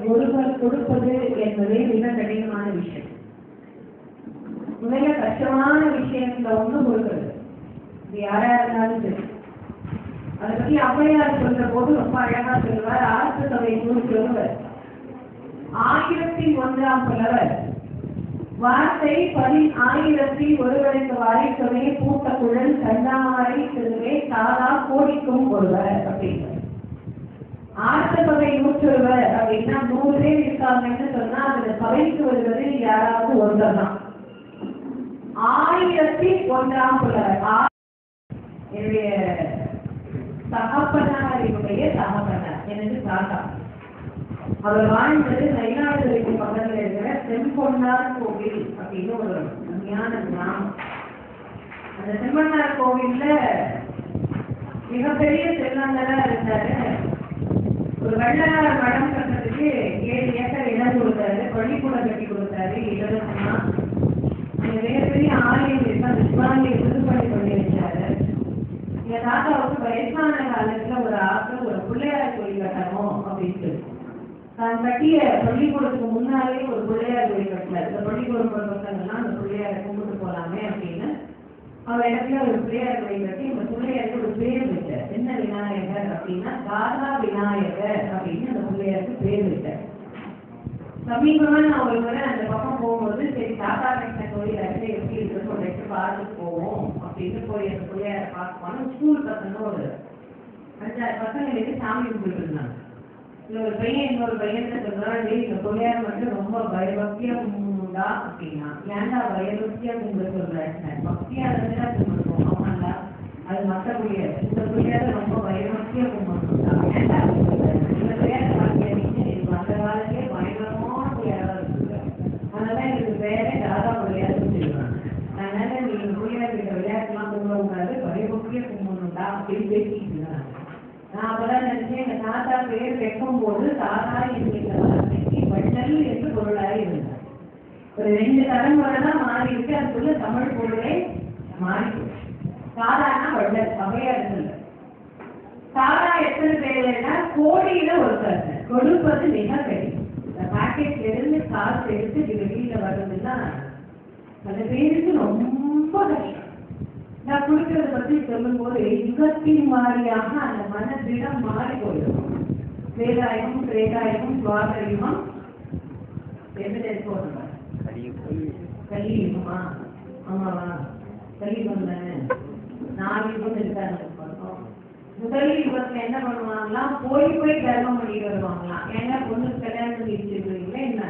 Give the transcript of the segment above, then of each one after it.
ஒருவர் கொடுப்பது என்பதே மிக கடினமான விஷயம் மிக கஷ்டமான விஷயத்துல ஒண்ணு கொடுக்கிறது இது யாரா இருந்தாலும் சரி அதை பத்தி ஔவையார் சொல்ற போது ரொம்ப அழகா சொல்லுவார் ஆற்று தொகை நூற்றி ஒருவர் ஆயிரத்தி ஒன்றாம் புலவர் வார்த்தை பதி ஆயிரத்தி ஒருவருக்கு வாழைத்தொகை பூத்த குழல் கண்டாமரை திருவே சாதா கோடிக்கும் ஒருவர் அப்படிங்கிறார் ஆற்று தொகை நூற்றொருவர் அப்படின்னா நூறு பேர் இருக்காங்கன்னு சொன்னா அதுல சபைக்கு வருவது யாராவது ஒருவர் தான் ஆயிரத்தி ஒன்றாம் புலவர் ஆ- என்னுடைய தகப்பனாரினுடைய தகப்பனார் எனது தாத்தா அவர் வாழ்ந்தது மயிலாடுதுறைக்கு பக்கத்துல இருக்கிற செம்பொன்னார் கோவில் அப்படின்னு ஒரு அருமையான கிராமம் அந்த செம்பொன்னார் கோவில்ல மிகப்பெரிய செல்வந்தரா இருந்தாரு ஒரு வெள்ளனார் மடம் கட்டுறதுக்கு ஏழு ஏக்கர் இடம் கொடுத்தாரு பள்ளிக்கூடம் கட்டி கொடுத்தாரு இலவசமா அங்க மிகப்பெரிய ஆலயம் இருக்கு அந்த சிவாலயம் புதுப்பணி பண்ணி வச்சாரு எங்க தாத்தாவுக்கு வயசான காலத்துல ஒரு ஆசை ஒரு பிள்ளையார் கோயில் கட்டணும் அப்படின்னு தான் கட்டிய பள்ளிக்கூடத்துக்கு முன்னாலே ஒரு பிள்ளையார் கோயில் கட்டினார் இந்த பள்ளிக்கூடம் போற பசங்கள்லாம் அந்த பிள்ளையாரை கும்பிட்டு போலாமே அப்படின்னு அவர் இடத்துல ஒரு பிள்ளையார் கோயில் கட்டி இந்த பிள்ளையாருக்கு ஒரு பேர் வச்சார் என்ன விநாயகர் அப்படின்னா தாதா விநாயகர் அப்படின்னு அந்த பிள்ளையாருக்கு பேர் வச்சார் சமீபமா நான் ஒரு முறை அந்த பக்கம் போகும்போது சரி தாத்தா கட்டின கோயில் இடத்துல எப்படி இருக்குன்னு ஒரு இடத்துல பார்த்துட்டு போவோம் அப்படின்னு போய் அந்த பிள்ளையார பார்க்க போனோம் ஸ்கூல் பசங்க ஒரு அஞ்சாறு பசங்களுக்கு சாமி கும்பிட்டு இருந்தாங்க இதுல ஒரு பையன் இன்னொரு பையன் சொல்றான் டேய் இந்த பிள்ளையார் மட்டும் ரொம்ப பயபக்தியா கும்பிடுடா அப்படின்னா ஏன்டா பயபக்தியா கும்பிட சொல்றேன் பக்தியா இருந்தா கும்பிடுவோம் ஆமாண்டா அது மத்த பிள்ளையார் இந்த பிள்ளையார ரொம்ப பயபக்தியா கும்பிடுறா ஏன்டா கும்பிடுற? இந்த பிள்ளையார பாத்தியா நீங்க எனக்கு அந்த காலத்திலே பயங்கரமான பிள்ளையாரா இருக்கு அதனால எனக்கு வேற தாதா விளையாட்டு சொல்லுவாங்க அதனால நீங்க பிள்ளையார் கிட்ட விளையாட்டுலாம் கும்பிட கூடாது பயபக்தியா கும்பிடணும்டா அப்படின்னு பேசிட்டு இருந்தாங்க நான் அப்பதான் நினைச்சேன் எங்க தாத்தா பேர் வைக்கும் போது தாத்தா என்கிற வார்த்தைக்கு வள்ளல் என்று பொருளாக இருந்தார் ஒரு ரெண்டு தலைமுறை தான் மாறி இருக்கு அதுக்குள்ள தமிழ் பொருளே மாறி போச்சு. சாதாரண வள்ளல் வகையா இருந்தது சாதா எத்தனை பேர்னா கோடியில ஒருத்தர் கொடுப்பது மிக கடினம் இந்த பாக்கெட்ல இருந்து காசு எடுத்து இது வெளியில வர்றதுன்னா பல பேருக்கு ரொம்ப கஷ்டம் நான் கொடுக்கறத பத்தி சொல்லும்போது யுகத்தின் வாரியாக அந்த மனதிடம் மாறி போயிடும் வேதாயகம் திரேதாயகம் சுவாகரியம் எந்த போடுங்க கலியுகமா ஆமாவா கலியுகம் தானே நாலு யுகம் இருக்காங்க பார்த்தோம் முதல் யுகத்துல என்ன பண்ணுவாங்களாம் போய் போய் கர்மம் பண்ணிட்டு வருவாங்களாம் ஏன்னா பொண்ணு கல்யாணம் பண்ணி வச்சிருக்கீங்களா என்ன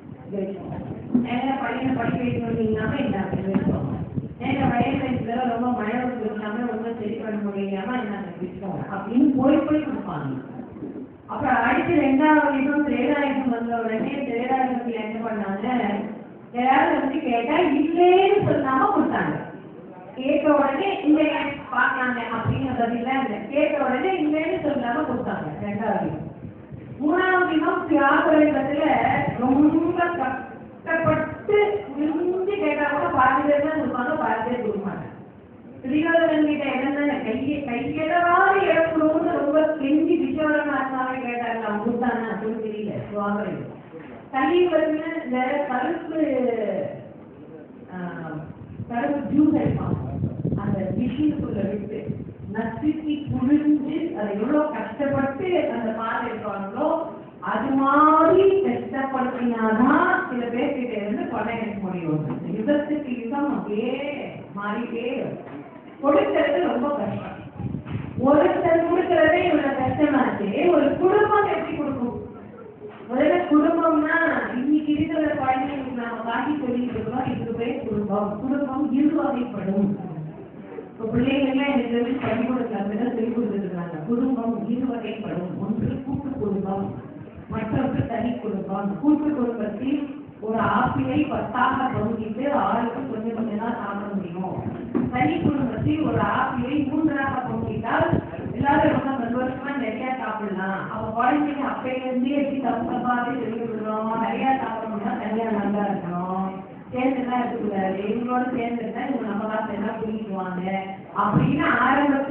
ஏன்னா பையனை படிக்க வைக்கணும் இல்லாம என்ன வச்சோம் ஏன்னா வயசு வயசுல ரொம்ப மழை வந்து இல்லாம ரொம்ப சரி பண்ண முடியாம என்ன வச்சோம் அப்படின்னு போய் போய் கொடுப்பாங்க அப்புறம் அடுத்து ரெண்டாவது யுகம் திரேதாயுகம் வந்த உடனே திரேதாயுகத்துல என்ன பண்ணாங்க யாராவது வந்து கேட்டா இல்லேன்னு சொல்லாம கொடுத்தாங்க கேட்ட உடனே இல்லை பார்க்கலாங்க அப்படிங்கிற பதில கேட்ட உடனே இல்லைன்னு சொல்லாம கொடுத்தாங்க ரெண்டாவது யுகம். மூணாவது யுகம் தியாகத்துல ரொம்ப கஷ்டப்பட்டு விரும்பி கேட்டா கூட பாதி பேர் தான் கொடுப்பாங்க பாதி பேர் கொடுக்க மாட்டாங்க திரிகாதன் கிட்ட என்ன கையை கையளவாறு இழக்கணும்னு ரொம்ப கெஞ்சி கிஷோரநாத்தாவே கேட்டாங்க அவங்க கொடுத்தாங்க அப்படின்னு தெரியல சுவாகரம் கலியுகத்துல இந்த கருப்பு ஆஹ், கருப்பு ஜூஸ் அடிப்பாங்க அந்த மிஷினுக்குள்ள விட்டு நசுக்கி புழிஞ்சு அதை எவ்வளவு கஷ்டப்பட்டு அந்த பால் எடுப்பாங்களோ அது மாதிரி கஷ்டப்படுத்தினாதான் சில பேர்கிட்ட இருந்து பணம் எடுக்க முடியும் இந்த யுகத்துக்கு யுகம் அப்படியே மாறிட்டே வரும். கொடுக்கறது ரொம்ப கஷ்டம் ஒருத்தர் கொடுக்கறதே இவ்வளவு கஷ்டமாச்சு ஒரு குடும்பம் எப்படி கொடுக்கும் முதல்ல குடும்பம்னா இன்னைக்கு இருக்கிற குழந்தைங்களுக்கு நாம காட்டி சொல்லிட்டு இருக்கோம் இதுக்கு பேர் குடும்பம் குடும்பம் இருவகைப்படும் இப்போ பிள்ளைங்கள்லாம் எனக்கு தெரிஞ்சு பள்ளிக்கூடத்துல அப்படிதான் சொல்லிக் கொடுத்துருக்காங்க குடும்பம் இருவகைப்படும் ஒன்று கூட்டு குடும்பம் மற்றொன்று தனி குடும்பம் கூட்டு குடும்பத்தில் ஒரு ஆப்பிளை பத்தாக பகுதித்து ஆளுக்கு கொஞ்சம் கொஞ்சம் தான் சாப்பிட முடியும் தனி குடும்பத்தில் ஒரு ஆப்பிளை மூன்றாக பகுதித்தால் எல்லாரும் ரொம்ப சந்தோஷமா நிறைய சாப்பிடலாம் அப்ப குழந்தைங்க அப்பையில இருந்தே எப்படி தப்பு தப்பாவே சொல்லி விடுறோம் நிறைய சாப்பிடணும்னா தனியா நல்லா இருக்கணும் சேர்ந்துதான் இருக்கக்கூடாது இவங்களோட சேர்ந்துருந்தா இவங்க நம்ம காசு எல்லாம் பிடிக்குவாங்க அப்படின்னு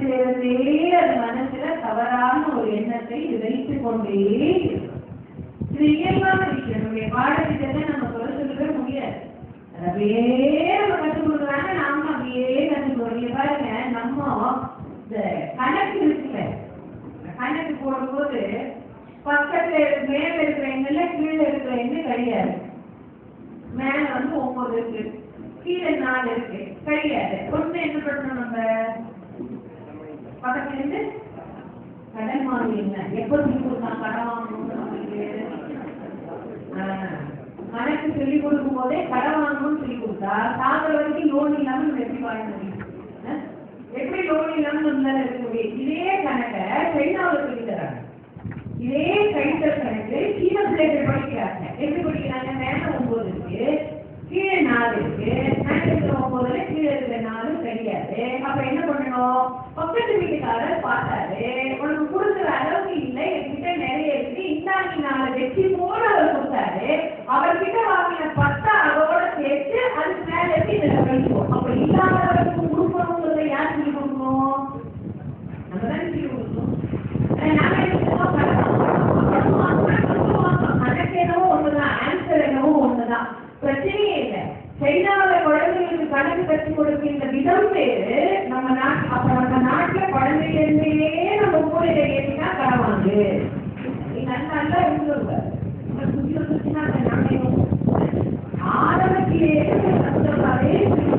ஆரம்பத்திலிருந்தே அது மனசுல தவறான ஒரு எண்ணத்தை இது வைத்துக் கொண்டே இருக்கும். இது இயல்பான விஷயம் நம்முடைய பாடத்திட்டத்தை நம்ம சொல்ல சொல்லவே முடியாது அது அப்படியே நம்ம கற்றுக் கொடுக்குறாங்க நாம அப்படியே கற்றுக்கிறோம் நீங்க பாருங்க நம்ம இந்த கணக்கு இருக்குல்ல இந்த கணக்கு போடும்போது பக்கத்துல இருக்கு- மேல இருக்கிற எண்ணில் கீழே இருக்கிற எண்ணு கிடையாது மேல வந்து ஒன்பது இருக்கு கீழே நாலு இருக்கு கிடையாது ஒண்ணு என்ன பண்ணணும் நம்ம பக்கத்துல இருந்து கடன் வாங்குவீங்க எப்போ சொல்லி கொடுத்தாங்க கடன் வாங்கணும்னு நம்மளுக்கு ஆஹ், கணக்கு சொல்லி கொடுக்கும் போதே கடன் வாங்கணும்னு சொல்லி கொடுத்தா சாகிற வரைக்கும் லோன் இல்லாம நம்ம எப்படி வாங்க முடியும் ஆஹ்? எப்படி லோன் இல்லாம நம்மளால இருக்க முடியும் இதே கணக்கை சைனாவில் சொல்லி தராங்க இதே கழித்தல் கணக்கு சீன பிள்ளைகள் படிக்கிறாங்க எப்படி படிக்கிறாங்க மேல ஒன்பது இருக்கு கீழே நாலு இருக்கு மேல இருக்கிற ஒன்பதுல கீழே இருக்கிற நாலு கிடையாது அப்ப என்ன பண்ணணும் பக்கத்து வீட்டுக்காரர் பார்த்தாரு உனக்கு கொடுக்குற அளவுக்கு இல்லை என்கிட்ட நிறைய இருக்கு இந்தாண்டி நாலு வெற்றி போல அவர் கொடுத்தாரு அவர்கிட்ட வாங்கின பத்தா அதோட சேர்த்து அதுக்கு மேல இருக்கு இதில் கழிப்போம் அப்ப இல்லாதவருக்கு கொடுக்கணுங்கிறத யார் சொல்லி கொடுக்கணும் நம்ம தான் சொல்லி கொடுக்கணும் ஆனா நாம என்ன செய்வோம்? கடன் வாங்குறோம். கடன் வாங்குறோம், கடன் வாங்குறோம். கணக்கு என்னவோ ஒண்ணுதான், answer என்னவோ ஒண்ணுதான். பிரச்சனையே இல்லை சைனாவில் குழந்தைகளுக்கு கணக்கு கற்றுக் கொடுக்கின்ற விதம் வேறு நம்ம நாட்டு அப்ப நம்ம நாட்டுல குழந்தையிலிருந்தே நம்ம மூலையில ஏற்றினா கடன் வாங்கு நீ நல்லா நல்லா இருந்துருவ நம்ம சுத்தி வந்துச்சுன்னா அந்த நாணயம் ஆரம்பத்திலேயே கஷ்டப்படாதே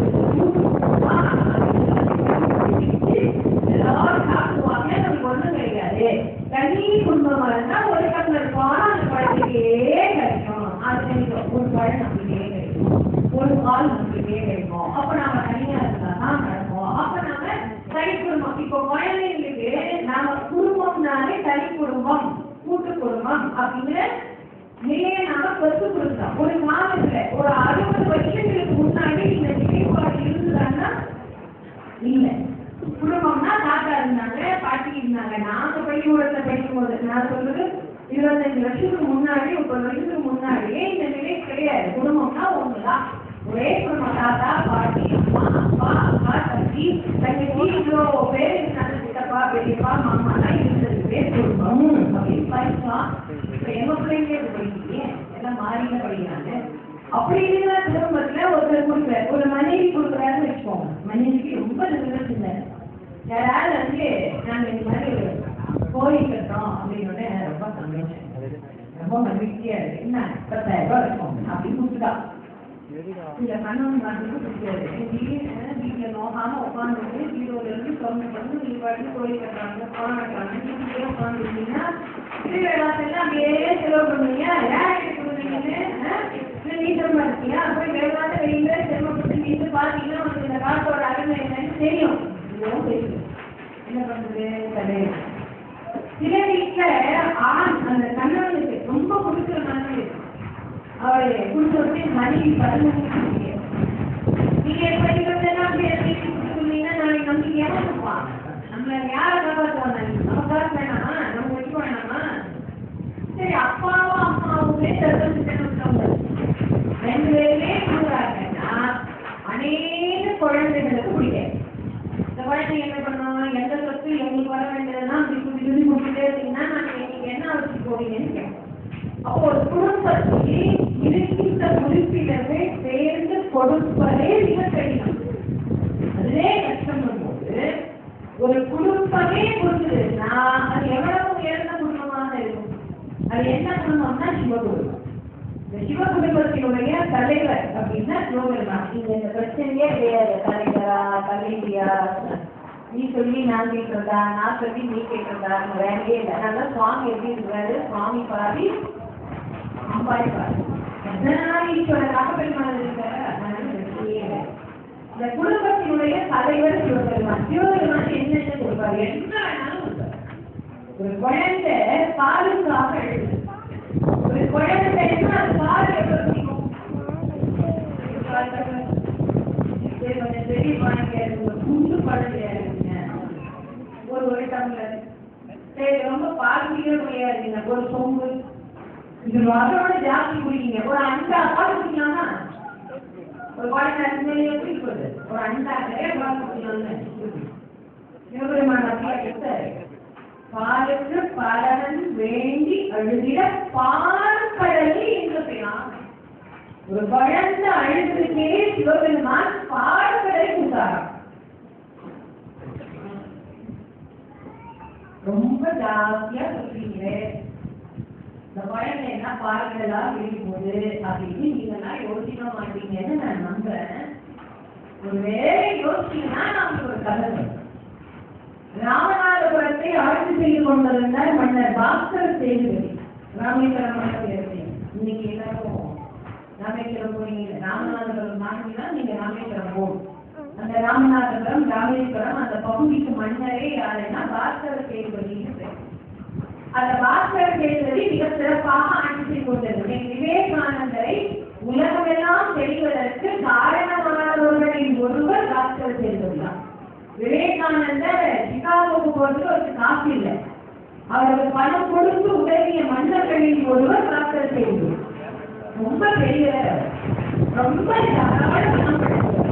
எல்லாரும் சாப்பிடுவாங்க நமக்கு ஒண்ணும் கிடையாது தனி குடும்பமா இருந்தா ஒரு டம்ளர் பால் அந்த குழந்தைக்கே கிடைக்கும் அது கிடைக்கும் ஒரு பழம் நமக்கே கிடைக்கும் ஒரு பால் நமக்கே கிடைக்கும் அப்ப நாம தனியா இருந்தா தான் நடக்கும் அப்ப நாம தனி குடும்பம் இப்போ குழந்தைங்களுக்கு நாம குடும்பம்னாலே தனி குடும்பம் கூட்டு குடும்பம் அப்படிங்கிற நிலையை நாம பெற்று கொடுத்தோம் ஒரு காலத்துல ஒரு அறுபது வருஷங்களுக்கு முன்னாடி இந்த நிலைப்பாடு இருந்ததுன்னா இல்ல குடும்பம்னா தாத்தா இருந்தாங்க பாட்டி இருந்தாங்க நாங்க பள்ளிக்கூடத்துல படிக்கும் போது நான் சொல்றது இருபத்தஞ்சு வருஷத்துக்கு முன்னாடி முப்பது வருஷத்துக்கு முன்னாடியே இந்த நிலை கிடையாது குடும்பம்னா ஒண்ணுதான் ஒரே குடும்பம் தாத்தா பாட்டி அம்மா அப்பா அக்கா தம்பி தங்கச்சி இவ்வளோ பேர் இருந்தாங்க சித்தப்பா பெரியப்பா மாமா எல்லாம் இருந்தது பேர் குடும்பம் அப்படின்னு படிச்சோம் இப்ப எங்க பிள்ளைங்க இது படிக்கிறீங்க எல்லாம் மாறில படிக்கிறாங்க அப்படி இருக்கிற குடும்பத்துல ஒருத்தர் கொடுக்குறாரு ஒரு மனைவி கொடுக்குறாருன்னு வச்சுக்கோங்க மனைவிக்கு ரொம்ப நல்லது இல்லை யாராவது வந்து நாங்க இந்த மாதிரி ஒரு கோயில் கட்டுறோம் அப்படின்னு உடனே எனக்கு ரொம்ப சந்தோஷம் ரொம்ப மகிழ்ச்சியா இருக்கு என்ன பத்தாயிரம் ரூபாய் இருக்கும் அப்படின்னு கொடுத்துட்டா இந்த கண்ணன் மாட்டுக்கு பிடிக்காது வீட்டுல வீட்டுல நோகாம உட்காந்துட்டு ஹீரோல இருந்து சொன்ன பண்ணி நீ பாட்டு கோயில் கட்டுறாங்க பணம் கட்டுறாங்க வீட்டுலயே உட்காந்துருந்தீங்கன்னா திருவிழாக்கெல்லாம் அப்படியே செலவு பண்ணுவீங்க யாருக்கு கொடுக்குறீங்கன்னு நீட்டமா இருக்கியா போய் வேளாண் வெளியில சிரமப்பட்டு நீட்டு பாத்தீங்கன்னா உனக்கு இந்த காட்டோட அருமை என்னன்னு தெரியும் இதுவும் தெரியும் என்ன பண்றது கிடையாது சில வீட்டுல ஆண் அந்த கண்ணவனுக்கு ரொம்ப பிடிக்கிற மாதிரி அவரை குடும்பத்தை மனைவி பதினஞ்சு நீங்க படிக்கிறதெல்லாம் அப்படி சொன்னீங்கன்னா நாளைக்கு நமக்கு ஏமாத்துவான் நம்மள யாரை காப்பாற்றுவாங்க நமக்காக வேணாமா நம்ம வச்சுக்க வேணாமா சரி அப்பாவும் அம்மாவுமே தத்தெடுத்துட்டவங்க ரெண்டு பேருமே கொடுக்குறாங்கன்னா அநேக குழந்தைகளுக்கு பிடிக்காது இந்த குழந்தைங்க என்ன பண்ணுவோம் எந்த சொத்து எங்களுக்கு வர வேண்டியதெல்லாம் அப்படி குடி குடி கொடுத்துட்டே இருந்தீங்கன்னா நாங்க எங்களுக்கு என்ன வச்சு போவீங்கன்னு கேட்போம் அப்போ ஒரு குடும்பத்தில் இருக்கின்ற உறுப்பினர்கள் சேர்ந்து கொடுப்பதே மிக கடினம் அதுவே கஷ்டம் போது ஒரு குடும்பமே கொடுக்குதுன்னா அது எவ்வளவு உயர்ந்த குடும்பமாக இருக்கும் அது என்ன குடும்பம்னா சிவகுடும்பம் இந்த சிவ குடும்பத்தினுடைய தலைவர் அப்படின்னா சிவபெருமான் இங்க இந்த பிரச்சனையே கிடையாது தலைவரா தலைவியா நீ சொல்லி நான் கேட்கறதா நான் சொல்லி நீ கேட்கறதா வேலையே இல்லை அதனால சுவாமி எப்படி இருக்கிறாரு சுவாமி பாதி அம்பாய் பாதி எத்தனை ஈஸ்வரராக பெருமாள் இருக்காரு அதனால பிரச்சனையே இல்லை இந்த குடும்பத்தினுடைய தலைவர் சிவபெருமான் சிவபெருமான் என்னென்ன கொடுப்பாரு என்ன வேணாலும் கொடுப்பாரு ஒரு குழந்தை பாலுக்காக எழுது ஒரு குழந்தை என்ன அது பால் எவ்வளவு பிடிக்கும் இது பாருங்க. இது கொஞ்சம் பெரிய குழந்தையா இருக்கு குண்டு குழந்தையா இருக்குங்க ஒரு ஒரு டம்ளர் சரி ரொம்ப பால் குடிக்கிற குடியா இருக்குங்க ஒரு சொம்பு இது அதோட ஜாஸ்தி குடிக்கீங்க ஒரு அண்டா பால் குடிக்கலாமா ஒரு குழந்தை உண்மையிலேயே குடிக்கிறது ஒரு அண்டா நிறைய பால் குடிக்கலாம்னு சிவபெருமான் அப்படியே எடுத்தாரு பாலுக்கு பலன் வேண்டி அழுதிட பால் ஒரு குழந்தை அழுதுக்கே சிவபெருமான் பாடல்களை கொடுத்தாராம் ரொம்ப ஜாஸ்தியா சொல்றீங்க இந்த குழந்தை என்ன பாடல்களா போகுது அப்படின்னு நீங்க எல்லாம் யோசிக்க மாட்டீங்கன்னு நான் நம்புறேன் ஒருவேளை யோசிச்சீங்கன்னா நமக்கு ஒரு கதை வரும். ராமநாதபுரத்தை ஆட்சி செய்து கொண்டிருந்தார் மன்னர் பாஸ்கர சேதுபதி ராமேஸ்வரம் மண்டபத்தில் இன்னைக்கு எல்லாரும் ராமேஸ்வரம் போனீங்க ராமநாதபுரம் வாங்கினா நீங்க ராமேஸ்வரம் போகும் அந்த ராமநாதபுரம் ராமேஸ்வரம் அந்த பகுதிக்கு மன்னரே யாருன்னா பாஸ்கர சேதுபதினு பேர் அந்த பாஸ்கர சேதுபதி மிக சிறப்பாக ஆட்சி செய்து கொண்டிருந்தது விவேகானந்தரை உலகமெல்லாம் தெரிவதற்கு காரணமானவர்களின் ஒருவர் பாஸ்கர சேதுபதி தான் விவேகானந்தர் சிகாகோவுக்கு போறதுக்கு ஒரு காசு இல்லை அவருக்கு பணம் கொடுத்து உதவிய மன்னர்களில் ஒருவர் டாக்டர் செய்து ரொம்ப பெரியவர் அவர். ரொம்ப தாராள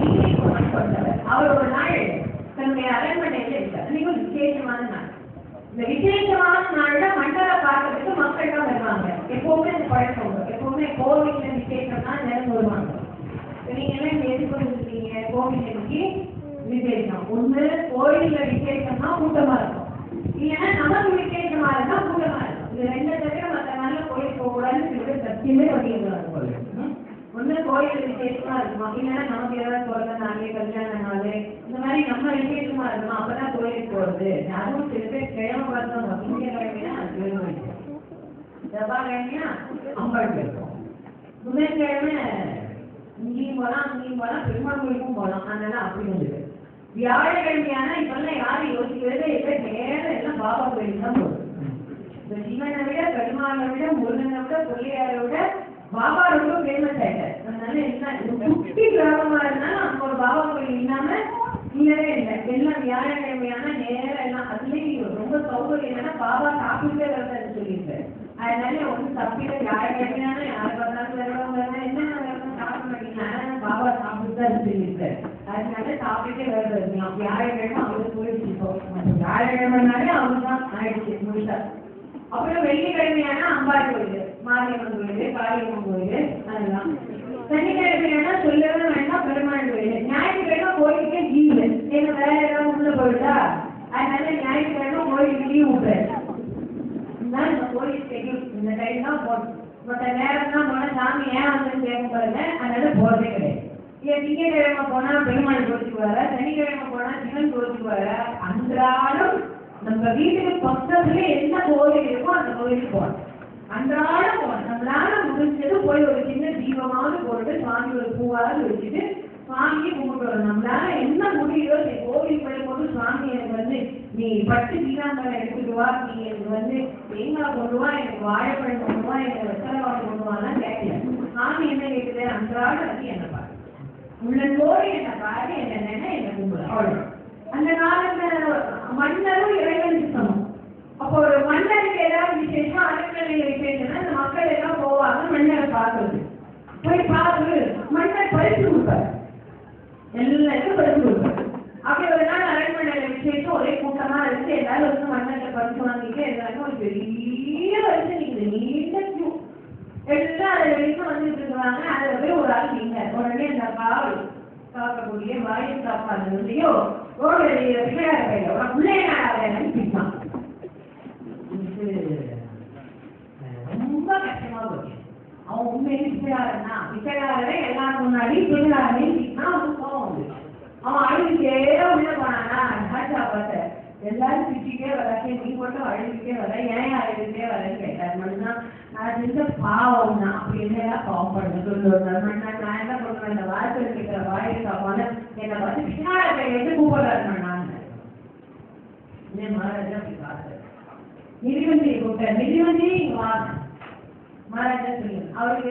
பணம் கொண்டவர் அவர் ஒரு நாள் தன்னுடைய அரண்மனையில் இருக்கார் இன்னைக்கு ஒரு விசேஷமான நாள் இந்த விசேஷமான நாள்ல மன்னரை பார்க்கறதுக்கு மக்கள் தான் வருவாங்க எப்பவுமே இந்த பழக்கம் உண்டு. எப்பவுமே கோவில்ல விசேஷம்னா நேரம் வருவாங்க நீங்க எல்லாம் இங்க எதுக்கு வந்துருக்கீங்க கோவில் இன்னைக்கு விசேஷம் ஒண்ணு கோயில்ல விசேஷம்னா கூட்டமா இருக்கும் இல்லைன்னா நமக்கு விசேஷமா இருந்தா கூட்டமா இருக்கும் இது ரெண்டு தவிர மத்த நாள்ல கோயில் போக கூடாதுன்னு சொல்லிட்டு சத்தியமே பண்ணிடுறாங்க ஒண்ணு கோயில் விசேஷமா இருக்குமா இல்லைன்னா நமக்கு ஏதாவது பிறந்த நாள் கல்யாண நாள் இந்த மாதிரி நம்ம விசேஷமா இருக்கணும் அப்பதான் கோயிலுக்கு போறது அதுவும் சில பேர் கிழமை பார்த்தோம் திங்கக்கிழமையா அது கிழமை செவ்வாய்க்கிழமையா அம்பாள் போயிருக்கோம் புதன்கிழமை இங்கேயும் போலாம் அங்கேயும் போலாம் பெருமாள் கோயிலுக்கும் போலாம் அதனால அப்படி வந்தது வியாழக்கிழமையானா இப்பெல்லாம் யாரும் யோசிக்கிறதே இல்லை நேரம் எல்லாம் பாபா கோயிலுக்கு தான் போகுது இந்த சிவனை விட பெருமாளை விட முருகனை விட பிள்ளையாரை விட பாபா ரொம்ப ஃபேமஸ் ஆயிட்டார் அதனால என்ன குட்டி கிராமமா இருந்தாலும் அங்க ஒரு பாபா கோயில் இல்லாம இல்லவே இல்லை எல்லாம் வியாழக்கிழமையான நேரம் எல்லாம் அதுலயும் ரொம்ப சௌகரியம் என்னன்னா பாபா சாப்பிட்டே வரதான்னு சொல்லியிருக்காரு அதனால ஒன்றும் தப்பில வியாழக்கிழமையான யார் பார்த்தாலும் வருவாங்க என்ன வரணும் சாப்பிட மாட்டீங்க ஆனா பாபா சாப்பிட்டு தான் சொல்லியிருக்காரு அதனால சாப்பிட்டே வருது வியாழக்கிழமை அவரு போயிடுச்சு இப்போ வியாழக்கிழமைனாலே அவரு தான் ஆயிடுச்சு முழுசா அப்புறம் வெள்ளிக்கிழமையான அம்பாள் கோயில் மாரியம்மன் கோயில் காளியம்மன் கோயில் அதெல்லாம் சனிக்கிழமையான சொல்லவே வேண்டாம் பெருமாள் கோயில் ஞாயிற்றுக்கிழமை கோயிலுக்கே லீவு ஏன்னா வேற ஏதாவது உள்ள போயிட்டா அதனால ஞாயிற்றுக்கிழமை கோயிலுக்கு லீவ் விட்டுறாரு இதுதான் இந்த கோயில் schedule. இந்த டைம் தான் போகணும் மற்ற நேரம் தான் போனா சாமி ஏன் வந்து கேட்க பாருங்க அதனால போறதே கிடையாது ஏன் திங்கக்கிழமை போனா பெருமாள் கோயிலுக்கு வர சனிக்கிழமை போனா சிவன் கோயிலுக்கு வர அன்றாடம் நம்ம வீட்டுக்கு பக்கத்துல என்ன கோவில் இருக்கோ அந்த கோயிலுக்கு போகணும் அன்றாடம் போகணும் நம்மளால முடிஞ்சது போய் ஒரு சின்ன தீபமாவது போட்டு சுவாமி ஒரு பூவாவது வச்சுட்டு சுவாமியை கும்பிட்டு வரணும் நம்மளால என்ன முடியுதோ சரி கோவில் போய் போட்டு சுவாமி எனக்கு வந்து நீ பட்டு பீதாம்பரம் எடுத்துட்டு வா நீ எனக்கு வந்து தேங்காய் கொண்டு வா எனக்கு வாழைப்பழம் கொண்டு வா எனக்கு வெத்தலைவாழை கொண்டு வாலாம் கேட்கல சாமி என்ன கேட்குது அன்றாடம் வந்து என்ன பாரு உள்ளத்தோடு என்ன பாரு என்ன நினை என்ன கும்பிடு அவ்வளவு அந்த காலத்துல மன்னரும் இறைவனுக்கு சமம் அப்போ ஒரு மன்னருக்கு ஏதாவது விசேஷம் அரண்மனையில் விசேஷம்னா இந்த மக்கள் எல்லாம் போவாங்க மன்னரை பார்க்கறது போய் பார்த்து மன்னர் பரிசு கொடுப்பாரு எல்லாருக்கும் பரிசு கொடுப்பாரு அப்படி ஒரு நாள் அரண்மனையில விசேஷம் ஒரே கூட்டமா இருந்து எல்லாரும் வந்து மன்னர்கிட்ட பரிசு வாங்கிட்டு எல்லாருக்கும் ஒரு பெரிய வரிசை நிக்குது நீண்ட queue. எல்லாம் அதுல வரைக்கும் வந்துட்டு இருக்காங்க அதுல போய் ஒரு ஆள் நீங்க உடனே அந்த காவல் காக்கக்கூடிய வாயு காப்பாது இல்லையோ ரோடு பிள்ளையார கையில உனக்கு பிள்ளைய நாடாத நினைப்பான் ரொம்ப கஷ்டமா போச்சு அவன் உண்மையிலே பிச்சைக்காரனா பிச்சைக்காரரை எல்லாரும் முன்னாடி பிள்ளையாரையும் திட்டினா அவனுக்கு கோவம் வந்து அவன் அழுதுட்டே உள்ள போனானா ராஜா பார்த்த எல்லாரும் திட்டிட்டே வராங்க நீ மட்டும் அழுதுட்டே வர ஏன் அழுதுட்டே வரேன்னு கேட்டார் மட்டும்தான் நான் செஞ்ச பாவம் தான் அப்படி என்ன பாவம் பண்ண சொல்லு நான் நான் என்ன பண்ணுவேன் இந்த வாய்ப்பு இருக்கிற வாயை காப்பான என்னை பார்த்து பின்னாடி கை எடுத்து கூப்பிடுறாரு நான் இதே மகாராஜா அப்படி பார்த்தாரு மிதிவண்டி கூப்பிட்டார் மிதிவண்டி இங்க வாங்க மகாராஜா சொல்லுங்க அவருக்கு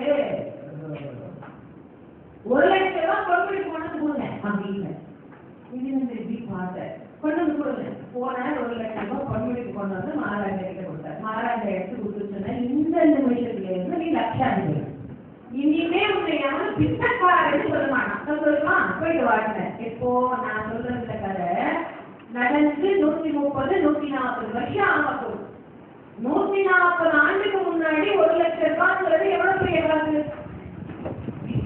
ஒரு லட்சம் ரூபாய் கொண்டு கொண்டு போங்க அப்படின்னு மிதிவண்டி எப்படி பார்த்தார் கொண்டு வந்து கொடுங்க போனார் ஒரு லட்சம் ரூபாய் பொன்முடிக்கு கொண்டு வந்து மகாராஜா கிட்ட கொடுத்தார் மகாராஜா எடுத்து கொடுத்து சொன்னார் இந்த நிமிஷத்துல இருந்து நீ லட்சாதிபதி இனிமே உன்னை யாரும் பித்தக்காரன்னு சொல்ல மாட்டான் நான் சொல்லுமா போயிட்டு வாழ்ந்த இப்போ நான் சொல்றதுல கதை நடந்து நூத்தி முப்பது நூத்தி நாற்பது வருஷம் ஆகட்டும் நூத்தி நாற்பது ஆண்டுக்கு முன்னாடி ஒரு லட்சம் ரூபாய்ங்கிறது எவ்வளவு பெரிய காசு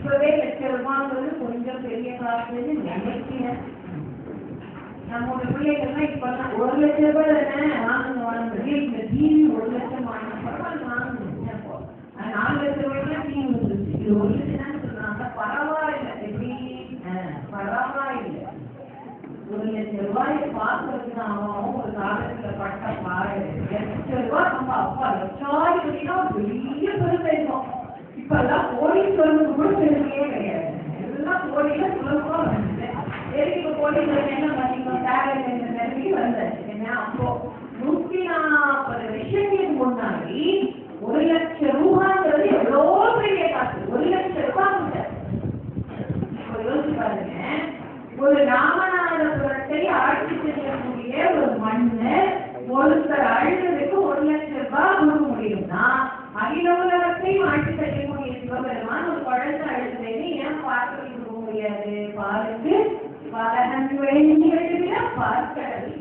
பெரிய காசுன்னு நினைக்கிறேன் நம்மளோட பிள்ளைகள்லாம் இப்பெல்லாம் ஒரு லட்சம் ரூபாய் தானே வாங்குங்க வாங்குங்க இந்த டிவி ஒரு லட்சம் வாங்க பரவாயில்ல வாங்குங்க அப்போ அது நாலு லட்சம் ரூபாய்க்குலாம் டிவி வந்துருச்சு இது ஒரு லட்சம் தான் சொல்றாங்க பரவாயில்ல எப்படி ஆஹ், பரவாயில்ல ஒரு லட்சம் ரூபாய் பார்க்கறதுக்கு தான் அவன் ஒரு காலத்துல பட்ட பாரு லட்சம் ரூபாய் நம்ம அப்பா லட்சாதிபதினா ஒரு பெரிய பெருமை இருக்கும் இப்பெல்லாம் கோடீஸ்வரனுக்கு கூட பெருமையே கிடையாது எல்லாம் கோடியில சுலபமா வந்து எதுக்கு இப்ப கோடீஸ்வரன் என்ன பண்ணிக்கணும் தேவையில்லை இந்த நிலைமைக்கு வந்தாச்சு என்ன அப்போ நூத்தி நாற்பது வருஷத்துக்கு முன்னாடி ஒரு லட்சம் ரூபாங்கிறது எவ்வளோ பெரிய காசு ஒரு லட்சம் ரூபாய் இப்போ யோசிச்சு பாருங்க ஒரு ராமநாதபுரத்தை ஆட்சி செய்யக்கூடிய ஒரு மண்ணு ஒருத்தர் அழுகிறதுக்கு ஒரு லட்சம் ரூபாய் கொடுக்க முடியும்னா அகில உலகத்தையும் ஆட்சி செய்யக்கூடிய சிவபெருமான் ஒரு குழந்தை அழுகிறேன்னு ஏன் பார்க்க கொடுக்க முடியாது பாருக்கு பலகன் வேண்டி எழுதின பார்க்கிறது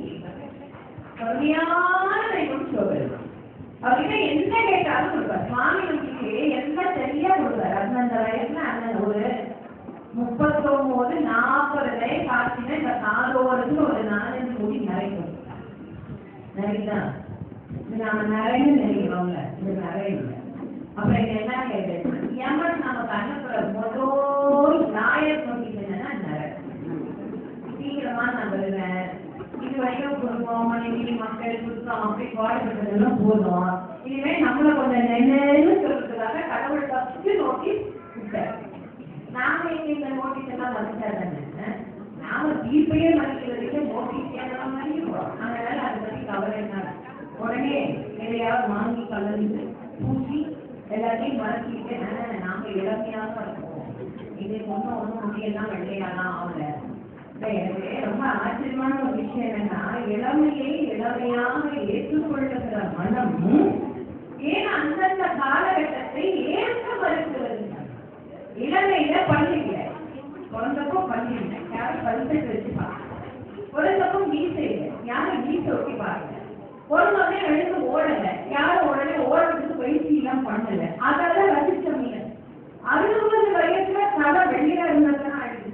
கருமையான தெய்வம் சிவபெருமான் அவர்கிட்ட என்ன கேட்டாலும் கொடுப்பார் சுவாமி நமக்கு என்ன சரியா கொடுப்பார் அந்தந்த வயசுல அந்தந்த ஒரு முப்பத்தொன்பது நாற்பது வயசு ஆச்சுன்னா இந்த காதோரத்துக்கு ஒரு நாலஞ்சு முடி நரைக்கும் நரைதான் இது நாம நிறைய நினைக்கிறோம்ல இது நிறைய இல்லை அப்புறம் இது என்ன கேட்டு எமன் நம்ம கண்ணப்புற முதல் நாயர் நோக்கிட்டு என்னன்னா நிறை சீக்கிரமா நான் வருவேன் இது வரைக்கும் குடும்பம் மனைவி மக்கள் சுத்தம் அப்படி பாடுபட்டதெல்லாம் போதும் இனிமே நம்மள கொஞ்சம் நென்னு சொல்றதுக்காக கடவுள் ஃபர்ஸ்ட் நோக்கி விட்டார் நாம எங்க இந்த நோட்டீஸ் எல்லாம் மதிச்சாதானே நாம தீர்ப்பையே மதிக்கிறதுக்கு நோட்டீஸ் எல்லாம் மதிக்கிறோம் அதனால அதை பத்தி கவலை என்ன உடனே எதையாவது வாங்கி கலந்து பூசி எல்லாத்தையும் மறக்கிட்டு "ஆ, நாம இளமையாக இருக்கோம் இது ஒன்றும் ஒன்றும் முடியெல்லாம் வெள்ளையாலாம் ஆகல இப்ப எனக்கு ரொம்ப ஆச்சரியமான ஒரு விஷயம் என்னன்னா இளமையை இளமையாக ஏற்றுக்கொள்ளுகிற மனம் ஏன் அந்தந்த காலகட்டத்தை ஏற்க மறுக்கிறது இளமையில பள்ளியில பிறந்தப்போ பள்ளியில யாரும் பரிசெட்டு வச்சு பாருங்க பிறந்தப்போ மீசை இல்லை யாரும் மீசை ஒட்டி பாருங்க பிறந்தோடனே எழுந்து ஓடல யாரும் உடனே ஓடுறதுக்கு பயிற்சி எல்லாம் பண்ணல அதெல்லாம் ரசிச்ச மீன் அறுபது வயசுல தலை வெளியில இருந்ததுதான் அழுது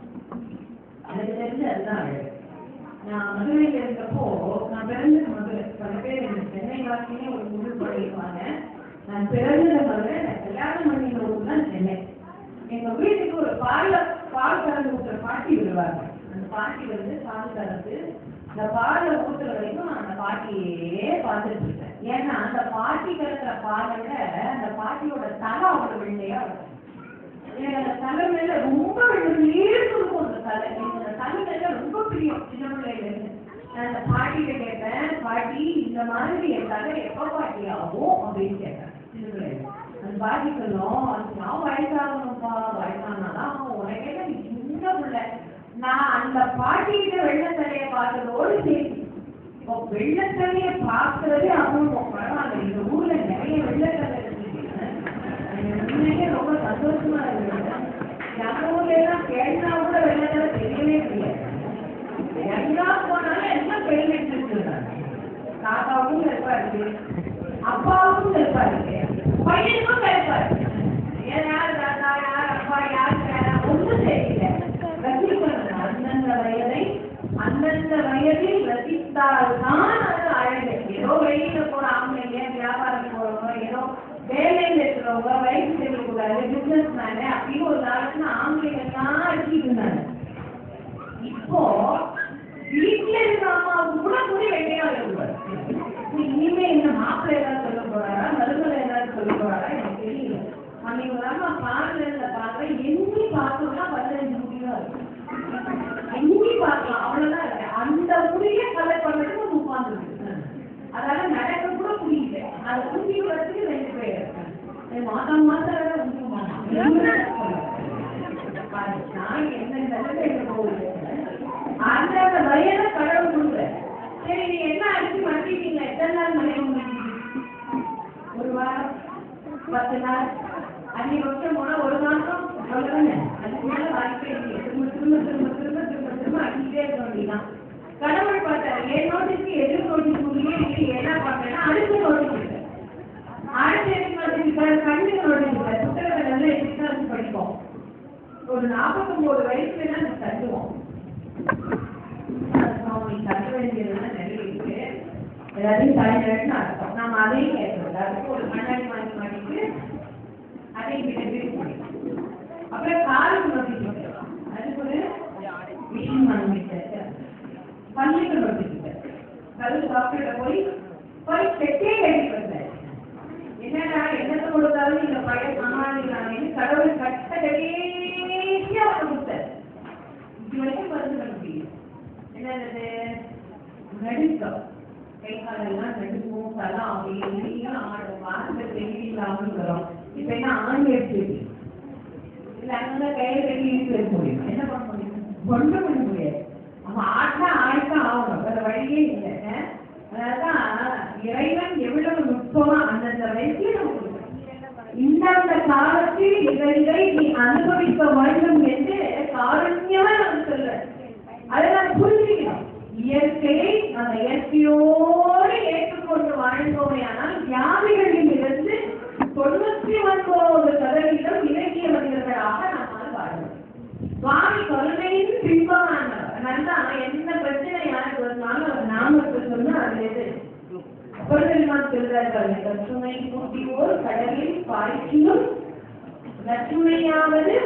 எனக்கு தெரிஞ்சு அதுதான் அழகு நான் மதுரையில இருந்தப்போ நான் பிறந்தது மதுரை பல பேர் எனக்கு சென்னை வாசினே ஒரு ஊர் பழகிடுவாங்க நான் பிறந்தது மதுரை நான் கல்யாணம் பண்ணின ஊர் தான் சென்னை எங்க வீட்டுக்கு ஒரு பால்ல பால் கலந்து ஊத்துற பாட்டி விடுவாங்க அந்த பாட்டி வந்து பால் கலந்து அந்த பாலை ஊத்துற வரைக்கும் நான் அந்த பாட்டியே பார்த்துட்டு இருக்கேன் ஏன்னா அந்த பாட்டி கலக்கிற பாலை விட அந்த பாட்டியோட தலை அவ்வளவு வெள்ளையா இருக்கும் எனக்கு அந்த தலை மேல ரொம்ப நீர்த்து இருக்கும் அந்த தலை எனக்கு அந்த தலை மேல ரொம்ப பிரியம் சின்ன பிள்ளையில இருந்து நான் அந்த பாட்டிகிட்ட கேட்பேன் பாட்டி இந்த மாதிரி என் தலை எப்ப பாட்டி ஆகும் அப்படின்னு கேட்பேன் சின்ன பிள்ளையில அந்த பாட்டி சொல்லும் அதுக்கு நான் வயசாகணும்ப்பா வயசானாதான் ஆகும் உனக்கே தான் நீ சின்ன பிள்ளை நான் அந்த பாட்டிகிட்ட வெள்ளத்தலையை பார்த்ததோடு சரி இப்போ வெள்ளத்தலையை பார்க்கறதே அபூர்வம் பரவாயில்ல இந்த ஊர்ல நிறைய வெள்ளத்தலை இருக்கு எனக்கு உண்மையிலே ரொம்ப சந்தோஷமா இருக்கு நம்ம ஊர்ல எல்லாம் கேட்டா கூட வெள்ளத்தலை தெரியவே தெரியாது எங்க போனாலும் எல்லாம் பெருமைட்டு இருக்காங்க தாத்தாவுக்கும் செருப்பா இருக்கு அப்பாவுக்கும் செருப்பா இருக்கு பையனுக்கும் செருப்பா இருக்கு ஏன் யார் தாத்தா யார் அப்பா யார் பேரா ஒன்றும் தெரியல ரசிக்கணும் அந்தந்த வயதை அந்தந்த வயதில் ரசித்தால்தான் அது அழகு ஏதோ வெளியில போற ஆம்பளைங்க வியாபாரம் போறவங்க ஏதோ வேலையில இருக்கிறவங்க வயசு தெரியக்கூடாது பிசினஸ் மேனு அப்படின்னு ஒரு காலத்துல ஆம்பளைங்க எல்லாம் அடிச்சுட்டு இருந்தாங்க இப்போ வீட்டுல இருக்கிற அம்மாவுக்கு கூட முடி வெள்ளையா இருக்கக்கூடாது இனிமே இந்த மாப்பிள்ளை ஏதாவது சொல்ல போறாரா மருமலை ஏதாவது சொல்ல போறாரா எனக்கு தெரியல அன்னைக்கு ஒரு அம்மா பார்ல இருந்த பார்வை எண்ணி பார்த்தோம்னா பதினஞ்சு முடிவா இருக்கு எண்ணி பார்க்கலாம் அவ்வளவுதான் இருக்கு அந்த முடிய கலர் பண்ணதுக்கு நம்ம உட்கார்ந்துருக்கு அதால நடக்க கூட முடியல அதை குந்தி வரதுக்கு ரெண்டு பேர் மாதம் மாதம் வேற உண்டு நான் என்ன நிலைமையில போகுது அந்த வயதை கடவுள் கொடுக்குற சரி நீ என்ன அடிச்சு மாட்டிட்டீங்க எத்தனை நாள் மனைவி முடிஞ்சீங்க ஒரு வாரம் பத்து நாள் அஞ்சு வருஷம் போனா ஒரு மாசம் அவ்வளவுதானே அதுக்கு மேல வாய்ப்பே இல்லையே திரும்ப திரும்ப திரும்ப திரும்ப திரும்ப திரும்ப அடிச்சுட்டே இருக்க வேண்டியதான் கடவுள் பார்த்தாரு என் நோட்டீஸ்க்கு எதிர் நோட்டீஸ் முடியே நீ என்ன பண்றேன்னா அடுத்த நோட்டீஸ் இருக்கு அடுத்த எதிர் நோட்டீஸ் கண்ணுக்கு நோட்டீஸ் இல்லை புத்தகத்தை நல்லா எடுத்து படிப்போம் ஒரு நாற்பத்தொன்பது வயசுல நம்ம தட்டுவோம் நீ தட்ட வேண்டியதுலாம் நிறைய இருக்கு எல்லாத்தையும் தலைநடன்னு அர்த்தம் நம்ம அதையும் கேட்கறது அதுக்கு ஒரு கண்ணாடி வாங்கி மாட்டிட்டு அதையும் கிட்ட வீட்டு பண்ணிக்கலாம் அப்புறம் காலுக்கு நோட்டிட்டு அதுக்கு ஒரு மிஷின் வாங்கிட்டு பள்ளிக்கு நோட்டிட்டு கல் டாக்டர்கிட்ட போய் போய் செட்டே கட்டி வந்தாரு என்னடா என்னத்தை கொடுத்தாலும் இந்த பையன் சமாளிக்கிறாங்க கடவுள் கட்ட கடைசியா கொடுத்தாரு இது வரைக்கும் மருந்து கண்டுபிடிக்கும் என்னது நடுக்கம் கை காலெல்லாம் நடுக்கும் தலை அப்படி எல்லாம் ஆடும் வாசல பெரிய இல்லாமல் வரும் இப்ப என்ன ஆண் எடுத்து இல்ல அங்க கையில கட்டி இழுத்து வைக்க முடியும் என்ன பண்ண முடியும் ஒன்றும் பண்ண முடியாது அவன் ஆட்டா ஆடித்தான் ஆகணும் வேற வழியே இல்லை அதனாலதான் இறைவன் எவ்வளவு நுட்பமா அந்தந்த வயசுல நமக்கு கொடுக்கிறான். இந்தந்த காலத்தில் இவைகளை நீ அனுபவிக்க வேண்டும் என்று காரண்யமா நம்ம சொல்ற அதை நாம் புரிஞ்சுக்கணும் இயற்கையை அந்த இயற்கையோடு ஏற்றுக்கொண்டு வாழ்ந்தோமையானால் வியாதிகளில் இருந்து தொண்ணூத்தி ஒன்பது சதவீதம் இலக்கிய மனிதர்களாக நம்மால் வாழணும் சுவாமி கருணையின் பிம்பமானவர் அதனால்தான் எந்த பிரச்சனை யாருக்கு வந்தாலும் அவர் நாமத்தை சொன்னா அது எது அப்பொழுதெல்லாம் சொல்றார்கள் கற்றுமை கூட்டியோர் கடலில் பாய்ச்சியும் லட்சுமையாவது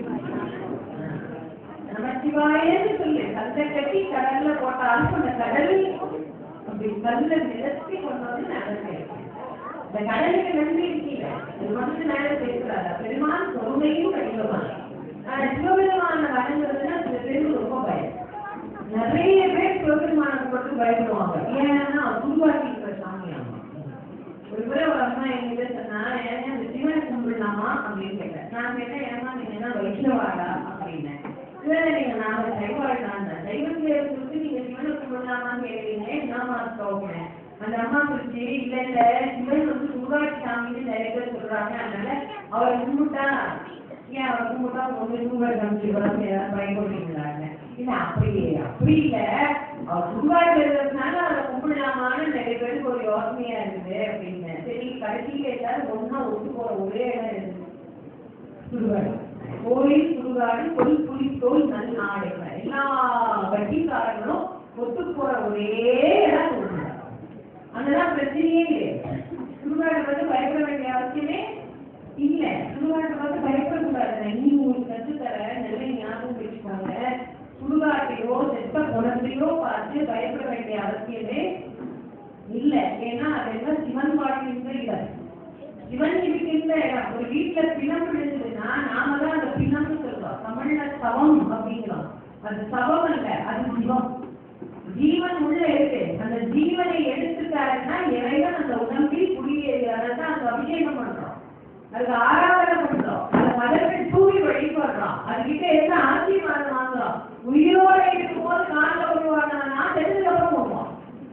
நமச்சிவாயன்னு சொல்லு கல்லை கட்டி கடல்ல போட்டாலும் அந்த கடலில் அப்படி கல்ல நிலத்தி கொண்டு வந்து நடந்தேன் இந்த கடலுக்கு நன்றி இருக்கீங்க இது வந்து மேல பேசுறாரு பெருமான் பொறுமையும் கடிதமான ஆனா சிவபெருமான வணங்குறதுன்னா சில பேருக்கு ரொம்ப பயம் நிறைய பேர் சிவபெருமானுக்கு மட்டும் பயப்படுவாங்க ஏன்னா குருவாக்கிக்கிற சாமி ஆமா ஒரு முறை ஒரு அம்மா என்கிட்ட சொன்னா ஏன் அந்த சிவனை கும்பிடலாமா அப்படின்னு கேட்டேன் நான் கேட்டேன் ஏமா நீங்க என்ன வைஷ்ணவாடா அப்படின்னேன் இல்லை நீங்க நாங்க சைவாள் தான் தெய்வத்தை குறித்து நீங்க சிவனை கும்பிடலாமான்னு கேட்குறீங்க என்னமா சொல்றேன் அந்த அம்மா குறிச்சு இல்ல இல்ல சிவன் வந்து குருவாட்டி சாமின்னு நிறைய பேர் சொல்றாங்க அதனால அவர் கும்பிட்டா ஏன் அவர் கும்பிட்டா உங்க குருவாட்டி சாமி வராம ஏதாவது பயப்படுறீங்களாங்க இல்ல அப்படி அப்படி இல்ல அவர் குருவாட்டி இருக்கிறதுனால அவரை கும்பிடலாமான்னு நிறைய பேருக்கு ஒரு யோசனையா இருக்குது அப்படின்னு சரி கடைசியில எல்லாரும் ஒன்னா ஒத்து போற ஒரே இடம் இருக்குது சுடுகாடு கோயில் சுடுகாடு கொல் புலி தோல் நல் ஆடைகள் எல்லா வட்டிக்காரங்களும் ஒத்து போற ஒரே இடம் சுடுகாடு அங்கதான் பிரச்சனையே இல்லை சுடுகாடு வந்து பயப்பட வேண்டிய அவசியமே இல்ல சுடுகாட்டை பார்த்து பயப்படக்கூடாது நீ உங்களுக்கு கற்றுத்தர நல்ல ஞாபகம் வச்சுக்கோங்க சுடுகாட்டையோ செத்த குணத்தையோ பார்த்து பயப்பட வேண்டிய அவசியமே இல்ல ஏன்னா அதெல்லாம் சிவன் வாழ்கின்ற இடம் சிவன் இருக்கின்ற இடம் ஒரு வீட்டுல பிணம் விழுந்ததுன்னா நாம தான் அந்த பிணம்னு சொல்றோம் தமிழ்ல சவம் அப்படிங்கிறோம் அது சவம் அல்ல அது சிவம் ஜீவன் உள்ள இருக்கு அந்த ஜீவனை எடுத்துட்டாருன்னா இறைவன் அந்த உடம்பில் குடியேறியாதான் அந்த அபிஷேகம் பண்றோம் அதுக்கு ஆராதனை பண்றோம் அந்த மதர்கள் தூவி வழிபடுறோம் அதுகிட்ட என்ன ஆசீர்வாதம் வாங்குறோம் உயிரோட இருக்கும் போது காலில் விழுவாங்கன்னா தெரிஞ்சதுக்கு அப்புறம் போவோம்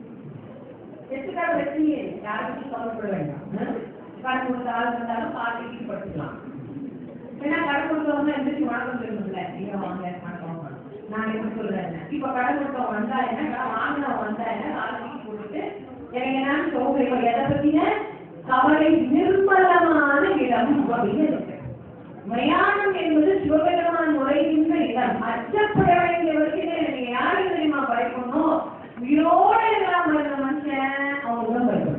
எதுக்காக பிரச்சனையே இல்லை. யாருக்கும் கவலைப்பட வேண்டாம் கடன் கொடுத்த ஆள் வந்தாலும் பார்த்துக்கிட்டு படுத்துக்கலாம் ஏன்னா கடன் கொடுத்தவங்க எந்திரிச்சு வணக்கம் சொல்லுங்கல்ல ஐயோ வாங்க வணக்கம் நான் எப்படி சொல்றேன் இப்ப கடன் கொடுத்தவன் வந்தா என்ன கடன் வாங்கினவன் வந்தா என்ன காலத்துக்கு போட்டுட்டு எனக்கு என்ன சோகை எதை பத்தின கவலை நிர்மலமான இடம் அப்படின்னு இருக்கு மயானம் என்பது சிவபெருமான் நுழைகின்ற இடம் அச்சப்பட வேண்டியவருக்கு நீங்க யாருக்கு தெரியுமா பயப்படணும் உயிரோட இல்லாம இருந்த மனுஷன் அவங்க தான் பயப்படணும்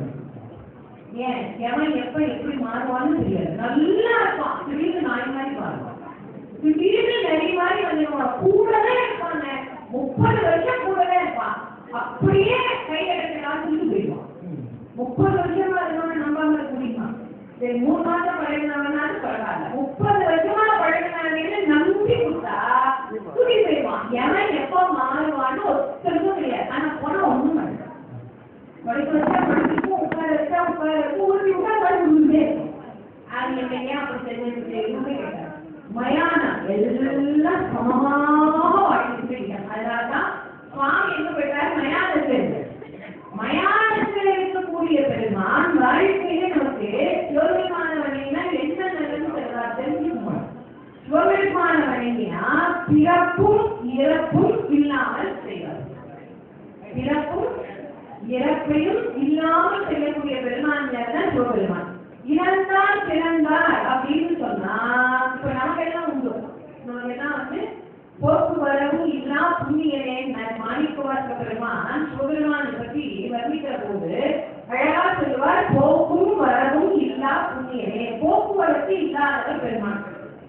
ஏன் எவன் எப்ப எப்படி மாறுவான்னு தெரியாது நல்லா இருப்பான் திடீர்னு நாய் மாதிரி மாறுவான் திடீர்னு நிறைய மாதிரி வந்துடுவான் கூடவே இருப்பாங்க முப்பது வருஷம் கூடவே இருப்பான் அப்படியே கை எடுக்கலாம் திரும்பி போயிடுவான் முப்பது வருஷமா இருக்கவன நம்பாம இருக்க முடியுமா சரி மூணு மாசம் பழகினவனாலும் பரவாயில்ல முப்பது வருஷமா பழகினவனு நம்பி கொடுத்தா துணி போயிடுவான் எவன் எப்போ மாறுவான்னு ஒருத்தருக்கும் தெரியாது ஆனா போனா ஒண்ணும் பண்ணல படிக்க வச்சா படிக்கும் உட்கார வச்சா உட்கார வச்சு ஊற்றி விட்டா படுத்து விழுந்தே இருக்கும். அது என்ன ஏன் அப்படி செஞ்சு எதுவுமே கேட்டார் மயானம் எல்லாம் சமமாக வாழ்ந்துட்டு இருக்காங்க அதனாலதான் சுவாமி எங்க போயிட்டாரு மயானத்துக்கு மயானத்தில் இருக்கக்கூடிய பெருமான் வாழ்க்கையில நமக்கு சிவபெருமான வழியினா என்ன நல்லது சொல்றார் தெரிஞ்சுக்கணும் சிவபெருமான வழியினா பிறப்பும் இறப்பும் இல்லாமல் செய்வார் பிறப்பும் இறப்பையும் இல்லாமல் செய்யக்கூடிய பெருமான் யார் தான் சிவபெருமான் இறந்தால் பிறந்தார் அப்படின்னு சொன்னா இப்ப நமக்கு எல்லாம் உண்டு நம்ம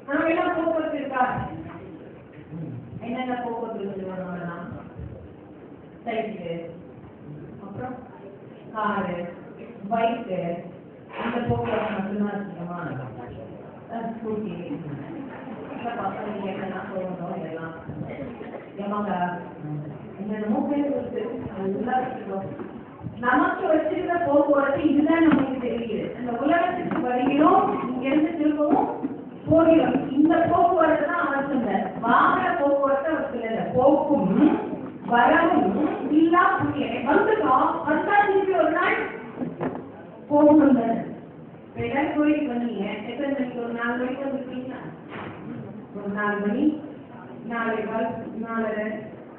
நம்ம எல்லாம் போக்குவரத்து இருக்கா என்னென்ன போக்குவரத்து இருக்குது நம்மலாம் சைக்கிள் அப்புறம் காரு பைக்கு அந்த போக்குவரத்து மட்டும்தான் இருக்குமா ஸ்கூட்டி இப்ப பசங்க என்னெல்லாம் போகணும் இதெல்லாம் எமாங்க என்னென்னமோ பேர் இருக்கு அதெல்லாம் வச்சுக்கணும் நமக்கு வச்சிருக்கிற போக்குவரத்து இதுதான் நமக்கு தெரியுது அந்த உலகத்துக்கு வருகிறோம் இங்கிருந்து திரும்பவும் போகிறோம் இந்த போக்குவரத்து தான் அவசியம் வாகன போக்குவரத்து அவசியம் இல்லை போக்கும் வரவும் இல்லா புண்ணிய வந்துட்டோம் வந்தா திருப்பி ஒரு நாள் போகணும் தானே இப்ப ஏதாவது கோயிலுக்கு வந்தீங்க எத்தனை மணிக்கு ஒரு நாலு மணிக்கு வந்துருக்கீங்களா ஒரு நாலு மணி நாலு கால் நாலரை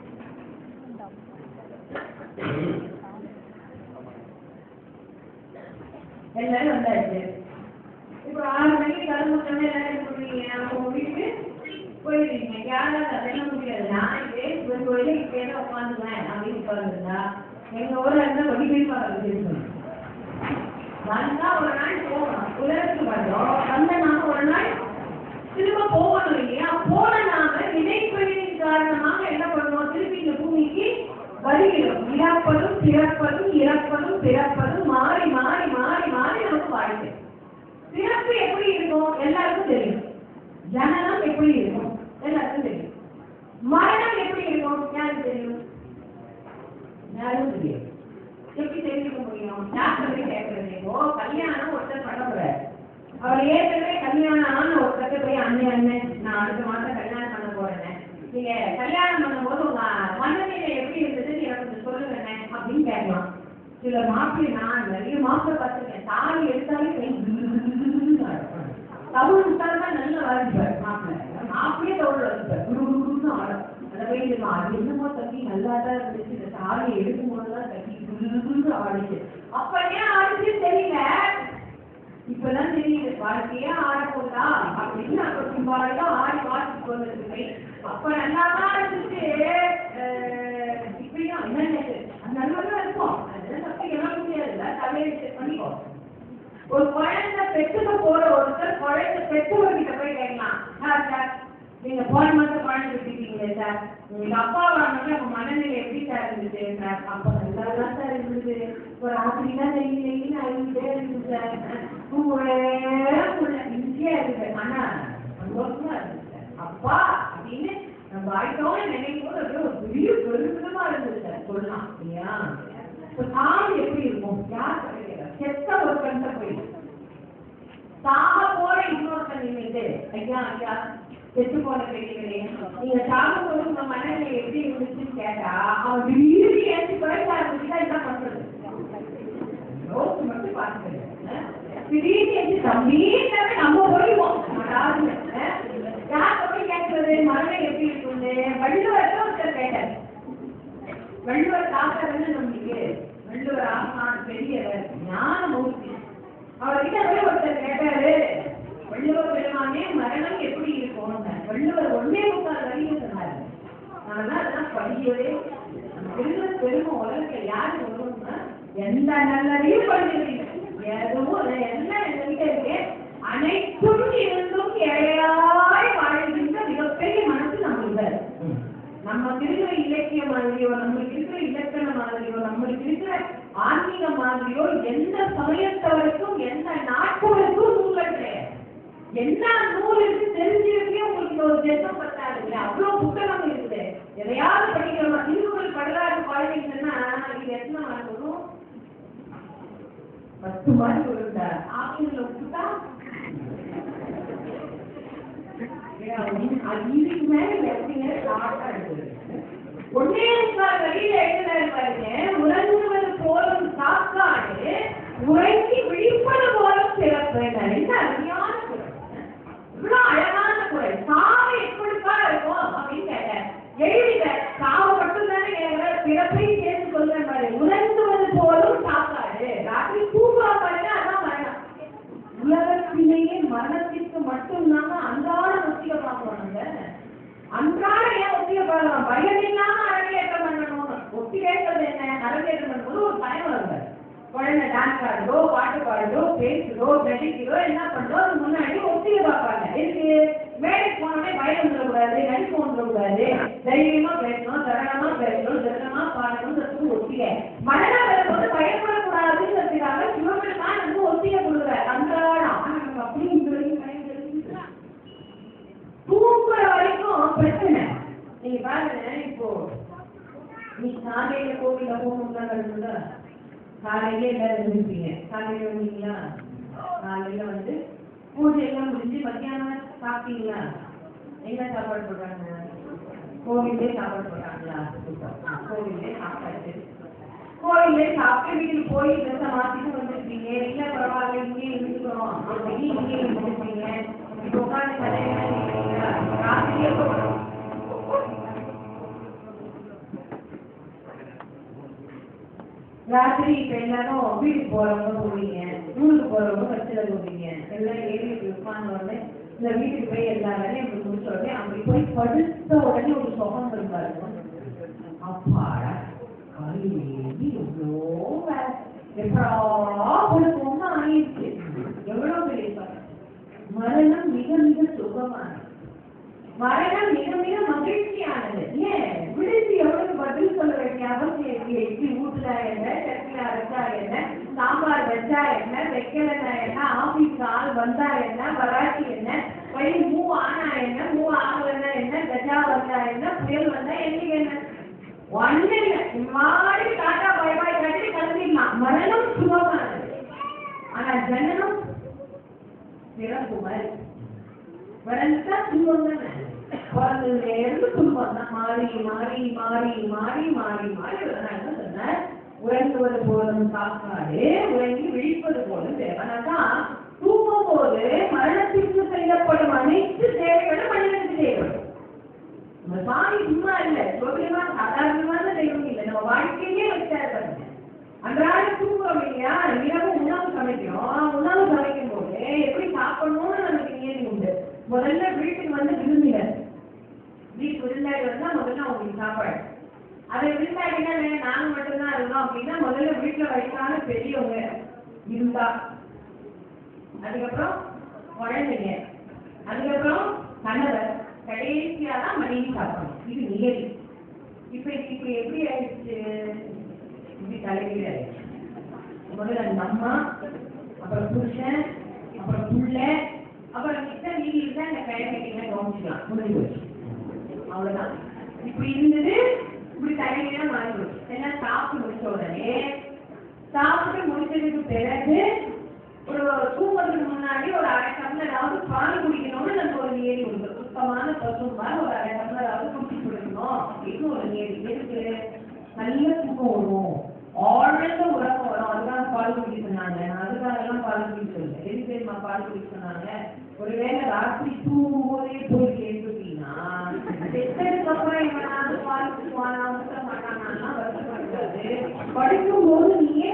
எல்லாரும் வந்தாச்சு இப்போ ஆறு மணிக்கு கிளம்புறோம்னா எல்லாரும் என்ன பண்ணுவீங்க அவங்க வீட்டுக்கு போயிடுவீங்க யாராவது அதெல்லாம் முடியாது நான் இதே ஒரு கோயில இப்ப ஏதோ உட்காந்துக்குவேன் அப்படின்னு உட்காந்துருந்தா எங்க ஊர்ல இருந்தா கொடி போய் பார்க்கறது வந்தா ஒரு நாள் போகணும் உலகத்துக்கு வந்தோம் வந்த நாம ஒரு நாள் திரும்ப போகணும் இல்லையா போன நாம நினைப்பதின் காரணமாக என்ன பண்ணுவோம் திருப்பி இந்த பூமிக்கு வருகிறோம் இறப்பதும் பிறப்பதும் இறப்பதும் பிறப்பதும் மாறி மாறி மாறி மாறி நமக்கு வாழ்க்கை பிறப்பு எப்படி இருக்கும் எல்லாருக்கும் தெரியும் ஜனனம் எப்படி இருக்கும் எல்லாருக்கும் தெரியும் மரணம் எப்படி இருக்கும் யாருக்கு தெரியும் யாருக்கும் தெரியும் எப்படி தெரிஞ்சுக்க முடியும் டாக்டர் போய் கேட்கறது இப்போ கல்யாணம் ஒருத்தர் பண்ண போறாரு அவர் ஏற்கனவே கல்யாணம் ஆன ஒருத்தர் போய் அண்ணன் அண்ணன் நான் அடுத்த மாசம் கல்யாணம் பண்ண போறேன் நீங்க கல்யாணம் பண்ணும்போது உங்க மனநிலை எப்படி இருந்ததுன்னு எனக்கு கொஞ்சம் சொல்லுங்க அண்ணே அப்படின்னு கேட்கலாம் சில மாப்பிள்ளை நான் நிறைய மாப்பிள்ளை பார்த்துருக்கேன் தாலி எடுத்தாலே கை தமிழ் விட்டாலும் தான் நல்ல வாழ்ப்பார் மாப்பிள்ளை மாப்பிள்ளையே தமிழ் வாழ்ப்பார் குரு குருன்னு ஆடும் அந்த வயது அது என்னமோ தம்பி நல்லா தான் இருந்துச்சு இந்த தாலி எடுக்கும் போதுதான் தம்பி குரு குருன்னு ஆடிச்சு அப்ப ஏன் ஆடிச்சு தெரியல இப்பதான் தெரியுது வாழ்க்கையே ஆட போதா அப்படின்னு அப்ப சிம்பாலிக்கா ஆடி பார்த்துட்டு வந்திருக்கு அப்ப நல்லா தான் இருந்துச்சு அஹ் இப்பயும் என்ன அது நல்லா இருக்கும் அதெல்லாம் தப்பு எல்லாம் முடியாதுல்ல தலையை செக் பண்ணிக்கோ ஒரு குழந்தை பெற்றுக்க போற ஒருத்தர் குழந்தை பெற்றவர்கிட்ட போய் கேட்கலாம் சார் சார் நீங்க போன மாசம் குழந்தை பெற்றுட்டீங்களே சார் உங்க அப்பா வாங்கினா உங்க மனநிலை எப்படி சார் இருந்துச்சு சார் அப்ப நல்லா தான் சார் இருந்தது ஒரு ராத்திரி தான் நெய் நெய்னு அழுகிட்டே இருந்துச்சு சார் தூங்கவே முடியல ஈஸியா இருக்கு ஆனா சந்தோஷமா இருந்துச்சு சார் அப்பா அப்படின்னு நம்ம வாழ்க்கையோட நினைக்கும் போது அப்படியே ஒரு பெரிய பெருமிதமா இருந்தது சார் சொல்லலாம் இல்லையா இப்ப தாய் எப்படி இருக்கும் யார் கிடைக்கிறார் செத்த ஒருத்தன்ட்ட போய் சாக போற இன்னொருத்தன் நின்னுட்டு ஐயா ஐயா செத்து போன பெரியவரே நீங்க சாகும் போது உங்க மனநிலை எப்படி இருந்துச்சுன்னு கேட்டா அவன் திடீர்னு ஏற்றி குறைக்க ஆரம்பிச்சுட்டா என்ன பண்றது யோசிச்சு மட்டும் பார்த்துக்கிறேன் திடீர்னு ஏற்றி தம்பீன்னாவே நம்ம போயிடுவோம் யாரு யார் போய் கேட்கறது மனநிலை எப்படி இருக்குன்னு வள்ளுவர்கிட்ட ஒருத்தர் கேட்டார் வள்ளுவர் தாத்தர் என்ன நம்பிக்கை வள்ளுவர் ஆசான் பெரியவர் ஞானமூர்த்தி அவர்கிட்ட போய் ஒருத்தர் கேட்டாரு வள்ளுவர் பெருமானே மரணம் எப்படி இருக்கும் வள்ளுவர் ஒன்னே முக்கால் வரையும் சொன்னாரு நான் அதெல்லாம் படிக்கவே இருக்கிற பெருமை உலகத்துல யாரு சொல்லணும்னா எந்த நல்லதையும் படிக்கிறீங்க எதுவும் இல்லை, எல்லாம் எங்ககிட்ட இருக்கு அனைத்தும் இருந்தும் இழையாய் வாழ்கின்ற மிகப்பெரிய மனசு நம்மளுக்கு இருக்கு. நம்ம இருக்கிற இலக்கிய மாதிரியோ நம்மளுக்கு இருக்கிற இலக்கண மாதிரியோ நம்மளுக்கு இருக்கிற ஆன்மீக மாதிரியோ எந்த சமயத்தவருக்கும் எந்த நாட்களுக்கும் நூல்கள் கிடையாது என்ன நூல் இருக்கு தெரிஞ்சிருக்கே உங்களுக்கு ஒரு ஜென்மம் பத்தாது இல்லை அவ்வளவு புத்தகம் இருக்குது எதையாவது படிக்கிறோம் திருக்குறள் படுறாரு குழந்தைங்கன்னா இது எத்தனை மார்க் வரும் பத்து மார்க் வரும் சார் ஆப்ஷன்ல விட்டுட்டா அது இதுக்கு மேல எப்படிங்க ஷார்ட்டா இருக்குது ஒன்னே முக்கால் வழியில எழுதுறாரு பாருங்க உறங்குவது போலும் சாக்காடு உறங்கி விழிப்பது போலும் சிறப்பு என்ன அருமையான குரல் இவ்வளவு அழகான குரல் சாவு எப்படிப்பா இருக்கும் அப்படின்னு கேட்டேன் எழுதிட்ட சாவு மட்டும் தானே கேட்கிற பிறப்பையும் சேர்த்து சொல்றேன் பாரு உறங்குவது போலும் சாக்காடு ராத்திரி தூங்குவா பாருங்க அதான் மரணம் உலகத்திலேயே மரணத்திற்கு மட்டும்தாங்க அன்றாட ஒத்திகை பார்க்கிறோம் நம்ம அன்றாட ஏன் ஒத்திகை பார்க்கலாம் பயம் இல்லாம அரங்கேற்றம் பண்ணணும் ஒத்திகைன்றது என்ன அரங்கேற்றம் பண்ணும்போது ஒரு பயம் வருங்க குழந்தை டான்ஸ் ஆடுதோ பாட்டு பாடுதோ பேசுதோ நடிக்கிறதோ என்ன பண்றோ அது முன்னாடி ஒத்திகை பார்ப்பாங்க எதுக்கு நீ காலையில கோவில போகணும்னா கருதுல காலையில எல்லாரும் எழுந்திருப்பீங்க காலையில வந்தீங்களா காலையில வந்து பூஜை எல்லாம் முடிஞ்சு மத்தியானம் சாப்பிட்டீங்களா என்ன சாப்பாடு போடுறாங்க கோவிலே சாப்பாடு போடுறாங்களா கோவிலே சாப்பாடு கோவிலே சாப்பிட்டு வீட்டுக்கு போய் ட்ரெஸ்ஸை மாத்திட்டு வந்துருப்பீங்க இல்ல பரவாயில்ல இங்கே இருந்துக்கிறோம் அப்படின்னு இங்கே இருந்துருப்பீங்க இப்போ உட்காந்து கல்யாணம் ராத்திரியே போகணும் ராத்திரி இப்ப எல்லாரும் வீட்டுக்கு போறவங்க போவீங்க ஊருக்கு போறவங்க பஸ்ல போவீங்க எல்லாம் ஏறி உட்கார்ந்த உடனே இந்த வீட்டுக்கு போய் எல்லா வேலையும் இப்படி முடிச்ச உடனே அப்படி போய் படுத்த உடனே ஒரு சுகம் இருந்தாரு அப்பாடா கல்வி எவ்வளோ வேலை எப்படா கொடுக்கணும்னு ஆயிடுச்சு எவ்வளவு பெரிய சுகம் மரணம் மிக மிக சுகமானது மரணம் மிக மிக மகிழ்ச்சியானது ஏன் விடுதி எவ்வளவு பதில் சொல்ல வேண்டிய அவசியம் இருக்கு இட்லி ஊட்டுல என்ன சட்னி அரைச்சா என்ன சாம்பார் வச்சா என்ன வைக்கலன்னா என்ன ஆபீஸ் ஆள் வந்தா என்ன வராட்டி என்ன வழி மூவ் ஆனா என்ன மூவ் ஆகலன்னா என்ன கஜா வந்தா என்ன புயல் வந்தா என்னைக்கு என்ன ஒண்ணு இல்லை மாதிரி டாட்டா பாய் பாய் கட்டி கிளம்பிடலாம் மரணம் சுகமானது ஆனா ஜனனம் பிறப்பு மாதிரி பிறந்தா துன்பம் தானே பிறந்ததுல இருந்து துன்பம் தான் மாறி மாறி மாறி மாறி மாறி மாறி என்ன சொன்னார் உறங்குவது போலும் சாப்பாடு உறங்கி விழிப்பது போலும் தேவனாதான் தூங்கும் போது மரணத்திற்கு செய்யப்படும் அனைத்து தேவைகளும் மனிதனுக்கு தேவைப்படும் நம்ம சாமி சும்மா இல்ல சோதரியமா சாதாரணமான தெய்வம் இல்லை நம்ம வாழ்க்கையே வச்சாரு பாருங்க அன்றாடம் தூங்குறோம் இல்லையா இரவு உணவு சமைக்கிறோம் உணவு சமைக்கும் போது எப்படி சாப்பிடணும்னு நமக்கு நியதி உண்டு முதல்ல வீட்டுக்கு வந்து விருந்தினர் வீட்டு விருந்தாடி வந்தா முதல்ல அவங்களுக்கு சாப்பாடு அதை விருந்தாடினா நாங்க மட்டும்தான் இருந்தோம் அப்படின்னா முதல்ல வீட்டுல வயசான பெரியவங்க இருந்தா அதுக்கப்புறம் குழந்தைங்க அதுக்கப்புறம் கணவர் கடைசியா தான் மனைவி சாப்பிடணும் இது நியதி இப்ப இப்ப எப்படி ஆயிடுச்சு இப்படி தலைகீழ ஆயிடுச்சு முதல்ல அந்த அம்மா அப்புறம் புருஷன் அப்புறம் புள்ள அப்புறம் மித்த நீங்க இருந்தா இந்த கிழமைக்கு கவனிச்சுக்கலாம் முடிஞ்சு போச்சு அவ்வளவுதான் இப்படி இருந்தது இப்படி தலைகீழா மாறி போச்சு எல்லாம் சாப்பிட்டு முடிச்ச உடனே சாப்பிட்டு முடிச்சதுக்கு பிறகு ஒரு தூங்குறதுக்கு முன்னாடி ஒரு அரை டம்ளராவது பால் குடிக்கணும்னு நம்ம ஒரு நியதி உண்டு சுத்தமான பசும்பால் ஒரு அரை டம்ளராவது குடிச்சு குடிக்கணும் அப்படின்னு ஒரு நியதி எதுக்கு நல்ல தூக்கம் வரும் ஆழ்ந்த உறக்கம் வரும் அதுதான் பால் குடிக்க சொன்னாங்க நான் அதுக்காக எல்லாம் பால் குடிக்க சொல்லல எது தெரியுமா பால் குடிக்க சொன்னாங்க ஒருவேளை ராத்திரி தூங்கும் போதே போய் கேட்டுட்டீங்கன்னா செத்ததுக்கு அப்புறம் எவனாவது பால் குடிக்குவானா ஊட்ட மாட்டானா வருத்தப்படாது படிக்கும் போது நீயே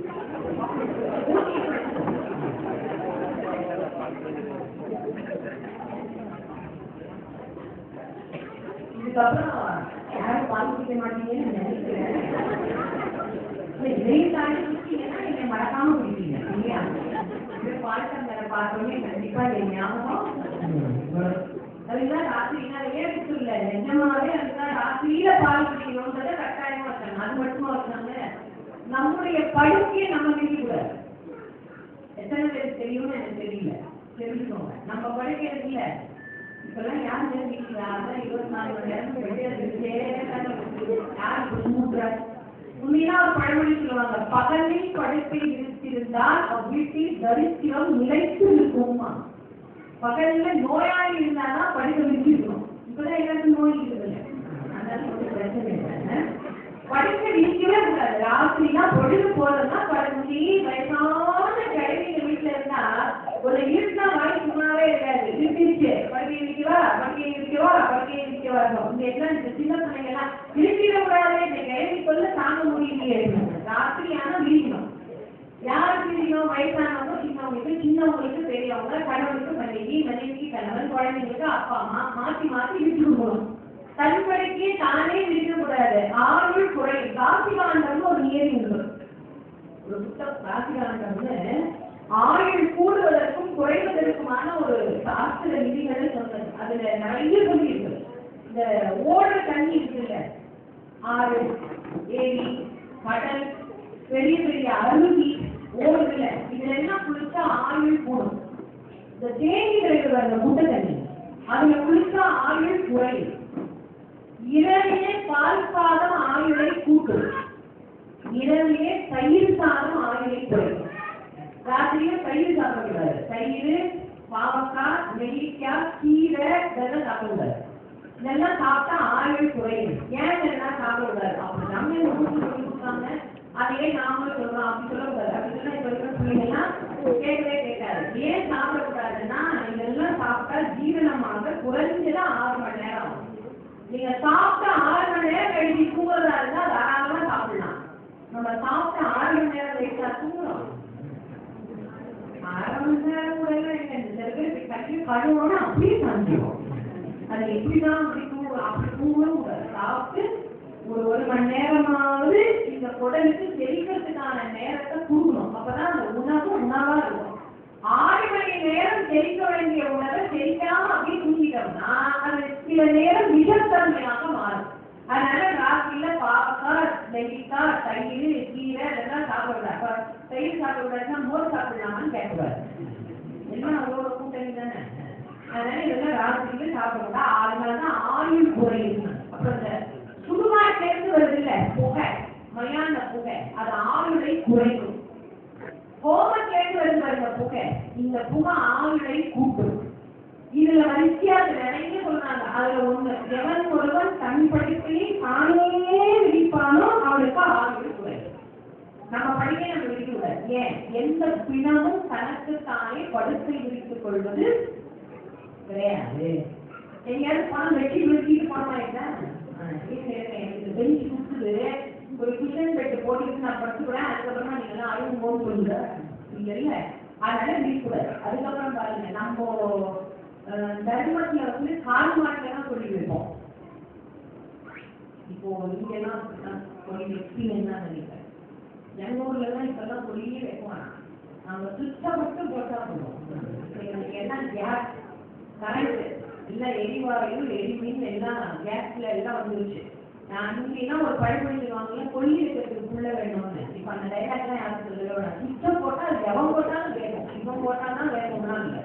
இதுக்கப்புறம் யாரும் பால் குடிக்க மாட்டீங்கன்னு நினைக்கிறேன் இல்ல, இதையும் தாண்டி குடிச்சீங்கன்னா நீங்க மறக்காம குடிப்பீங்க இல்லையா இது பால் டம்ளரை பார்த்தோன்னே கண்டிப்பா என் ஞாபகம் வரும். அதுதான் ராத்திரி நான் ஏற்று இல்ல நிஜமாவே அதுதான் ராத்திரியில பால் குடிக்கணும்ன்றத கட்டாயமா வச்சாங்க அது மட்டுமா வச்சாங்க நம்முடைய படுக்கையை நம்ம விதிக்கூடாது எத்தனை பேருக்கு தெரியும்னு எனக்கு தெரியல தெரிஞ்சுக்கோங்க நம்ம படுக்கை இருக்குல்ல இப்பெல்லாம் யார் தெரிஞ்சுக்கிறா அதான் இருபத்தி நாலு மணி நேரம் வெளியே யார் இப்படி மூட்டுறாரு உண்மையா ஒரு பழமொழி சொல்லுவாங்க பகலில் படுக்கை இருந்திருந்தால் அவ்வீட்டில் தரித்திரம் நிலைத்து இருக்குமா பகல்ல நோயாளி இருந்தாதான் படுக்கை விரிச்சிருக்கணும் இப்பதான் எல்லாருக்கும் நோய் இருக்குதுல்ல அதனால ஒன்றும் பிரச்சனை இல்லை படுக்கை விரிக்கவே கூடாது ராத்திரினா பொழுது போறதுன்னா படுக்கி வயசான கிழவிங்க வீட்டுல இருந்தா ஒரு இருட்டா வாய் சும்மாவே இருக்காது இருந்துச்சு படுக்கை விரிக்கவா படுக்கை விரிக்கவா படுக்கை விரிக்கவா இருக்கும் இந்த எல்லாம் இந்த சின்ன பிள்ளைங்க எல்லாம் விரிக்கிட கூடாது இந்த கிழவி சொல்ல தாங்க முடியலையே ராத்திரி ஆனா விரிக்கணும் யாருக்கு விரிக்கணும் வயசானவங்க சின்னவங்களுக்கு சின்னவங்களுக்கு பெரியவங்க கணவனுக்கு மனைவி மனைவிக்கு கணவன் குழந்தைங்களுக்கு அப்பா அம்மா மாத்தி மாத்தி விட்டு கொடுக்கணும் தன்படிக்கே தானே விரிக்கக்கூடாது ஆயுள் குறை காசிகாண்டம்னு ஒரு நியதி உண்டு ஒரு புத்தகம் காசிகாண்டம்னு ஆயுள் கூடுவதற்கும் குறைவதற்குமான ஒரு சாஸ்திர விதிகளை சொன்னது அதுல நிறைய சொல்லி இருக்கு இந்த ஓடுற தண்ணி இருக்குல்ல ஆறு ஏரி கடல் பெரிய பெரிய அருவி ஓடுதுல இதுல எல்லாம் குளிச்சா ஆயுள் கூடும் இந்த தேனி கிடைக்கிற அந்த முட்டை தண்ணி அதுல குளிச்சா ஆயுள் குறையும் இரவிலே பால் பாதம் ஆயுள் ஆயுளை கூட்டும் இரவிலே தயிர் சாதம் ஆயுளை குறைக்கும் ராத்திரியும் தயிர் சாப்பிடக்கூடாது தயிர் பாவக்காய் நெல்லிக்காய் கீரை இதெல்லாம் சாப்பிடக்கூடாது இதெல்லாம் சாப்பிட்டா ஆயுள் குறையும் ஏன் இதெல்லாம் சாப்பிடக்கூடாது அப்படி நம்ம இந்த ஊருக்கு சொல்லி கொடுத்தாங்க அதையே நாமளும் சொல்றோம் அப்படி சொல்லக்கூடாது அப்படி சொன்னா இப்ப இருக்கிற பிள்ளைங்கலாம் கேட்கவே கேட்காது ஏன் சாப்பிடக்கூடாதுன்னா இதெல்லாம் சாப்பிட்டா ஜீரணமாக குறைஞ்சது ஆறு மணி நேரம் ஆகும் நீங்க சாப்பிட்ட ஆறு மணி நேரம் கழிச்சு தூங்குறதா இருந்தா தாராளமா சாப்பிடலாம் நம்ம சாப்பிட்ட ஆறு மணி நேரம் கழிச்சா தூங்குறோம் அரை மணி நேரம் கூட எல்லாம் இல்லை. இந்த சில பேர் இப்படி கட்டி கழுவணும்னா அப்படியே சாஞ்சிடும் அது எப்படிதான் அப்படி தூங்க அப்படி தூங்கவும் கூடாது சாப்பிட்டு ஒரு ஒரு மணி நேரமாவது இந்த குடலுக்கு செரிக்கிறதுக்கான நேரத்தை கொடுக்கணும் அப்பதான் அந்த உணவு உணவா இருக்கும் ஆறு மணி நேரம் செரிக்க வேண்டிய உணவை செரிக்காம அப்படியே தூங்கிட்டோம்னா அது சில நேரம் விஷத்தன்மையாக மாறும் அதனால ராத்திரியில பாவக்காய் நெல்லிக்காய் தயிர் கீரை இதெல்லாம் சாப்பிடக்கூடாது அப்ப தயிர் சாப்பிடக்கூடாதுன்னா மோர் சாப்பிடலாமான்னு கேட்கக்கூடாது எல்லாம் அவரோட கூட்டணி தானே அதனால இதெல்லாம் ராத்திரியில சாப்பிடக்கூடாது அதனால தான் ஆயுள் குறையும் அப்புறம் இந்த சுடுகாட்டிலிருந்து வருது இல்ல புகை மயான புகை அது ஆயுளை குறைக்கும் கோபத்திலிருந்து வருது பாருங்க புகை இந்த புகை ஆயுளை கூட்டும் இதுல வரிசையாக நிறைய சொல்றாங்க அதுல ஒண்ணு எவன் ஒருவன் தன் படிப்பிலே தானே விதிப்பானோ அவனுக்கு ஆயுள் குறையும் நம்ம படிக்க நம்ம விரிக்க கூடாது ஏன் எந்த பிணமும் தனக்கு தானே படுக்கை விரித்துக் கொள்வது கிடையாது எங்கேயாவது பணம் வெட்டி விரிக்கிட்டு போனோமா என்ன ஆஹ் இல்ல, இல்ல, எனக்கு பெஞ்சு கொடுத்துது ஒரு கிச்சன் பெட்டு போட்டுட்டு நான் படுத்துக்கிறேன் அதுக்கப்புறமா நீங்க எல்லாம் அழுகும் போது சொல்லுங்க இல்ல இல்ல அதனால விரிக்கூடாது அதுக்கப்புறம் பாருங்க நம்ம அஹ், தர்மத்துல வந்து கால் மாட்டுல தான் சொல்லி வைப்போம் இப்போ நீங்க எல்லாம் அப்படித்தான் சொல்லி வைப்பீங்கன்னு தான் நினைக்கிறேன் எங்க ஊர்ல எல்லாம் இப்பெல்லாம் சொல்லியே வைப்பாங்க நாங்க சுத்தம் மட்டும் போட்டா போதும் எங்களுக்கு எல்லாம் கேஸ் கரண்ட் இல்ல எரிவாயு எரிமீன் எல்லாம் கேஸ்ல எல்லாம் வந்துருச்சு நான் இங்கெல்லாம் ஒரு பழமொழி சொல்லுவாங்கல்ல கொல்லி வைக்கிறதுக்கு புள்ள வேணும்னு இப்ப அந்த டைலாக் தான் யாரும் சொல்லவே வேணாம் சுத்தம் போட்டா அது எவன் போட்டாலும் வேணும் இவன் போட்டாதான் வேணும்னா இல்ல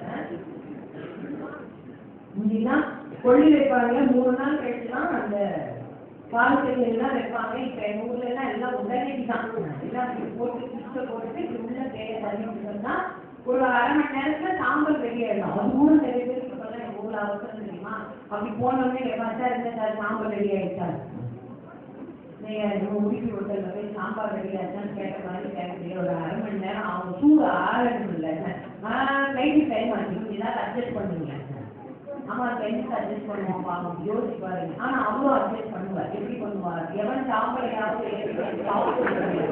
முந்திலாம் கொள்ளி வைப்பாங்க மூணு நாள் கழிச்சு தான் அந்த பால் எல்லாம் வைப்பாங்க இப்ப எங்க ஊர்ல எல்லாம் எல்லாம் உடனடி தான் எல்லாம் இப்படி போட்டு சுத்த போட்டுட்டு இப்படி உள்ள தேய தள்ளி சொன்னா ஒரு அரை மணி நேரத்துல சாம்பல் ரெடியாயிடும் அது கூட நிறைய பேருக்கு இப்பெல்லாம் எங்க ஊர்ல அவசரம் தெரியுமா அப்படி போனோடனே பார்த்தா இருந்த சார் சாம்பல் ரெடி ஆயிடுச்சா நீங்க நம்ம உடுப்பி ஹோட்டல்ல போய் சாம்பார் ரெடி ஆச்சான்னு கேட்ட மாதிரி கேட்கறீங்க ஒரு அரை மணி நேரம் அவங்க சூடு ஆறணும் இல்லை லைட்டு டைம் ஆச்சு ஏதாவது அட்ஜஸ்ட் பண்ணுவீங்க ஆமா பெண்ணுக்கு அட்ஜஸ்ட் பண்ணுவோம் பாவம் யோசிச்சு பாருங்க ஆனா அவரும் அட்ஜஸ்ட் பண்ணுவார் எப்படி பண்ணுவார் எவன் சாம்பலையாவது ஏற்றி சாப்பிட்டு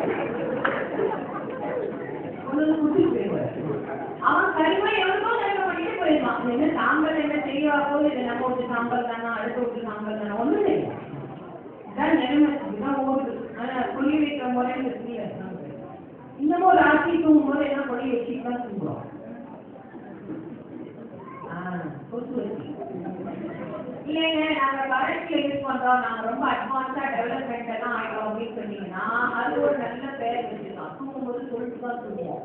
ஒண்ணு குடிச்சு போயிடுவார் அவன் கரிமா எவனுக்கோ கரிமா பண்ணிட்டு போயிடுவான் இது என்ன சாம்பல் என்ன தெரியவா போகுது இது நம்ம விட்டு சாம்பல் தானா அடுத்த விட்டு சாம்பல் தானா ஒண்ணும் தெரியும் இதான் நிலைமை இதுதான் ஓடுது ஆனா கொல்லி வைக்கிற முறையில் இருக்குல்ல இன்னமும் ஒரு ஆட்சி தூங்கும் போது என்ன கொல்லி வச்சுட்டு தான் தூங்குறோம் ஆஹ் கொசு வச்சு இல்லைங்க நாங்க கரண்ட்ல யூஸ் பண்றோம் நாங்க ரொம்ப அட்வான்ஸா டெவலப்மெண்ட் எல்லாம் ஆயிடும் அப்படின்னு சொன்னீங்கன்னா அது ஒரு நல்ல பேர் வச்சுக்கலாம் தூங்கும்போது சொல்லிட்டு தான் தூங்குவோம்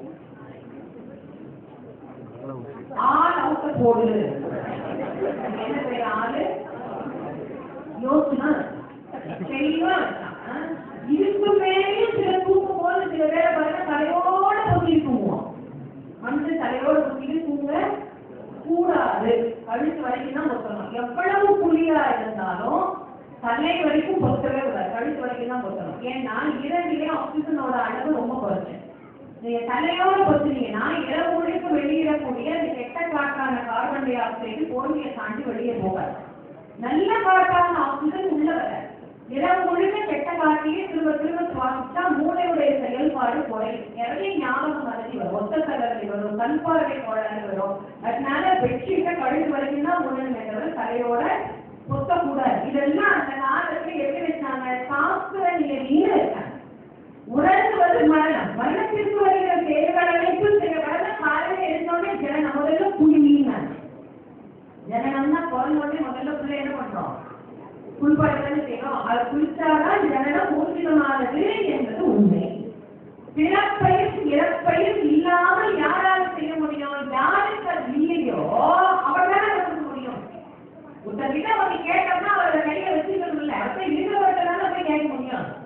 ஆள் அவுட்ட போடு என்ன பேர் ஆளு யோசனா தெளிவா இருக்கான். ஆ? இதுக்கு மேலேயும் சில தூங்கும் போது சில பேரை பாருங்க தலையோட பொத்தி தூங்குவோம் வந்து தலையோட பொத்திட்டு தூங்க கூடாது கழுத்து வரைக்கும் தான் பொத்தணும் எவ்வளவு புலியா இருந்தாலும் தலை வரைக்கும் பொத்தவே கூடாது கழுத்து வரைக்கும் தான் பொத்தணும் ஏன்னா இரண்டிலே ஆக்சிஜனோட அளவு ரொம்ப குறைச்சு நீங்க தலையோட பொத்துனீங்கன்னா இரவு முழுக்க வெளியிடக்கூடிய அந்த கெட்ட காற்றான கார்பன் டை ஆக்சைடு போர்வையை தாண்டி வெளியே போகாது நல்ல காற்றான ஆக்சிஜன் உள்ள வர இரவு முழுக்க கெட்ட காற்றையே திரும்ப திரும்ப சுவாசிச்சா மூளையுடைய செயல்பாடு குறையும் நிறைய ஞாபகம் மறதி வரும் ஒத்த தலைவலி வரும் கண் பார்வை கோளாறு வரும் அதனால பெட்ஷீட்டை கழுத்து வரைக்கும் தான் முன்னே தவிர தலையோட பொத்தக்கூடாது இதெல்லாம் அந்த காலத்துல எப்படி வச்சாங்க சாஸ்திர நிலையில இருக்காங்க உணர்த்துவது மரணம் மரணத்திற்கு வருகிற செயல்கள் அனைத்தும் செய்யப்படாத காலையில எழுந்தோடனே ஜனனம் முதல்ல குடிமீனாங்க ஜனனம்னா பிறந்தோடனே முதல்ல பிள்ளை என்ன பண்றோம் குளிப்பாட்டு செய்யணும் அது குளிச்சாதான் ஜனனம் ஊர்ஜிதமானது என்பது உண்மை பிறப்பையும் இறப்பையும் இல்லாமல் யாரால செய்ய முடியும் யாருக்கு அது இல்லையோ அவர்தான் கொடுக்க முடியும் ஒருத்தர்கிட்ட வந்து கேட்டோம்னா அவரோட கையை வச்சுக்கணும் இல்ல அப்ப இருக்கிறவர்கிட்ட போய் கேட்க முடியும்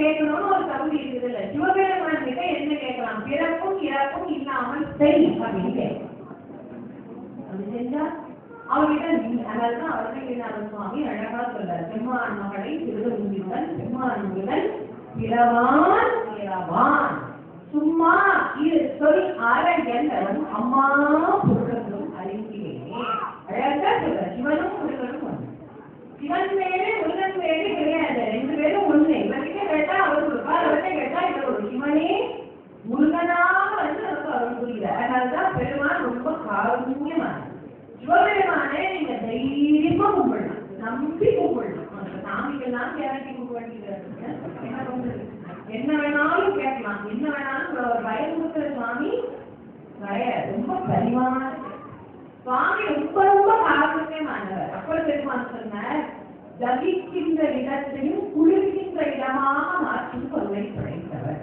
கேட்கணும்னு ஒரு தகுதி இருக்குது இல்ல சிவபெருமான் கிட்ட என்ன கேட்கலாம் பிறப்பும் இறப்பும் இல்லாமல் செய் அப்படின்னு கேட்கலாம் அப்படி செஞ்சா அவர்கிட்ட நீ- அதனாலதான் அவர்கள் சுவாமி அழகா சொல்றார் செம்மான் மகளை திருவருந்தியுடன் செம்மான் முருகன் பிறவான் பிறவான் சும்மா இது சொல் அற எல்லரும் அம்மா புருஷனும் அறிந்தினே அழகா சொல்ற சிவனும் முருகனும் ஒன்று சிவன் வேறு முருகன் வேறு கிடையாது ரெண்டு பேரும் ஒண்ணு இவர்கிட்ட கேட்டா அவர் கொடுப்பார் அவர்கிட்ட கேட்டா இவர் ஒரு சிவனே முருகனாக வந்து நமக்கு அருள் புரியுது அதனாலதான் பெருமான் ரொம்ப காரூண்யமானது சிவபெருமானே நீங்க தைரியமா கும்பிடலாம் நம்பி கும்பிடலாம் அந்த சாமிக்கெல்லாம் கேரண்டி கும்பிட வேண்டியது என்ன பண்றது என்ன வேணாலும் கேட்கலாம் என்ன வேணாலும் ஒரு பயமுறுத்துற சுவாமி கிடையாது ரொம்ப பரிவான சுவாமி ரொம்ப ரொம்ப காரணமானவர் அப்பர் பெருமான் சொன்னார் தவிக்கின்ற இடத்தையும் குளிர்கின்ற இடமாக மாற்றும் பொருளை படைத்தவர்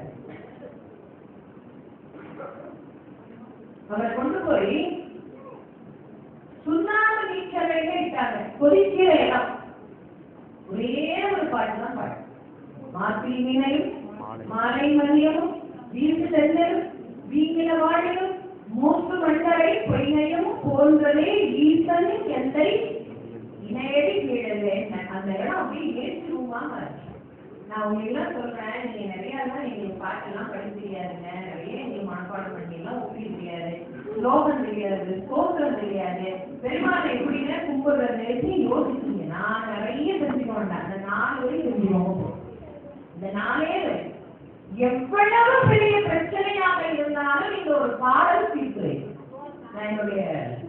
அவர் கொண்டு போய் சுண்ணாம்பு நீச்சலையில இட்டாங்க கொதிக்கிற இடம் ஒரே ஒரு பாட்டு தான் பாடு மாத்திரை மீனையும் மாலை மதியமும் வீட்டு செல்லலும் வீங்கின வாழிலும் மூக்கு மண்டரை பொய்னையும் போன்றதே ஈசனின் எந்தை இணையடி கீழவே அந்த இடம் அப்படியே ஏற்றி ரூமா மாறிச்சு நான் உங்களெல்லாம் சொல்றேன் நீங்க நிறைய எல்லாம் நீங்க பாட்டெல்லாம் படிக்க தெரியாதுங்க நிறைய நீங்க மனப்பாடம் பண்ணிலாம் ஒப்பி தெரியாது ஸ்லோகம் தெரியாது ஸ்தோத்திரம் தெரியாது பெருமாளை எப்படின்னு கும்பிடுறது யோசிச்சீங்கன்னா நிறைய தெரிஞ்சுக்க வேண்டாம் அந்த நாலு வரை தெரிஞ்சுக்கோங்க இந்த நாளே வரை எவ்வளவு பெரிய பிரச்சனையாக இருந்தாலும் நீங்க ஒரு பாடல் தீர்க்கிறேன் நான் என்னுடைய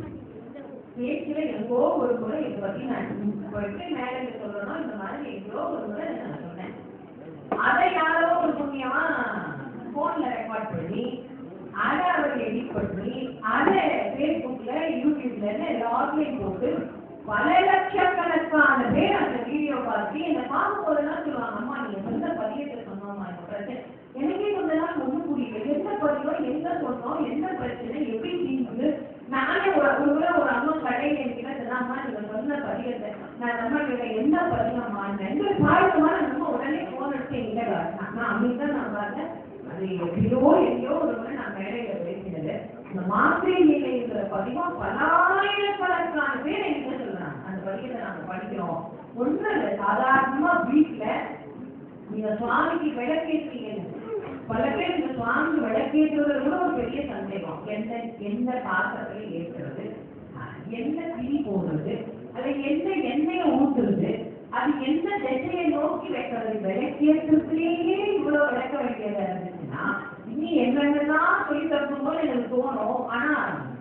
பேச்சுல எங்கோ ஒரு முறை இதை பத்தி நான் போயிட்டு மேலே சொல்லணும் இந்த மாதிரி எங்கோ ஒரு முறை நான் சொன்னேன் அதை யாரோ ஒரு புண்ணியமா போன்ல ரெக்கார்ட் பண்ணி அதை அவர் எடிட் பண்ணி அதை ஃபேஸ்புக்ல யூடியூப்ல எல்லாத்துலயும் போட்டு பல லட்சக்கணக்கான பேர் அந்த வீடியோ பார்த்து என்னை பார்க்கும் போதெல்லாம் சொல்லுவாங்க அம்மா நீங்க சொந்த பதியத்தை சொன்னோமா இந்த பிரச்சனை எனக்கே கொஞ்ச நாள் ஒண்ணும் புரியல எந்த பதிவம் எங்க சொன்னோம் என்ன பிரச்சனை எப்படி தீர்ந்து நானே ஒரு ஒரு முறை ஒரு அம்மா கடையில என்கிட்ட சொன்னாம்மா நீங்க சொன்ன பதியத்தை நான் நம்ம கிட்ட எந்த பதிவம்மா ரெண்டு பாடுமா நம்ம உடனே போன் எடுத்து எங்க நான் அமைதிதான் நான் பார்த்தேன் அது எப்படியோ எங்கேயோ ஒரு முறை நான் மேடையில பேசினது இந்த மாத்திரை நிலைங்கிற பதிவம் பலாயிரக்கணக்கான பேர் என்கிட்ட சொல்றாங்க அந்த பதியத்தை நாங்க படிக்கிறோம் ஒண்ணும் இல்லை சாதாரணமா வீட்டுல நீங்க சுவாமிக்கு விளக்கேற்றீங்க பல பேர் இந்த சுவாமி விளக்கேற்றுவது கூட ஒரு பெரிய சந்தேகம் எந்த எந்த பாத்திரத்துல ஏற்றுறது என்ன திரி போடுறது அது எந்த எண்ணெயை ஊத்துறது அது எந்த திசையை நோக்கி வைக்கிறது விளக்கேற்றத்திலேயே இவ்வளவு விளக்க வேண்டியதா இருந்துச்சுன்னா இனி என்னென்னலாம் சொல்லி தரணும் போது எனக்கு தோணும் ஆனா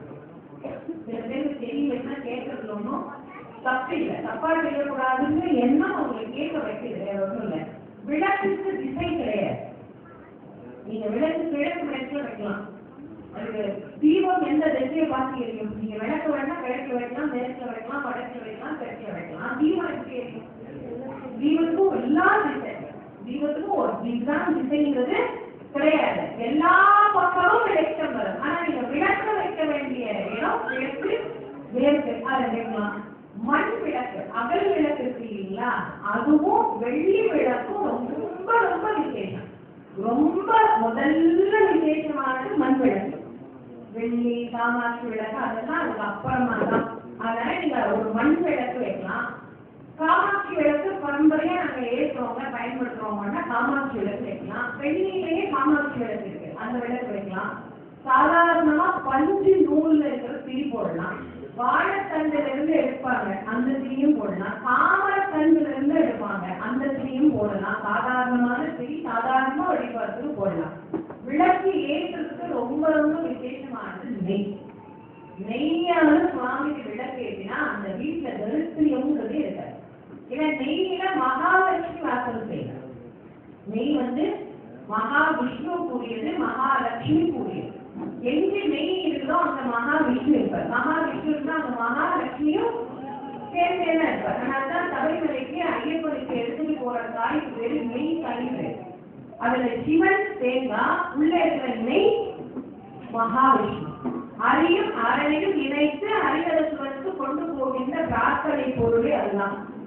சில பேருக்கு தெரியலன்னா கேட்கறதுல ஒன்றும் தப்பு இல்லை தப்பா செய்யக்கூடாதுன்னு எண்ணம் அவங்களுக்கு கேட்க வைக்கிறது வேற ஒன்றும் இல்லை விளக்குக்கு திசை கிடையாது நீங்க விளக்கு கிழக்கு விளக்குல வைக்கலாம் அதுக்கு தீபம் எந்த திசையை பார்த்து எரியும் நீங்க விளக்கு வேணா கிழக்கு வைக்கலாம் மேற்குல வைக்கலாம் வடக்குல வைக்கலாம் தெற்குல வைக்கலாம் தீபம் எப்படி எரியும் தீபத்துக்கும் எல்லா திசை தீபத்துக்கும் ஒரு இதுதான் திசைங்கிறது கிடையாது எல்லா பக்கமும் வெளிச்சம் வரும் ஆனா நீங்க விளக்க வைக்க வேண்டிய இடம் கிழக்கு மேற்கு அதை வைக்கலாம் மண் விளக்கு அகல் விளக்கு இருக்கு இல்லைங்களா அதுவும் வெள்ளி விளக்கும் ரொம்ப ரொம்ப விசேஷம் ரொம்ப முதல்ல விசேஷமானது மண் விளக்கு வெள்ளி காமாட்சி விளக்கு அதெல்லாம் அதுக்கு அப்புறமா தான் அதனால நீங்க ஒரு மண் விளக்கு வைக்கலாம் காமாட்சி விளக்கு பரம்பரையா நாங்க ஏற்றுறவங்க பயன்படுத்துறவங்கன்னா காமாட்சி விளக்கு வைக்கலாம் வெள்ளியிலேயே காமாட்சி விளக்கு இருக்கு அந்த விளக்கு வைக்கலாம் சாதாரணமா பஞ்சு நூல்ல இருக்கிற திரி போடலாம் வாழைத்தண்டுல இருந்து எடுப்பாங்க அந்த திரியும் போடலாம் தாமரத்தண்டுல இருந்து எடுப்பாங்க அந்த திரியும் போடலாம் சாதாரணமான திரி சாதாரணமா வழிபாட்டுக்கு போடலாம் விளக்கு ஏற்றுறதுக்கு ரொம்ப ரொம்ப விசேஷமானது நெய் நெய்யான சுவாமிக்கு விளக்கு ஏற்றினா அந்த வீட்டுல தரித்திரியம்ங்கிறது இருக்காது ஏன்னா நெய்யில மகாலட்சுமி வாசல் செய்யலாம் நெய் வந்து மகாவிஷ்ணு கூடியது மகாலட்சுமி கூடியது எங்க நெய் இருக்குதோ அந்த மகாவிஷ்ணு இருப்பார் மகாவிஷ்ணு இருந்தா அந்த மகாலட்சுமியும் சேர்ந்தே தான் இருப்பார் அதனாலதான் சபரிமலைக்கு ஐயப்பனுக்கு எடுத்துட்டு போற காய்க்கு பேரு நெய் காய் பேரு அதுல சிவன் தேங்காய் உள்ள இருக்கிற நெய் மகாவிஷ்ணு அரியும் அரணையும் இணைத்து ஹரிஹரசுவனுக்கு கொண்டு போகின்ற பிரார்த்தனை பொருளே அதுதான்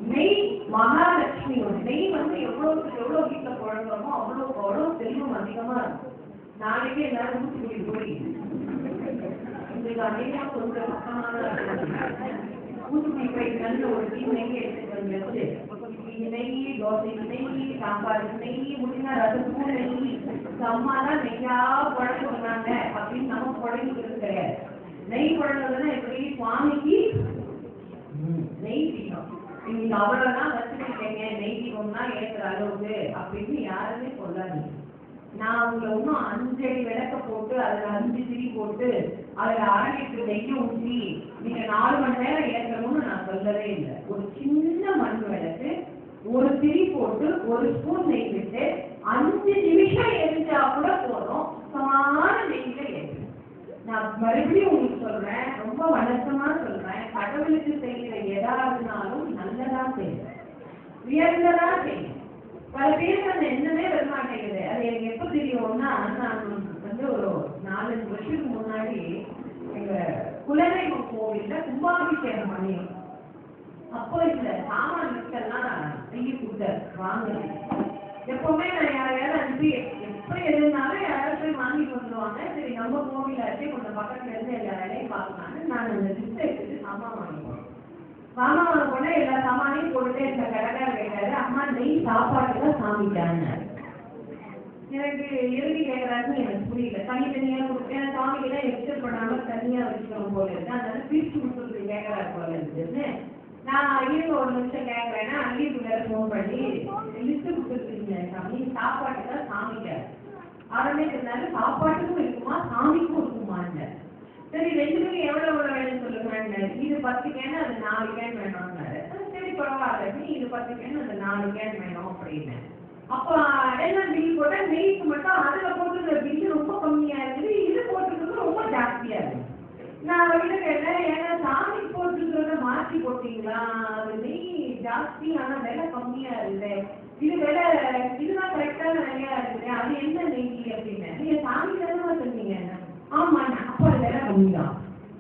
நெய் மகாலட்சுமி ஒரு நெய் வந்து எவ்வளவுக்கு எவ்வளவு வீட்டுல குழந்தைமோ அவ்வளவுக்கு அவ்வளவு செல்வம் அதிகமா இருக்கும் நாளைக்கே எல்லாரும் ஊட்டி போய் உங்களுக்கு அநேகம் கொஞ்சம் பக்கமான ஊட்டி போய் நல்ல ஒரு டீ நெய் எடுத்துட்டு வந்து இது நெய் தோசை நெய் சாம்பார் நெய் முடிஞ்சா ரசத்துக்கும் நெய் அம்மா தான் நெய்யா குழம்பு சொன்னாங்க அப்படின்னு நம்ம குழம்புக்கிறது கிடையாது நெய் குழம்புனா எப்படி சுவாமிக்கு நெய் தீபம் நீங்க அவ்வளவுதான் வச்சுருக்கீங்க நெய் தீபம்னா ஏற்றுற அளவுக்கு அப்படின்னு யாருமே சொல்லாதீங்க நான் உங்களை இன்னும் அஞ்சு அடி விளக்க போட்டு அதுல அஞ்சு திரி போட்டு அதுல அரை லிட்டர் நெய்யை ஊற்றி நீங்க நாலு மணி நேரம் ஏற்றணும்னு நான் சொல்லவே இல்லை ஒரு சின்ன மண் விளக்கு ஒரு திரி போட்டு ஒரு ஸ்பூன் நெய் விட்டு அஞ்சு நிமிஷம் எரிஞ்சா கூட போதும் சமான நெய்யில ஏற்று நான் மறுபடியும் உங்களுக்கு சொல்றேன் ரொம்ப வழக்கமா சொல்றேன் கடவுளுக்கு செய்கிற எதா இருந்தாலும் நல்லதா செய்யும் உயர்ந்ததா செய்யும் பல பேருக்கு அந்த எண்ணமே வர மாட்டேங்குது அது எனக்கு எப்ப தெரியும்னா நான் வந்து ஒரு நாலஞ்சு வருஷத்துக்கு முன்னாடி எங்க குலதெய்வம் கோவில்ல கும்பாபிஷேகம் பண்ணியிருந்தோம் அப்போ இந்த சாமான் லிஸ்டெல்லாம் செய்ய கொடுத்தாரு வாங்குறேன் எப்பவுமே நான் யாரையாவது அனுப்பி எப்ப எதுனாலும் யாராவது போய் வாங்கிட்டு வந்துருவாங்க சரி நம்ம கோவிலாச்சே கொஞ்சம் பக்கத்துல இருந்து எல்லா வேலையும் பார்க்கலான்னு நான் அந்த லிஸ்ட் எடுத்துட்டு சாமான் வாங்கிப்போம் சாமான் வாங்க போனா எல்லா சாமானையும் போட்டுட்டு இந்த கடைக்கார கேட்டாரு அம்மா நெய் சாப்பாடு தான் சாமிக்காங்க எனக்கு இறுதி கேட்கறாருன்னு எனக்கு புரியல தனித்தனியா கொடுத்தேன் சாமிக்கு தான் எக்ஸ்டர் பண்ணாம தனியா வச்சுக்கணும் போல இருக்கு அதனால பிரிச்சு கொடுத்துருக்கு கேட்கறாரு போல இருக்குன்னு நான் இருங்க ஒரு நிமிஷம் கேட்கறேன்னா அங்கேயும் வேற ஃபோன் பண்ணி லிஸ்ட் கொடுத்துருக்கீங்க சாமி சாப்பாட்டு தான் சாமிக்காரு ஆரம்பிக்கிறதுனால சாப்பாட்டுக்கும் இருக்குமா சாமிக்கும் இருக்குமான்னு சரி ரெண்டுமே எவ்வளவு எவ்வளவு வேணும்னு சொல்லுங்க இது பத்து கேன் அது நாலு கேன் வேணும்னாரு சரி பரவாயில்ல நீ இது பத்து கேன் அது நாலு கேன் வேணும் அப்படின்னு அப்போ எல்லாம் பில் போட்டா நெய்க்கு மட்டும் அதுல போட்டுருந்த பில் ரொம்ப கம்மியா இருக்குது இது போட்டுருக்கிறது ரொம்ப ஜாஸ்தியா இருக்கு நான் அவர்கிட்ட கேட்டேன் ஏன்னா சாமி போட்டுருக்கிறத மாத்தி போட்டீங்களா அது நெய் ஜாஸ்தி ஆனா விலை கம்மியா இருக்குது இது விலை இதுதான் கரெக்டான விலையா இருக்குது அது என்ன நெய் அப்படின்னு நீங்க சாமி தானே சொன்னீங்க ஆமா அப்போ அது விலை கம்மிதான்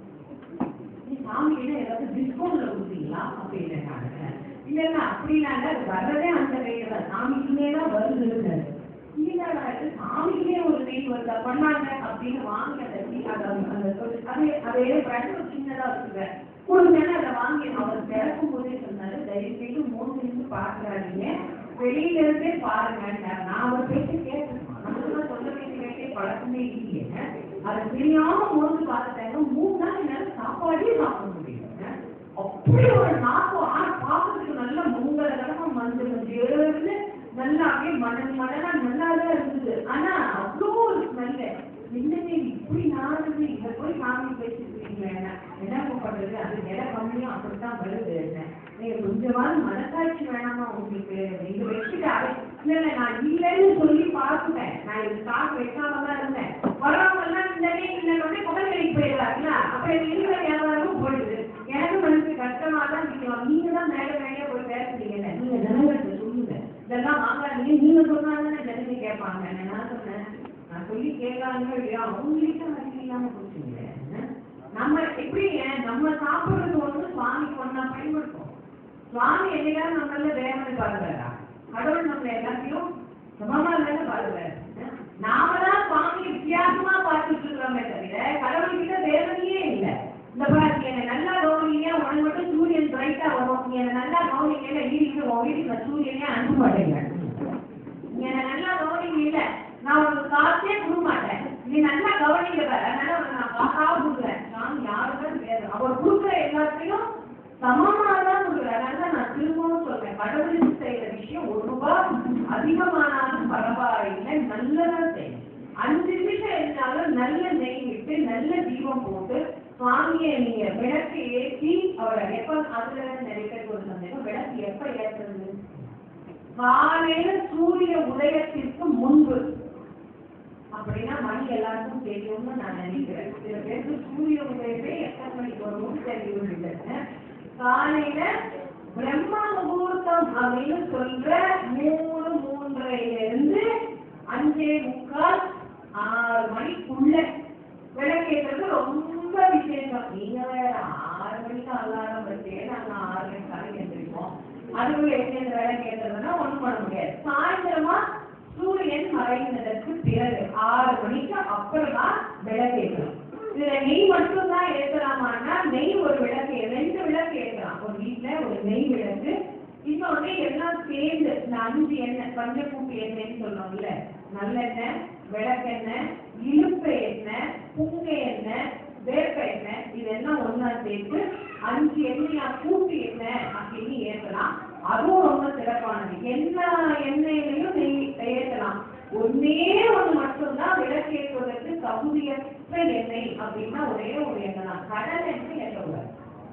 நீ சாமி கிட்ட ஏதாவது டிஸ்கவுண்ட்ல கொடுத்தீங்களா அப்படின்னு நான் இல்லைன்னா அப்படின்னாங்க அது வர்றதே அந்த ரேட்டு தான் சாமிக்குமே தான் வருதுன்னு இல்லைடா இது சாமிக்குமே ஒரு ரேட் வருதா பண்ணாங்க அப்படின்னு வாங்கி அதை சி- அதை அந்த சொல்லி- அதே அதே பிராண்ட் ஒரு சின்னதா வச்சுருவேன் கொடுங்கன்னா அதை வாங்கி அவர் திறக்கும் போதே சொன்னாரு தயவு செய்து மூணு நிமிஷம் பார்க்கறாதீங்க வெளியில இருந்தே பாருங்க நான் ஒரு பேச்சு கேட்டேன் நம்மளுக்கு சொல்ல வேண்டிய வேண்டிய பழக்கமே இல்லையே அதை தெரியாம மோந்து பார்த்துட்டாங்க மூணு நாள் என்னால சாப்பாடே சாப்பிட முடியல அப்படி ஒரு நாக்கு ஆ பார்க்கறதுக்கு நல்ல முங்கல கடமை மஞ்சள் மஞ்சள்னு நல்லா அப்படியே மணல் மணலா நல்லா தான் இருந்தது ஆனா அவ்வளோ ஒரு ஸ்மெல்லு என்னங்க இப்படி நாடுது இதை போய் சாமி பேசிருக்கீங்க என்ன பண்றது அது விலை கம்மியும் அப்படித்தான் வருது என்ன நீங்க கொஞ்சமாவது மனசாட்சி வேணாமா உங்களுக்கு நீங்க வச்சுட்டு அதை இல்ல இல்ல நான் இல்லைன்னு சொல்லி பார்த்துட்டேன் நான் இது ஸ்டாக் வைக்காம தான் இருந்தேன் வரவங்க எல்லாம் இந்த நீங்க உடனே புகழ்கறிக்கு போயிடுறாங்களா அப்ப எனக்கு இருக்கிற வியாபாரமும் போயிடுது எனக்கு மனசு கஷ்டமா தான் நிற்கும் நீங்க தான் மேல மேலே போய் பேசுறீங்கல்ல நீங்க ஜனங்கள்ட்ட சொல்லுங்க இதெல்லாம் வாங்காதீங்க நீங்க சொன்னாதானே ஜனங்க கேட்பாங்க நான் சொன்னேன் நான் சொல்லி கேட்கலாங்க இல்லையா அவங்களுக்கு அறிவு இல்லாம போச்சுங்க நம்ம எப்படிங்க நம்ம சாப்பிடுறது ஒண்ணு சுவாமிக்கு ஒண்ணா பயன்படுத்தும் சுவாமி என்னைக்காவது நம்மள வேதனை பாருங்கிறா கடவுள் நம்மள எல்லாத்தையும் சமமா இல்லைன்னு பாருங்கிறாரு நாம தான் சுவாமியை வித்தியாசமா பார்த்துட்டு இருக்கிறோமே தவிர கடவுள் கிட்ட வேதனையே இல்லை இந்த பாரு என்ன நல்லா கவனிங்க உனக்கு மட்டும் சூரியன் பிரைட்டா வரும் நீ என்ன நல்லா கவனிங்க வீட்டுக்கு உன் வீட்டுக்கு நான் சூரியனே அனுப்ப மாட்டேங்க நீ என்ன நல்லா கவனிங்க இல்ல நான் உனக்கு காசே கொடுக்க மாட்டேன் நீ நல்லா கவனிங்க பாரு அதனால உனக்கு நான் காசாக கொடுக்குறேன் நான் யாருக்கும் வேறு அவர் கொடுக்குற எல்லாத்தையும் சமமாக தான் கொடுக்குறேன் அதனால நான் திரும்பவும் சொல்றேன் கடவுளுக்கு செய்யற விஷயம் ஒரு ரூபாய் அதிகமானாலும் பரவாயில்லை நல்லதா செய்யும் அஞ்சு நிமிஷம் இருந்தாலும் நல்ல நெய் விட்டு நல்ல தீபம் போட்டு சுவாமியை நீங்க விளக்கு ஏற்றி அவரை எப்ப அதுல நிறைய பேருக்கு ஒரு சந்தேகம் விளக்கு எப்ப ஏற்றுறது காலையில சூரிய உதயத்திற்கு முன்பு அப்படின்னா மணி எல்லாருக்கும் தெரியும்னு நான் நினைக்கிறேன் சில பேருக்கு சூரிய உதயமே எத்தனை மணிக்கு வரும்னு தெரியும் இல்லைங்க காலையில பிரம்ம முகூர்த்தம் அப்படின்னு சொல்ற மூணு மூன்றரைல இருந்து அஞ்சே முக்கால் ஆறு மணிக்குள்ள விளக்கேற்றது ரொம்ப விசேஷம் நீங்க வேற ஆறு மணிக்கு அலாரம் வச்சே நாங்க ஆறு மணிக்கு எந்திரிப்போம் விளக்கு ஏற்றலாம் இதுல நெய் மட்டும் தான் ஏற்றலாமான்னா நெய் ஒரு விளக்கு ரெண்டு விளக்கு ஏற்றலாம் ஒரு வீட்டுல ஒரு நெய் விளக்கு இன்னொன்னு எல்லாம் சேர்ந்து இந்த அஞ்சு எண்ணெய் பஞ்சப்பூட்டு எண்ணெய்ன்னு சொல்றோம்ல நல்லெண்ணெய் விளக்கெண்ணெய் இழுப்பு எண்ணெய் புங்க எண்ணெய் வேப்ப எண்ணெய் இதெல்லாம் ஒண்ணா சேர்த்து அஞ்சு எண்ணெயா கூட்டு எண்ணெய் அப்படின்னு ஏற்றலாம் அதுவும் ரொம்ப சிறப்பானது எல்லா எண்ணெயிலையும் நெய் ஏற்றலாம் ஒன்னே ஒண்ணு மட்டும்தான் விளக்கேற்றுவதற்கு தகுதியற்ற எண்ணெய் அப்படின்னா ஒரே ஒரு எண்ணெய் தான் கடல் எண்ணெய் ஏற்றக்கூடாது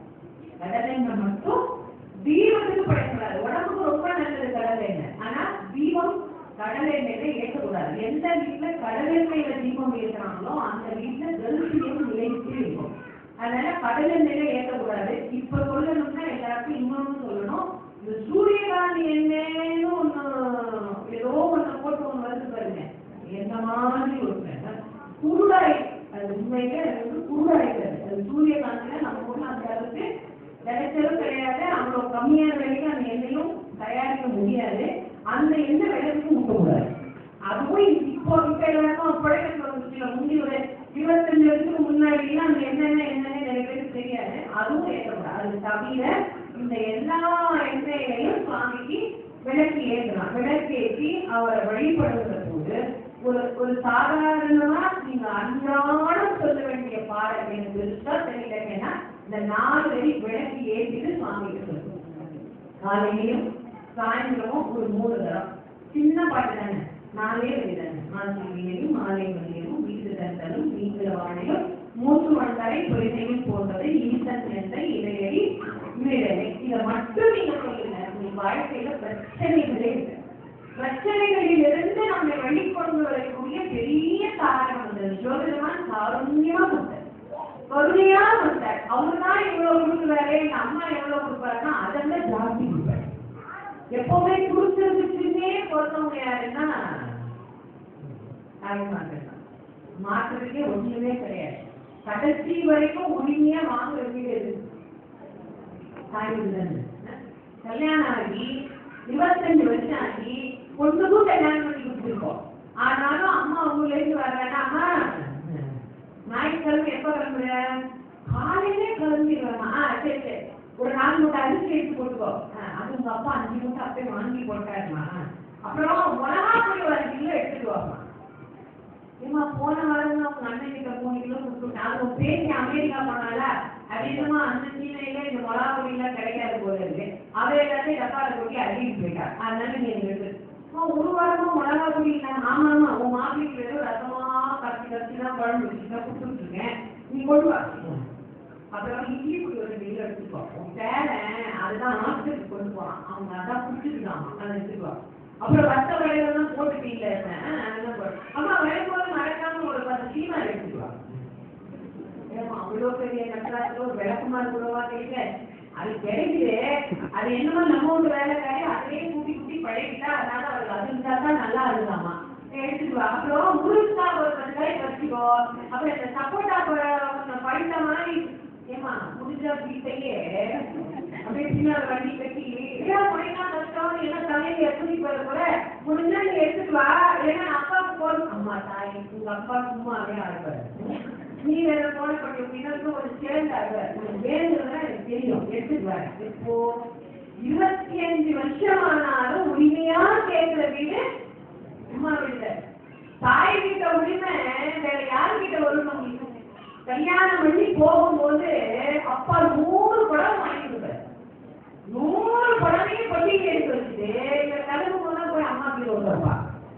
கடல் எண்ணெய் மட்டும் தீபத்துக்கு பயன்படாது உடம்புக்கு ரொம்ப நல்லது கடல் எண்ணெய் ஆனா தீபம் கடல் எண்ணெயில ஏற்றக்கூடாது எந்த வீட்டுல கடல் எண்ணெயில தீபம் ஏற்றுறாங்களோ அந்த வீட்டுல கல்சியம் நிலைத்து இருக்கும் அதனால கடல் எண்ணெயில ஏற்றக்கூடாது இப்ப சொல்லணும்னா எல்லாருக்கும் இன்னொன்னு சொல்லணும் இந்த சூரியகாந்தி எண்ணெய்னு ஒண்ணு ஏதோ ஒண்ணு போட்டு ஒண்ணு வருது பாருங்க எந்த மாதிரி ஒரு எண்ணெய். குருடாய் அது உண்மையிலே அது வந்து குருடாய்க்கிறது அது சூரியகாந்தில நம்ம ஒண்ணு அந்த அளவுக்கு விளைச்சலும் கிடையாது அவ்வளவு கம்மியான விலைக்கு அந்த எண்ணெயும் தயாரிக்க முடியாது அந்த எண்ணெய் விலைக்கு ஊட்டக்கூடாது அதுவும் இப்போ இப்ப எல்லாருக்கும் பழக்கத்துல வந்துச்சுல முந்தி ஒரு இருபத்தஞ்சு வருஷத்துக்கு முன்னாடி எல்லாம் அந்த என்னென்ன என்னென்ன நிறைய பேருக்கு தெரியாது அதுவும் ஏற்றக்கூடாது அது தவிர இந்த எல்லா எண்ணெய்களையும் சுவாமிக்கு விளக்கு ஏற்றலாம் விளக்கு ஏற்றி அவரை வழிபடுகிற போது ஒரு ஒரு சாதாரணமா நீங்க அன்றாடம் சொல்ல வேண்டிய பாடல் எனக்கு பெருசா தெரியலன்னா இந்த நாலு வரி விளக்கு ஏற்றிட்டு சுவாமிக்கு சொல்லுங்க காலையிலையும் சாயந்தரமும் ஒரு மூணு தரம் சின்ன பாட்டு தானே நாலே வரி தானே மாசிலையும் மாலை மதியமும் வீட்டு தந்தலும் வீட்டில் வாழையும் மூச்சு வந்தாரை பொய்தையும் போன்றது ஈசன் என்ற இடையடி மிடலை இதை மட்டும் நீங்க சொல்லுங்க உங்க வாழ்க்கையில பிரச்சனைகளே இல்லை பிரச்சனைகளிலிருந்து நம்மை வெளிக்கொண்டு வரக்கூடிய பெரிய காரணம் அந்த ஜோதிடமான் காரண்யமா வந்தார் கருணையா வந்தார் அவருதான் இவ்வளவு கொடுக்குறாரு எங்க அம்மா எவ்வளவு கொடுப்பாருன்னா அதை விட ஜாஸ்தி கொடுப்பாரு எப்பவுமே கொடுத்துருந்துச்சுன்னே பொறுத்தவங்க யாருன்னா தாய்மார்கள் தான் மாற்றுறதுக்கே ஒண்ணுமே கிடையாது கடைசி வரைக்கும் உரிமையா வாங்குற வீடு எது தாய் வீடு தானே. கல்யாணம் ஆகி இருபத்தஞ்சு வருஷம் ஆகி பொண்ணுக்கும் கல்யாணம் பண்ணி கொடுத்துருக்கோம் ஆனாலும் அம்மா ஊர்ல இருந்து வர்றாங்க அம்மா ஞாயிற்றுக்கிழமை எப்ப கிளம்புற காலையிலே கிளம்பிடுவேம்மா ஆ சரி சரி ஒரு நாலு மூட்டை அரிசி எடுத்து போட்டுக்கோ ஆ, அது உங்க அப்பா அஞ்சு மூட்டை அப்படியே வாங்கி போட்டாருமா அப்புறம் மிளகா பொடி ஒரு கிலோ எடுத்துட்டு வாமா ஏமா போன வாரம் உங்க அண்ணன் கிட்ட மூணு கிலோ கொடுத்துட்டேன் அது உன் பேசி அமெரிக்கா போனால அதிகமா அந்த சீனையில இந்த மிளகா பொடி எல்லாம் கிடைக்காது போல இருக்கு அதை எல்லாத்தையும் டப்பால கொட்டி அடிக்கிட்டு போயிட்டா அதனால நீ எனக்கு எடுத்து அம்மா, ஒரு வாரமா மிளகா பொடி இல்லை ஆமா ஆமா உன் மாப்பிள்ளைக்கு ஏதோ ரசமா கத்தி கத்தி தான் குழம்பு வச்சுட்டு கொடுத்துட்டு இருக்கேன் நீ கொண்டு வா அப்புறம் இட்லி பொடி ஒரு கிலோ எடுத்துக்கோ உன் பேரன் அதுதான் ஆஸ்பத்திரிக்கு கொண்டு போறான் அவங்க அதான் குடிச்சிருக்காங்க அதை எடுத்துக்கோ அப்புறம் வத்த வளையலாம் போட்டுட்டீங்களே அதெல்லாம் போடு. அம்மா வரும்போது மறக்காம ஒரு பத்து சீமா எடுத்துக்கோ ஏம்மா, அவ்வளவு பெரிய நட்சத்திரத்துல ஒரு விளக்குமா கூடவா கேட்க அது கிடைக்குது அது என்னமோ நம்ம ஒரு வேலைக்காரி அதையே கூட்டி கூட்டி பழகிட்டா அதனால அவருக்கு அது இருந்தா தான் நல்லா இருந்தாமா எடுத்துட்டு வா அப்புறம் முருங்கா ஒரு பத்து காய் வச்சுக்கோ அப்புறம் இந்த சப்போட்டா பழம் கொஞ்சம் பழுத்த மாதிரி ஏமா முடிஞ்ச வீட்டையே அப்படியே பின்னால வண்டி கட்டி ஏன் முறையா கஷ்டம் என்ன தலையில எப்படி போற கூட முடிஞ்சா நீ எடுத்துட்டு வா ஏன்னா அப்பாவுக்கு போதும் அம்மா தாய் உங்க அப்பா சும்மாவே ஆடுவாரு நீ வேற போன பண்ணி அப்படின்னா ஒரு சேர்ந்தாங்க உனக்கு வேணுங்கிறதா எனக்கு தெரியும் எடுத்துட்டு வர இப்போ இருபத்தி அஞ்சு வருஷம் ஆனாலும் உரிமையா கேட்கிற வீடு அம்மா வீடு தாய் கிட்ட உரிமை வேற யாருக்கிட்ட உரிமை உங்களுக்கு கல்யாணம் பண்ணி போகும்போது அப்பா நூறு படம் வாங்கி கொடுத்தாரு நூறு படமையும் பள்ளிக்கு எடுத்து வச்சுட்டு இந்த கலந்து போனா போய் அம்மா கிட்ட வந்துருப்பா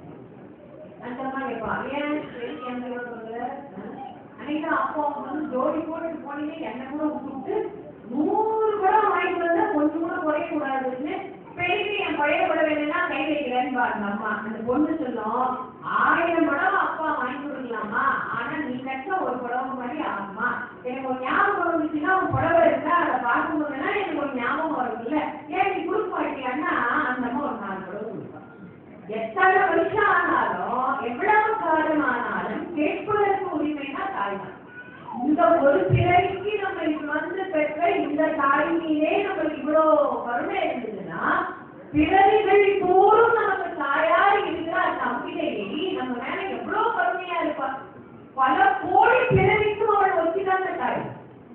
அந்த அம்மா கேட்பா ஏன் சரி எந்த சொல்ற அன்னைக்கு அப்பா வந்து ஜோடி போட்டு போனீங்க என்ன கூட விட்டு நூறு படம் வாங்கிட்டு வந்தா கொஞ்சம் கூட குறைய கூடாதுன்னு பெரிய என் பழைய படம் வேணும்னா கை வைக்கிறேன்னு பாருங்க அம்மா அந்த பொண்ணு சொல்லும் ஆயிரம் படம் அப்பா வாங்கி கொடுக்கலாமா ஆனா நீ கட்ட ஒரு புடவை மாதிரி ஆகுமா எனக்கு ஒரு ஞாபகம் வந்துச்சுன்னா ஒரு புடவை இருந்தா அதை பார்க்கும்போதுனா எனக்கு ஒரு ஞாபகம் வரும்ல ஏன் நீ கொடுக்க மாட்டியான்னா அந்த அம்மா ஒரு நாலு புடவை கொடுப்பா எத்தனை வருஷம் ஆனாலும் எவ்வளவு காலம் ஆனாலும் கேட்பதற்கு உரிமைனா தாய்தான் இந்த ஒரு பிறவிக்கு நம்ம இது வந்து பெற்ற இந்த தாய் மீதே நமக்கு இவ்வளோ கருணை இருந்ததுன்னா பிறவிகள் தோறும் நமக்கு தாயார் இருக்கிற அந்த அம்பிகையை நம்ம மேல எவ்வளவு கருணையா இருப்பா பல கோடி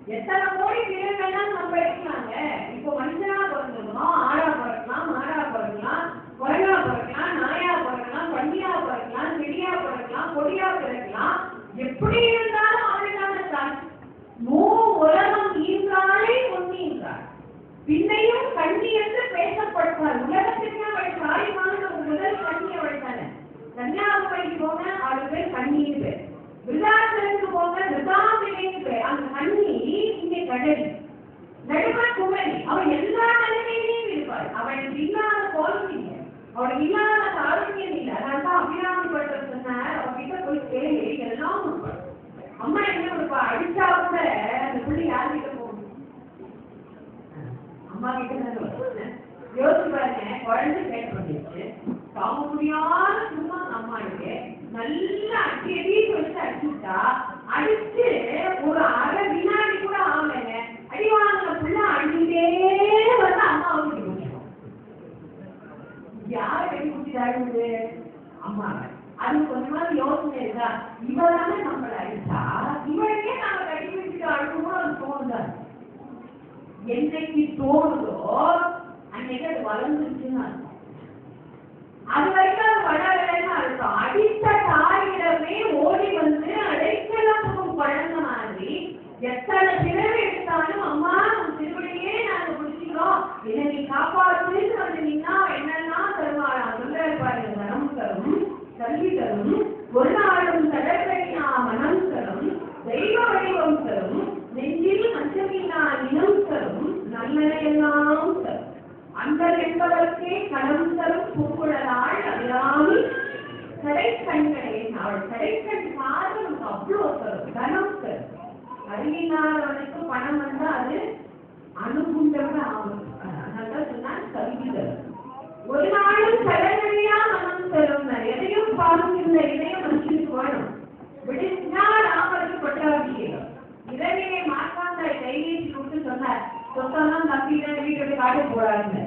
எத்தனை கோடி மிருகங்கள்லாம் நம்ம இருக்கலாங்க இப்போ மனுஷனா பிறந்திருக்கோம் ஆடா பிறக்கலாம் மாடா பிறக்கலாம் குரங்கா பிறக்கலாம் நாயா பிறக்கலாம் பண்டியா பிறக்கலாம் செடியா பிறக்கலாம் கொடியா பிறக்கலாம் எப்படி இருந்தாலும் அவனுக்கான தான் மூ உலகம் ஈன்றாலே முன்னீன்றார் பின்னையும் கண்ணி என்று பேசப்படுவார் உலகத்திற்கு அவள் தாய்மான முதல் கண்ணி அவள் தானே கன்னியாகுமரிக்கு போங்க அவள் பேர் கண்ணின்னு பேர் விருதாச்சலத்துக்கு போங்க விருதாம்பிகைன்னு பேர் அந்த கண்ணி இங்கே கடல் நடுவ குமரி அவள் எல்லா நிலைமையிலையும் இருப்பாள் அவளுக்கு இல்லாத குவாலிட்டிங்க அவளுக்கு இல்லாத ஆரோக்கியம் இல்லை அதனால தான் அபிராமி பட்டர் சொன்னார் அவகிட்ட போய் கேளு எல்லாம் கொடுப்பாள் அம்மா என்ன கொடுப்பா அடிச்சா கூட அந்த புள்ளி யார்கிட்ட போகும் அம்மா கிட்ட தான் வரும். யோசிச்சு பாருங்க குழந்தை கேட்டு பண்ணிடுச்சு தாங்க முடியாத சும்மா அம்மா இருக்கு நல்லா அடி அடி வச்சு அடிச்சுட்டா அடிச்சு ஒரு அரை வினாடி கூட ஆகலைங்க அடி வாங்கின புள்ள அடிக்கிட்டே வந்து அம்மா வந்து முடியும் யாரை கட்டி குடிச்சாரு அம்மா அது கொஞ்சமாவது யோசனை இருக்கா இவதானே நம்மளை அடிச்சா இவனையே நாம கட்டி வச்சுட்டு அழுகணும் அது தோணுதான் என்னைக்கு தோணுதோ அன்னைக்கு அது வளர்ந்துருச்சுன்னு அர்த்தம் அது வரைக்கும் அது வளரலைன்னு அர்த்தம் அடித்த தாயிடமே ஓடி வந்து அடைக்கலம் குழந்த மாதிரி எத்தனை பிறவி எடுத்தாலும் அம்மா உன் திருவடியே நாங்க பிடிச்சிக்கிறோம் என்னை நீ காப்பாற்றுன்னு வந்து நின்னா என்னெல்லாம் தருவாரா சொல்ல பாருங்க தனம் தரும் கல்வி தரும் ஒரு நாளும் தடக்கடியா மனம் தரும் தெய்வ வடிவம் தரும் நெஞ்சில் மஞ்சமில்லா இனம் தரும் நல்லதையெல்லாம் தரும் அந்த என்பதற்கே கடம் தரும் பூக்குழலாள் அல்லாமல் கடைக்கண்களே அவள் கடைக்கண் பார்வை நமக்கு அவ்வளோ தரும் தனம் தரும் அறிவில்லாதவனுக்கு பணம் வந்தா அது அணுகுண்டவன் ஆகும் அதனால சொன்னால் கல்வி தரும் ஒரு நாளும் கடற்கரையா மனம் தரும் எதையும் பாதுகின்ற இதயம் மனுஷனுக்கு வேணும் விடுந்தால் ஆபத்து பட்டாபிஷேகம் இரவிலே மாற்றாந்தாய் தைரியத்தை கொடுத்து சொன்னார் சொத்தெல்லாம் தம்பிதான் வீட்டை காட்ட போறாருங்க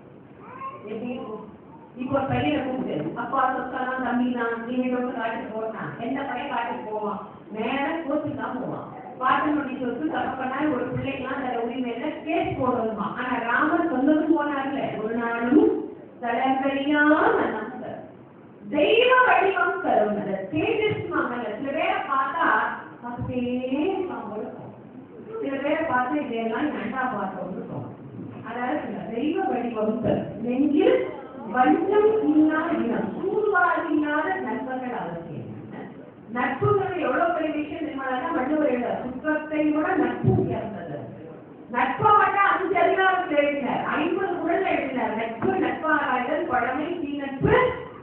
எப்படி இருக்கும் இப்போ பையனை கூப்பிட்டு அப்பா சொத்தெல்லாம் தம்பி தான் நீ வீட்டோட காட்டு போட்டான் எந்த பையன் காட்டுக்கு போவான் மேல கோச்சுக்கு தான் போவான் பாட்டனுடைய சொத்து தகப்பனார் ஒரு பிள்ளைக்கெல்லாம் தர உரிமையில கேஸ் போடணுமா ஆனா ராமர் சொன்னதும் போனார்ல ஒரு நாளும் தடங்கரியா மனம் தரும் தெய்வ வடிவம் தரும் அந்த தேஜஸ் மகள் சில பேரை பார்த்தா பார்த்துட்டே இருப்பாங்க போல தோணும். சில பேரை பார்த்தா இதையெல்லாம் ஏண்டா பார்த்தோம்னு தோணும் அதாவது இந்த தெய்வ வடிவம் தரும் நெஞ்சில் வஞ்சம் இல்லா இனம் சூழ்வாறு இல்லாத நண்பர்கள் அவசியம் நட்புங்கிறது எவ்வளவு பெரிய விஷயம் தெரியுமா வள்ளுவர் எழுத சுற்றத்தை விட நட்பு உயர்ந்தது நட்பை மட்டும் அஞ்சு அதிகாரத்தில் எழுதினார் ஐம்பது குரல் எழுதினார் நட்பு நட்பாராய்தல் பழமை தீ நட்பு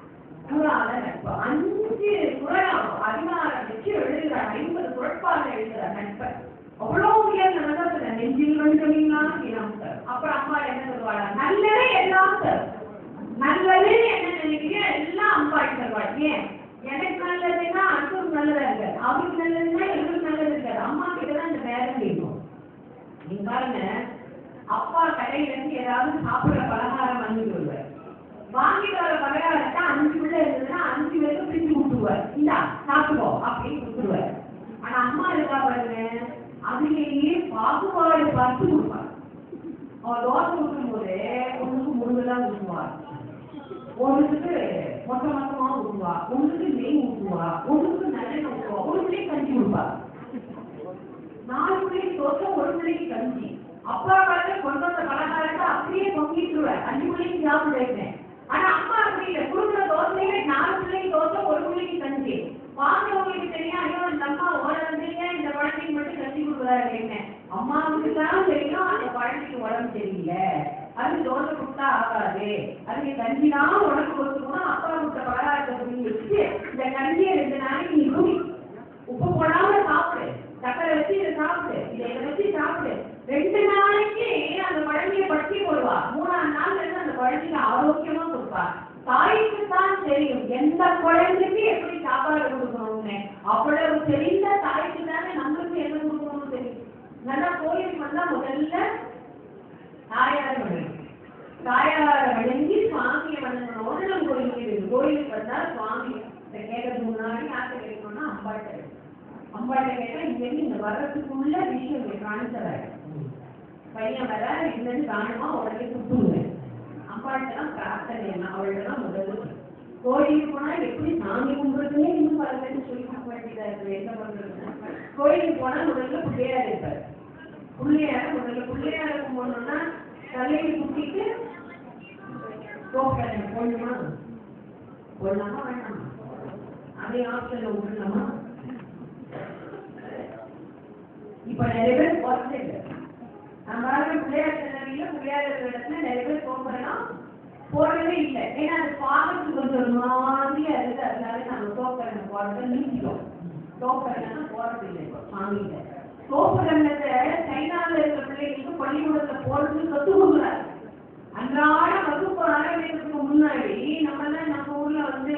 கூறாத நட்பு அஞ்சு குரல் அதிகாரம் வச்சு எழுதுகிறார் ஐம்பது குரட்பாக எழுதுகிறார் நட்பை அவ்வளவு உயர்ந்த நல்லது நெஞ்சில் வந்தவீங்களாம் இனம் தரும் அப்புறம் அம்மா என்ன சொல்லுவாங்க நல்லதே எல்லாம் தரும் நல்லது என்ன நினைக்கிறீங்க எல்லாம் அம்மா தருவாள் ஏன் எனக்கு நல்லதுன்னா அடுத்தவருக்கு நல்லதா இருக்காது அவருக்கு நல்லதுன்னா இவருக்கு நல்லது இருக்காது அம்மா கிட்ட தான் இந்த பேரம் கேட்கும் நீங்க பாருங்க அப்பா கடையில இருந்து ஏதாவது சாப்பிடுற பலகாரம் வாங்கிட்டு வருவார் வாங்கிட்டு வர பலகாரத்தை அஞ்சு பிள்ளை இருந்ததுன்னா அஞ்சு பேருக்கு பிரிச்சு கொடுத்துருவார் இந்தா சாப்பிடுவோம் அப்படின்னு கொடுத்துருவார் ஆனா அம்மா இருக்கா பாருங்க அதுலேயே பாகுபாடு பார்த்து கொடுப்பார் அவன் தோசை ஊற்றும் போது ஒண்ணுக்கு முருகெல்லாம் ஊற்றுவார் ஒன்றுக்கு மொத்த மொத்தமா ஊற்றுவா ஒன்றுக்கு நெய் ஊற்றுவா ஒன்றுக்கு நல்லெண்ணெய் ஊற்றுவா ஒரு பிள்ளைக்கு கஞ்சி கொடுப்பா நாலு பிள்ளைக்கு தோசை ஒரு பிள்ளைக்கு கஞ்சி அப்பா காலத்துல கொண்டு வந்த பலகாரத்தை அப்படியே பொங்கிட்டுருவேன் அஞ்சு பிள்ளைக்கு சாப்பிட வைப்பேன் ஆனா அம்மா அப்படி இல்லை கொடுக்குற தோசையில நாலு பிள்ளைக்கு தோசை ஒரு பிள்ளைக்கு கஞ்சி வாங்குறவங்களுக்கு தெரியும் ஐயோ இந்த அம்மா ஓட வந்தீங்க இந்த குழந்தைக்கு மட்டும் கஞ்சி கொடுக்குறாரு என்ன அம்மாவுக்கு தான் தெரியும் அந்த குழந்தைக்கு உடம்பு தெரியல அது தோசை கொடுத்தா ஆகாது அதுக்கு கஞ்சி தான் உடம்பு கொடுத்துக்கணும் அப்பா கொடுத்த பலகாரத்தை புரிஞ்சு வச்சுட்டு இந்த கஞ்சியை ரெண்டு நாளைக்கு நீ குடி உப்பு போடாம சாப்பிடு சக்கரை வச்சு இதை சாப்பிடு இதை இதை வச்சு சாப்பிடு ரெண்டு நாளைக்கு அந்த குழந்தைய பட்டி போடுவா மூணாம் நாள்ல இருந்து அந்த குழந்தைக்கு ஆரோக்கியமா கொடுப்பா தாய்க்கு தான் தெரியும் எந்த குழந்தைக்கு எப்படி சாப்பாடு கொடுக்கணும்னு அவ்வளவு தெரிந்த தாய்க்கு தானே நம்மளுக்கு என்ன கொடுக்கணும்னு தெரியும் நல்லா கோயிலுக்கு வந்தா முதல்ல தாயார் வணங்கும் தாயார் வணங்கி சுவாமியை வணங்கணும் நம்ம கோயிலுக்கு இருக்கு. கோயிலுக்கு வந்தா சுவாமி இந்த கேட்கறதுக்கு முன்னாடி யார்கிட்ட கேட்கணும்னா அம்பாட்ட கேட்கணும். அம்பாட்ட கேட்டா இங்க இருந்து இங்க வர்றதுக்குள்ள விஷயம் ட்ரான்ஸ்ஃபர் ஆயிடும் பையன் வர இல்லைன்னு காணுமா உடனே சுட்டுருவேன் அம்பாட்டெல்லாம் பிரார்த்தனை என்ன அவள்கிட்ட முதல்ல கோயிலுக்கு போனா எப்படி சாமி கும்பிடுறதுனே இன்னும் பல பேருக்கு சொல்லி கொடுக்க வேண்டியதா இருக்கு என்ன பண்றது கோயிலுக்கு போனா முதல்ல பிள்ளையார் இருப்பார் பிள்ளையார முதல்ல பிள்ளையார கும்பிடணும்னா தலையை குத்திட்டு கோப்பை போடணுமா போடலாமா வேண்டாமா அதே ஆப்ஷன்ல விடலாமா இப்ப நிறைய பேர் போறதே இல்லை நம்ம பிள்ளையார் திருநெல்வேலியில பிள்ளையார் இருக்கிற இடத்துல நிறைய பேர் போகிறோம் போடவே இல்லை ஏன்னா அது பார்க்கறதுக்கு கொஞ்சம் மாதிரியா இருக்கு அதனால நம்ம தோக்கரணை போறதை நீக்கிட்டோம் தோக்கரணை போறது இல்லை இப்போ சாமியில தோக்கரணத்தை சைனால இருக்கிற பிள்ளைங்களுக்கு பள்ளிக்கூடத்துல போறது கத்து கொடுக்குறாரு அன்றாட வகுப்பு ஆரம்பிக்கிறதுக்கு முன்னாடி நம்ம எல்லாம் நம்ம ஊர்ல வந்து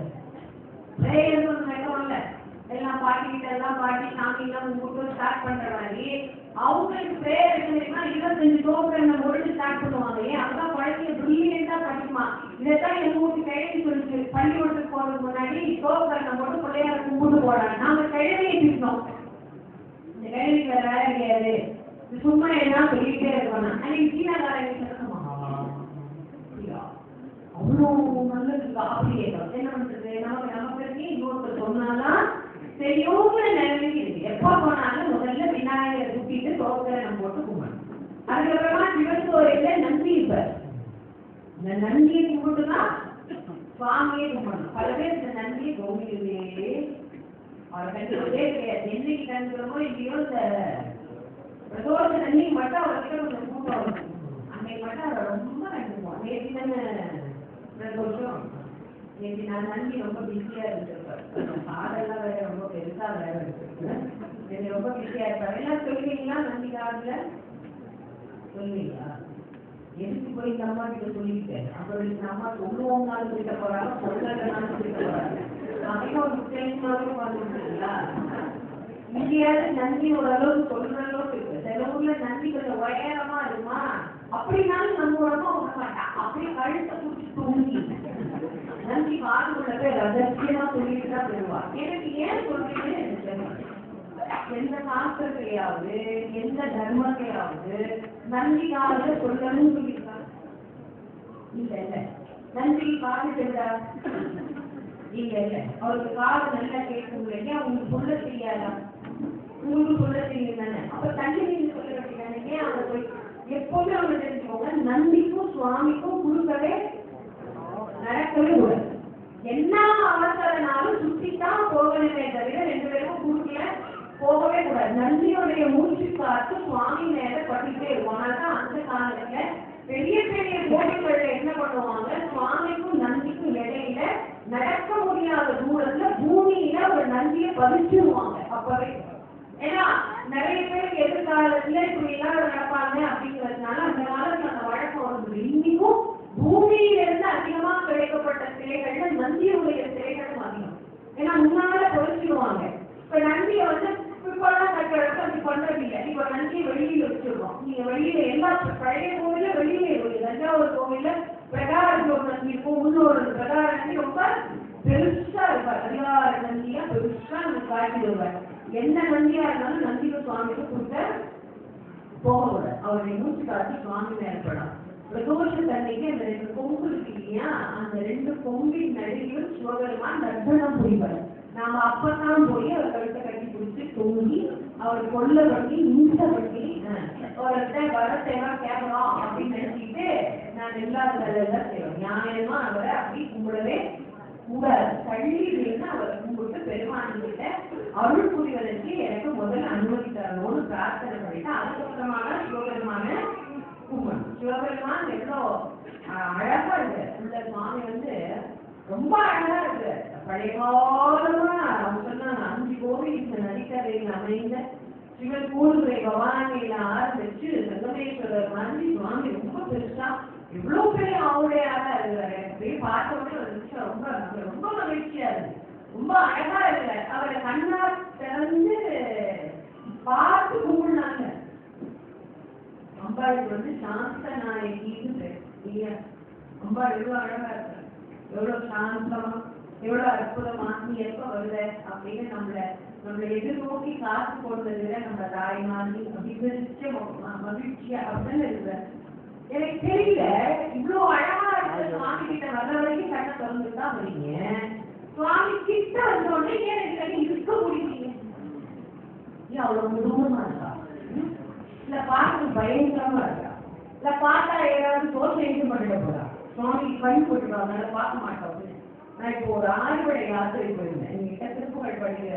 பிரேயர் ஒன்று வைக்கணும்ல எல்லாம் பாட்டிக்கிட்ட எல்லாம் பாட்டி சாமி எல்லாம் கும்பிட்டு ஸ்டார்ட் பண்ற மாதிரி அவங்களுக்கு பிரேயர் வைக்கணும்னா இருபத்தஞ்சு தோக்கரணை முடிச்சு ஸ்டார்ட் பண்ணுவாங்க ஏன் அதான் குழந்தைங்க பிரில்லியண்டா படிக்குமா இதைத்தான் எங்க ஊருக்கு கிழவி சொல்லிச்சு பள்ளிக்கூடத்துக்கு போறதுக்கு முன்னாடி தோக்கரணை போட்டு பிள்ளையார கும்பிட்டு போறாங்க நாங்க கிழவியை திட்டோம் இந்த கிழவிக்கு வேற வேலை கிடையாது இது சும்மா என்ன சொல்லிட்டே இருக்கணும் அன்னைக்கு சீனாக்காரங்க சொல்லணுமா அப்படியா? அவ்வளோ நல்லது அப்படி கேட்கணும் என்ன பண்றது நமக்கு நமக்கு இருக்கு இன்னொருத்தர் சொன்னாதான் தெரியுங்கிற நிலைமைக்கு இருக்கு எப்ப போனாலும் முதல்ல விநாயகரை குட்டிட்டு தோக்கரணம் போட்டு கும்பிடணும் அதுக்கப்புறமா சிவன் கோயில்ல நந்தி இருப்பார் இந்த நந்தியை கும்பிட்டுதான் சுவாமியே கும்பிடணும் பல பேர் இந்த நந்தியை கௌரியிலே அவர் கண்டுபிடிச்சே கிடையாது என்னைக்கு கண்டுக்கிறோமோ இல்லையோ இந்த பிரதோஷ அன்னைக்கு மட்டும் அவர்கிட்ட கொஞ்சம் கூட்டம் வரும் அன்னைக்கு மட்டும் அவரை ரொம்ப கண்டுக்குவோம் நேற்று தானே பிரதோஷம் நேற்று நான் நன்றி ரொம்ப பிஸியா இருந்திருப்பேன் காதெல்லாம் வேற ரொம்ப பெருசா வேற இருக்கு ரொம்ப பிஸியா இருப்பாரு எல்லாம் சொல்லுவீங்களா நன்றி காதுல சொல்லுவீங்களா எதுக்கு போய் இந்த அம்மா கிட்ட சொல்லிக்கிட்டேன் அப்புறம் இந்த அம்மா சொல்லுவோம்னாலும் கிட்ட போறாங்க சொல்லலைனாலும் கிட்ட போறாங்க அதையும் ஒரு முக்கியமாகவே பார்த்துருக்கீங்களா இங்கேயாவது நன்றி ஓரளவுக்கு சொல்ற அளவுக்கு இருக்கு சில ஊர்ல நன்றி கொஞ்சம் உயரமா இருக்குமா அப்படின்னாலும் நம்ம உடம்பு விட மாட்டான் அப்படியே கழுத்தை பிடிச்சி தூங்கி நன்றி காதுக்குள்ள போய் ரகசியமா சொல்லிட்டு தான் போயிடுவா எனக்கு ஏன் சொல்றீங்கன்னு எனக்கு தெரியல எந்த சாஸ்திரத்தையாவது எந்த தர்மத்தையாவது நன்றி காலத்துல சொல்லணும்னு சொல்லியிருக்காங்க இல்ல இல்ல நன்றி காது தெரியா இல்ல இல்ல அவருக்கு காது நல்லா கேட்கும் இல்லையா உங்களுக்கு சொல்ல தெரியாதா உங்களுக்கு சொல்ல தெரியும் தானே அப்ப தண்ணி நீங்க சொல்ல வேண்டியதானே ஏன் அவங்க போய் எப்பவுமே அவங்க தெரிஞ்சுக்கோங்க நந்திக்கும் சுவாமிக்கும் குறுக்கவே நடக்கவே கூடாது என்ன அவசரனாலும் சுத்தித்தான் போகணுமே தவிர ரெண்டு பேரும் குறுக்கல போகவே கூடாது நந்தியோடைய மூச்சு காத்து சுவாமி மேல பட்டுட்டே இருக்கும் ஆனாதான் அந்த காலத்துல பெரிய பெரிய கோவில்கள்ல என்ன பண்ணுவாங்க சுவாமிக்கும் நந்திக்கும் இடையில நடக்க முடியாத தூரத்துல பூமியில ஒரு நந்திய பதிச்சிருவாங்க அப்பவே ஏன்னா நிறைய பேருக்கு எதிர்காலத்துல இப்படி எல்லாம் நடப்பாங்க அப்படிங்கிறதுனால அந்த காலத்துல அந்த வழக்கம் வந்து இன்னைக்கும் பூமியில இருந்து அதிகமா கிடைக்கப்பட்ட சிலைகள்ல நந்தியுடைய சிலைகளும் அதிகம் ஏன்னா முன்னால பொறிச்சிடுவாங்க இப்ப நந்தியை வந்து இப்பெல்லாம் கட்டுறப்ப அப்படி பண்றது இல்லை இப்ப நந்தியை வெளியில வச்சிருக்கோம் நீங்க வெளியில எல்லா பழைய கோவில்ல வெளியில இருக்கு தஞ்சாவூர் கோவில்ல பிரகாரத்துல ஒரு நந்தி இருக்கும் முன்னோர் பிரகார நந்தி ரொம்ப பெருசா இருப்பார் அதிகார நந்தியா பெருசா நம்ம காட்டிடுவார் எந்த நந்தியா இருந்தாலும் நந்திக்கு சுவாமிக்கு கொடுத்த போகக்கூடாது அவருடைய மூச்சு காட்டி சுவாமி மேற்படும் பிரதோஷ தன்னைக்கு அந்த ரெண்டு கொம்பு இருக்கு இல்லையா அந்த ரெண்டு கொம்பின் நடுவிலும் சிவபெருமான் நர்த்தனம் புரிவார் நாம அப்பதான் போய் அவர் கழுத்தை கட்டி பிடிச்சி தொங்கி அவர் கொல்ல பண்ணி இன்ச பண்ணி அவர்கிட்ட வரத்தை எல்லாம் கேட்கலாம் அப்படின்னு நினைச்சிட்டு நான் இல்லாத வேலையெல்லாம் செய்வேன் நியாயமா அவரை அப்படி கும்பிடவே கூடாது தள்ளி இருந்து அவர் கும்பிட்டு பெருமான் கிட்ட அருள் புரிவதற்கு எனக்கு முதல்ல அனுமதி தரணும்னு பிரார்த்தனை பண்ணிட்டு அதுக்கப்புறமா தான் சிவபெருமான கும்பிடணும் சிவபெருமான் எவ்வளோ அஹ், அழகா இருக்கு இந்த சுவாமி வந்து ரொம்ப அழகா இருக்கு பழைய காலமா அவங்க சொன்னாங்க அஞ்சு கோவில் இந்த நதிக்கரையில் அமைந்த சிவன் கூறுதுறை பவானியில ஆரம்பிச்சு சங்கமேஸ்வரர் மாதிரி சுவாமி ரொம்ப பெருசா இவ்வளவு பெரிய ஆவுடையாரா இருக்கிறாரு எனக்கு போய் பார்த்த உடனே ஒரு நிமிஷம் ரொம்ப ரொம்ப மகிழ்ச்சியா இருக்கு ரொம்ப அழகா இருக்கிறார் அவரை கண்ணா திறந்து பார்த்து கும்பிடுனாங்க அம்பாளுக்கு வந்து சாந்த நாயகின்னு பேர் இல்லையா அம்பாள் எவ்வளவு அழகா இருக்காரு எவ்வளவு சாந்தமா எவ்வளவு அற்புதமா நீ எப்ப வருத அப்படின்னு நம்மள நம்மளை எதிர்நோக்கி காசு போடுறதுல நம்ம தாய்மாரி அபிவிருச்ச மகிழ்ச்சியா அப்படின்னு இருக்கிற எனக்கு தெரியல இவ்வளவு அழகா இருக்க சுவாமி கிட்ட வர்ற வரைக்கும் கண்ணை திறந்து தான் வரீங்க சுவாமி கிட்ட வந்த உடனே ஏன் எனக்கு இருக்க முடியல ஏன் அவ்வளவு முழுவதுமா இருக்கா ம்? இல்ல பார்க்க பயங்கரமா இருக்கா இல்ல பார்த்தா ஏதாவது தோசை எழுந்து பண்ணிட போறா சுவாமி கண் போட்டுருவாங்க அதை பார்க்க மாட்டோம் நான் இப்போ ஒரு ஆறுபடை யாத்திரை போயிருந்தேன் எங்ககிட்ட திருப்புகழ் படிக்கிற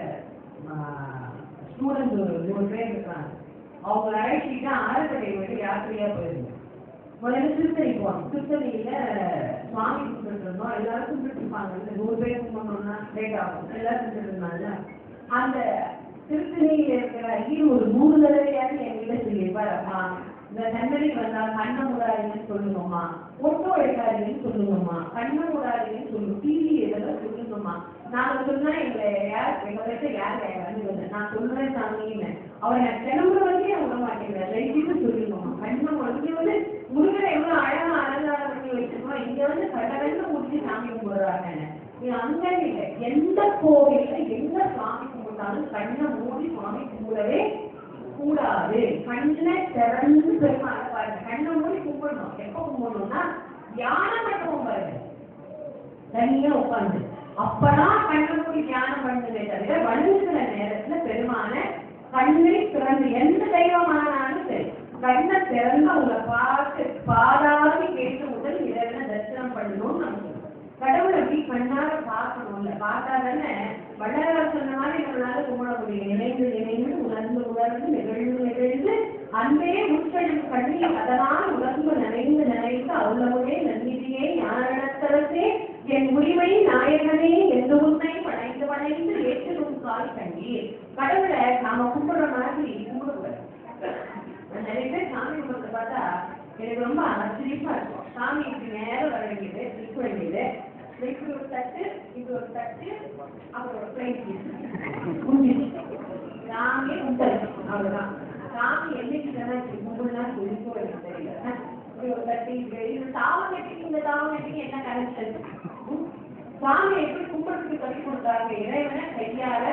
ஸ்டூடெண்ட் ஒரு நூறு பேர் இருக்காங்க அவங்கள அழைச்சிட்டு ஆறுபடை விட யாத்திரையா போயிருந்தேன் முதல்ல திருத்தணி போனோம் திருத்தணியில சுவாமி கும்பிட்டு இருந்தோம் எல்லாரும் கும்பிட்டு இருப்பாங்க இந்த நூறு பேர் கும்பிடணும்னா லேட் ஆகும் எல்லாரும் கும்பிட்டு இருந்தாங்க அந்த திருத்தணியில இருக்கிற ஐயர் ஒரு நூறு தடவையாவது என்கிட்ட சொல்லியிருப்பார் அம்மா இந்த தண்டனை வந்தா கண்ண முடாதீங்கன்னு சொல்லுங்கம்மா ஒட்டோ எடுக்காதீங்கன்னு சொல்லுங்கம்மா கண்ண முடாதீங்கன்னு சொல்லணும் டிவி இதெல்லாம் சொல்லுங்கம்மா நாங்க சொன்னா எங்களை யார் எங்க வயசு யார் யாரு நான் சொல்றேன் சாமின்னு அவர் எனக்கு கிளம்புற வரைக்கும் விட மாட்டேங்கிறார் லைட்டுக்கு சொல்லுங்கம்மா கண்ண இங்க வந்து முருகனை எவ்வளவு அழகா அலங்காரம் பண்ணி வச்சிருக்கோம் இங்க வந்து கடகடன்னு முடிச்சு சாமி கும்பிடுறாங்க நீ அங்க இல்லை எந்த கோவில்ல எந்த சாமி கும்பிட்டாலும் கண்ணை மூடி சுவாமி கும்பிடவே கூடாது கண்ணை திறந்து பெருமாள் பாருங்க கண்ணை மூடி கும்பிடணும் எப்ப கும்பிடணும்னா தியானம் பண்ணுவோம் பாருங்க தனியா உட்கார்ந்து அப்பதான் கண்ணை மூடி தியானம் பண்ணுதே தவிர வணங்குகிற நேரத்துல பெருமான கண்ணை திறந்து எந்த தெய்வமானாலும் சரி கண்ணை திறந்து அவங்களை பார்த்து பாதாதி கேட்டு முதல் இரவுல தரிசனம் பண்ணணும்னு நமக்கு கடவுளை அப்படி கண்ணார பார்க்கணும்ல பார்த்தா தானே வள்ளலார் சொன்ன மாதிரி நம்மளால கும்பிட முடியும் நினைந்து நினைந்து உணர்ந்து உணர்ந்து நிகழ்ந்து நிகழ்ந்து அன்பே உட்கழும் கண்ணீர் அதனால் உணர்ந்து நினைந்து நினைந்து அவ்வளவுமே நன்னிதியே ஞானத்தரசே என் உரிமை நாயகனே எந்த உண்மை படைந்து படைந்து ஏற்றிடும் கால் கண்ணீர் கடவுளை நாம கும்பிடுற மாதிரி கும்பிடுவார் நான் நிறைய பேர் சாமி கும்பிட்டு பார்த்தா எனக்கு ரொம்ப ஆச்சரியமா இருக்கும் சாமி இப்படி நேரம் வர வேண்டியது நிற்க வேண்டியது இப்படி ஒரு தட்டு இது ஒரு தட்டு அப்புறம் ஒரு பிளேட் சாமி கும்பிட்டு அவ்வளவுதான் சாமி என்னைக்கு தானே இப்படி கும்பிடலாம் சொல்லிக்கோ எனக்கு தெரியல இப்படி ஒரு தட்டு இப்படி இது தாவம் கட்டிக்கு இந்த தாவம் கட்டிக்கு என்ன கனெக்ஷன் சாமி எப்படி கும்பிடுறதுக்கு கற்றுக் கொடுத்தாங்க இறைவனை கையால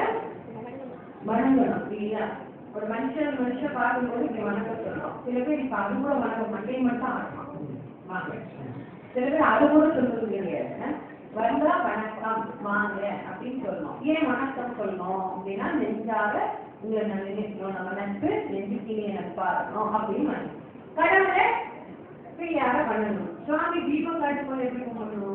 வணங்கணும் இல்லையா ஒரு மனுஷன் மனுஷன் பார்க்கும்போது இப்படி வணக்க சொல்லணும் சில பேர் இப்ப அது கூட வணங்க மண்டையை மட்டும் ஆடணும் வாங்க சில பேர் அது கூட சொல்றது கிடையாது வந்தா வணக்கம் வாங்க அப்படின்னு சொல்லணும் ஏன் வணக்கம் சொல்லணும் அப்படின்னா நெஞ்சாக உங்களை நான் நினைக்கணும் நம்ம நட்பு நெஞ்சுக்கினே நட்பா இருக்கணும் அப்படின்னு வணக்கம். கடவுளை ஃப்ரீயாக பண்ணணும் சுவாமி தீபம் காட்டும் போது எப்படி கும்பிடணும்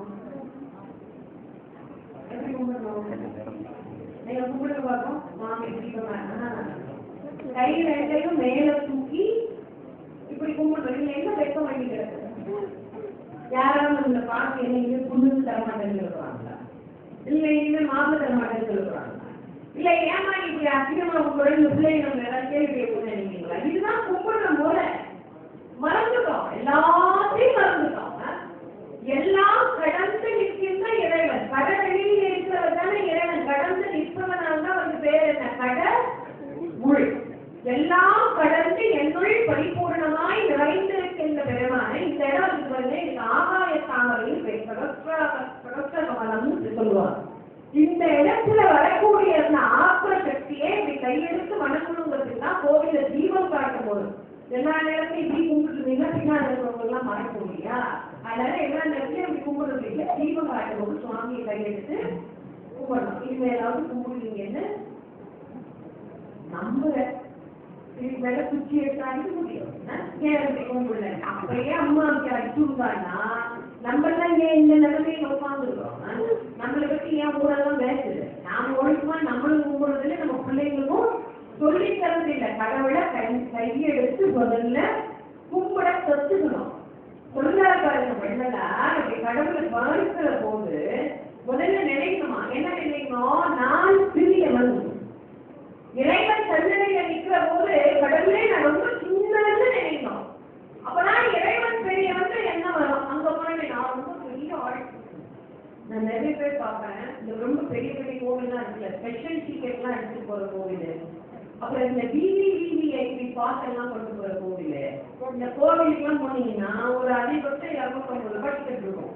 எப்படி கும்பிடணும் நீங்க கும்பிட்டு பார்ப்போம் சுவாமி தீபம் கை ரெண்டையும் மேல தூக்கி இப்படி கும்பிடுறது நீங்க என்ன வைக்க வேண்டி கிடக்குது யாராவது இந்த பாட்டு என்ன இது புண்ணு தர மாட்டேன்னு சொல்றாங்களா இல்ல இனிமே மாப்பிள்ளை தர மாட்டேன்னு சொல்றாங்களா இல்ல ஏமா இப்படி அசிங்கமா உங்களோட இந்த பிள்ளைங்க நம்ம ஏதாவது கேள்வி கேட்கணும்னு நினைக்கிறீங்களா இதுதான் கும்பிடுற முறை மறந்துட்டோம் எல்லாத்தையும் மறந்துட்டோம் ஆ? எல்லாம் கடந்து நிற்கின்ற இறைவன் கடலில் இருக்கிறவர் தானே இறைவன் கடந்து நிற்பவனால் தான் வந்து பேர் என்ன கட முள் எல்லாம் கடந்து என்னுள் பரிபூர்ணமாய் நிறைந்திருக்கின்ற பெருமானை இந்த இடம் இருக்கு பாருங்க இது ஆகாய தாமரையில் கமலம்னு சொல்லுவாங்க இந்த இடத்துல வரக்கூடிய அந்த ஆத்ம சக்தியை இப்படி கையெடுத்து வணங்கணுங்கிறதுக்கு தான் கோவில தீபம் காட்டும் போது எல்லா நேரத்தையும் இப்படி கும்பிட்டுருந்தீங்கன்னா பின்னாடி இருக்கிறவங்க எல்லாம் மறக்க இல்லையா அதனால எல்லா நேரத்தையும் அப்படி கும்பிடுறது இல்லை தீபம் காட்டும் போது சுவாமியை கையெடுத்து கும்பிடணும் இனிமே ஏதாவது கும்பிடுவீங்கன்னு நம்புறேன் இதுக்கு மேல குச்சி எடுத்து அடிக்க முடியும் நேரத்தை கும்பிடல அப்பயே அம்மா அப்படி அடிச்சுருந்தாங்கன்னா நம்ம எல்லாம் ஏன் இந்த நிலைமையை உட்காந்துருக்கோம் நம்மளை பத்தி ஏன் ஊரெல்லாம் பேசுது நாம ஒழுக்கமா நம்மளும் கும்பிடுறதுல நம்ம பிள்ளைங்களுக்கும் சொல்லி தரது இல்லை கடவுளை கை கையெடுத்து முதல்ல கும்பிட கத்துக்கணும் சொல்லாத பாருங்க வெள்ளலா இப்படி கடவுளை பார்க்கிற போது முதல்ல நினைக்கணுமா என்ன நினைக்கணும் நான் சிறியவன் இறைவன் சன்னதியில நிக்கிற போது கடவுளே நான் ரொம்ப சின்னதுன்னு நினைக்கணும் அப்பதான் இறைவன் பெரியவன் என்ன வரும் அங்க போனே நான் ரொம்ப பெரிய ஆள் நான் நிறைய பேர் பார்ப்பேன் இந்த ரொம்ப பெரிய பெரிய கோவில்லாம் இருக்குல்ல ஸ்பெஷல் டிக்கெட்லாம் எடுத்துட்டு போற கோவில் அப்புறம் இந்த வீதி வீதி ஐபி பாஸ் எல்லாம் கொண்டு போற கோவில் இந்த கோவிலுக்குலாம் போனீங்கன்னா ஒரு அதிகபட்சம் இரநூத்தம்பது ரூபாய் டிக்கெட் இருக்கும்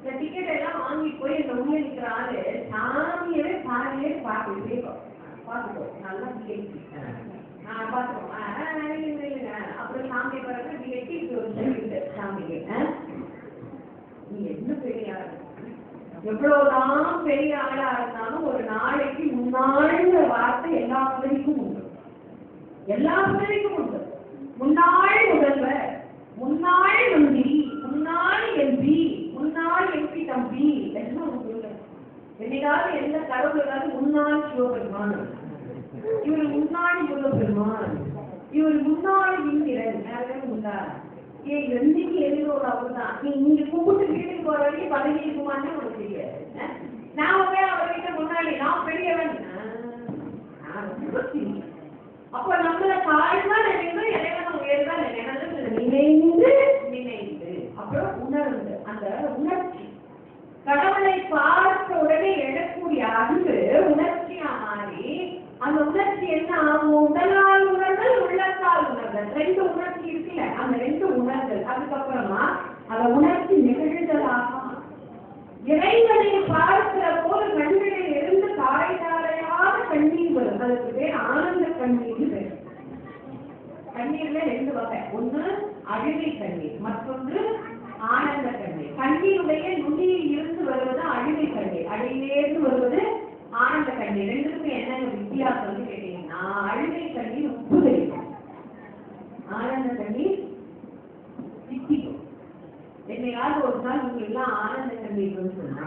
இந்த டிக்கெட் எல்லாம் வாங்கி போய் இந்த உள்ள நிக்கிற ஆளு சாமியவே பாதியே பார்த்துட்டே பார்த்துக்கோ நல்லா டிக்கெட் நான் பார்த்துக்கோ ஆ, ஆ, இல்லைங்க, இல்லைங்க. அப்புறம் சாமி பிறகு டிக்கெட் ஒரு சொல்லிட்டு சாமிக்கு ஆ? நீ என்ன பெரிய ஆளு எவ்வளவுதான் பெரிய ஆளா இருந்தாலும் ஒரு நாளைக்கு முன்னாள்ங்கிற வார்த்தை எல்லா பதவிக்கும் உண்டு எல்லா பதவிக்கும் உண்டு முன்னாள் முதல்வர் முன்னாள் மந்திரி முன்னாள் எம்பி முன்னாள் எம்பி தம்பி எல்லாம் உண்டு என்னைக்காவது எந்த கடவுளாவது முன்னாள் சிவபெருமான் இவர் முன்னாள் முருகப்பெருமான் இவர் முன்னாள் இந்திரன் யாருக்கும் உண்டா ஏன் எந்திக்கு எதிரோட அவர்தான் நீ இங்க கும்பிட்டு வீட்டுக்கு போற வரைக்கும் பதவி இருக்குமான்னு உனக்கு தெரியாது அஹ்? நான் போய் அவர்கிட்ட முன்னாடி நான் பெரியவன் ஆஹ், நான் ரொம்ப சிறியவன். அப்ப நம்மள தாழ்வா நினைந்து இறைவன் உயர்தான் நினைந்து நினைந்து நினைந்து அப்புறம் உணர்ந்து அந்த உணர்ச்சி கடவுளை பார்த்த உடனே எழக்கூடிய அன்பு உணர்ச்சியா மாறி அந்த உணர்ச்சி என்ன ஆகும் உடலால் உணர்தல் உள்ளத்தால் உணர்தல் ரெண்டு உணர்ச்சி இருக்குல்ல அந்த ரெண்டு உணர்தல் அதுக்கப்புறமா அந்த உணர்ச்சி நிகழ்தலாக இறைவனை பார்க்கிற போது கண்களில் இருந்து தாரை தாரையாக கண்ணீர் வரும் அதுக்கு பேர் ஆனந்த கண்ணீர் பேர் கண்ணீர்ல ரெண்டு வகை ஒண்ணு அழுகை கண்ணீர் மற்றொன்று ஆனந்த கண்ணீர் கண்ணீருடைய நுனியில் இருந்து வருவது அழுகை கண்ணீர் அடியிலேருந்து வருவது ஆனந்த கண்ணீர் ரெண்டுக்குமே என்ன வித்தியாசம் வந்து கேட்டீங்கன்னா அழுகை கண்ணீர் உப்பு தெரியும் ஆனந்த கண்ணீர் சித்திக்கும் என்னையாவது ஒரு நாள் உங்களுக்கு எல்லாம் ஆனந்த கண்ணீர் வந்து சொன்னா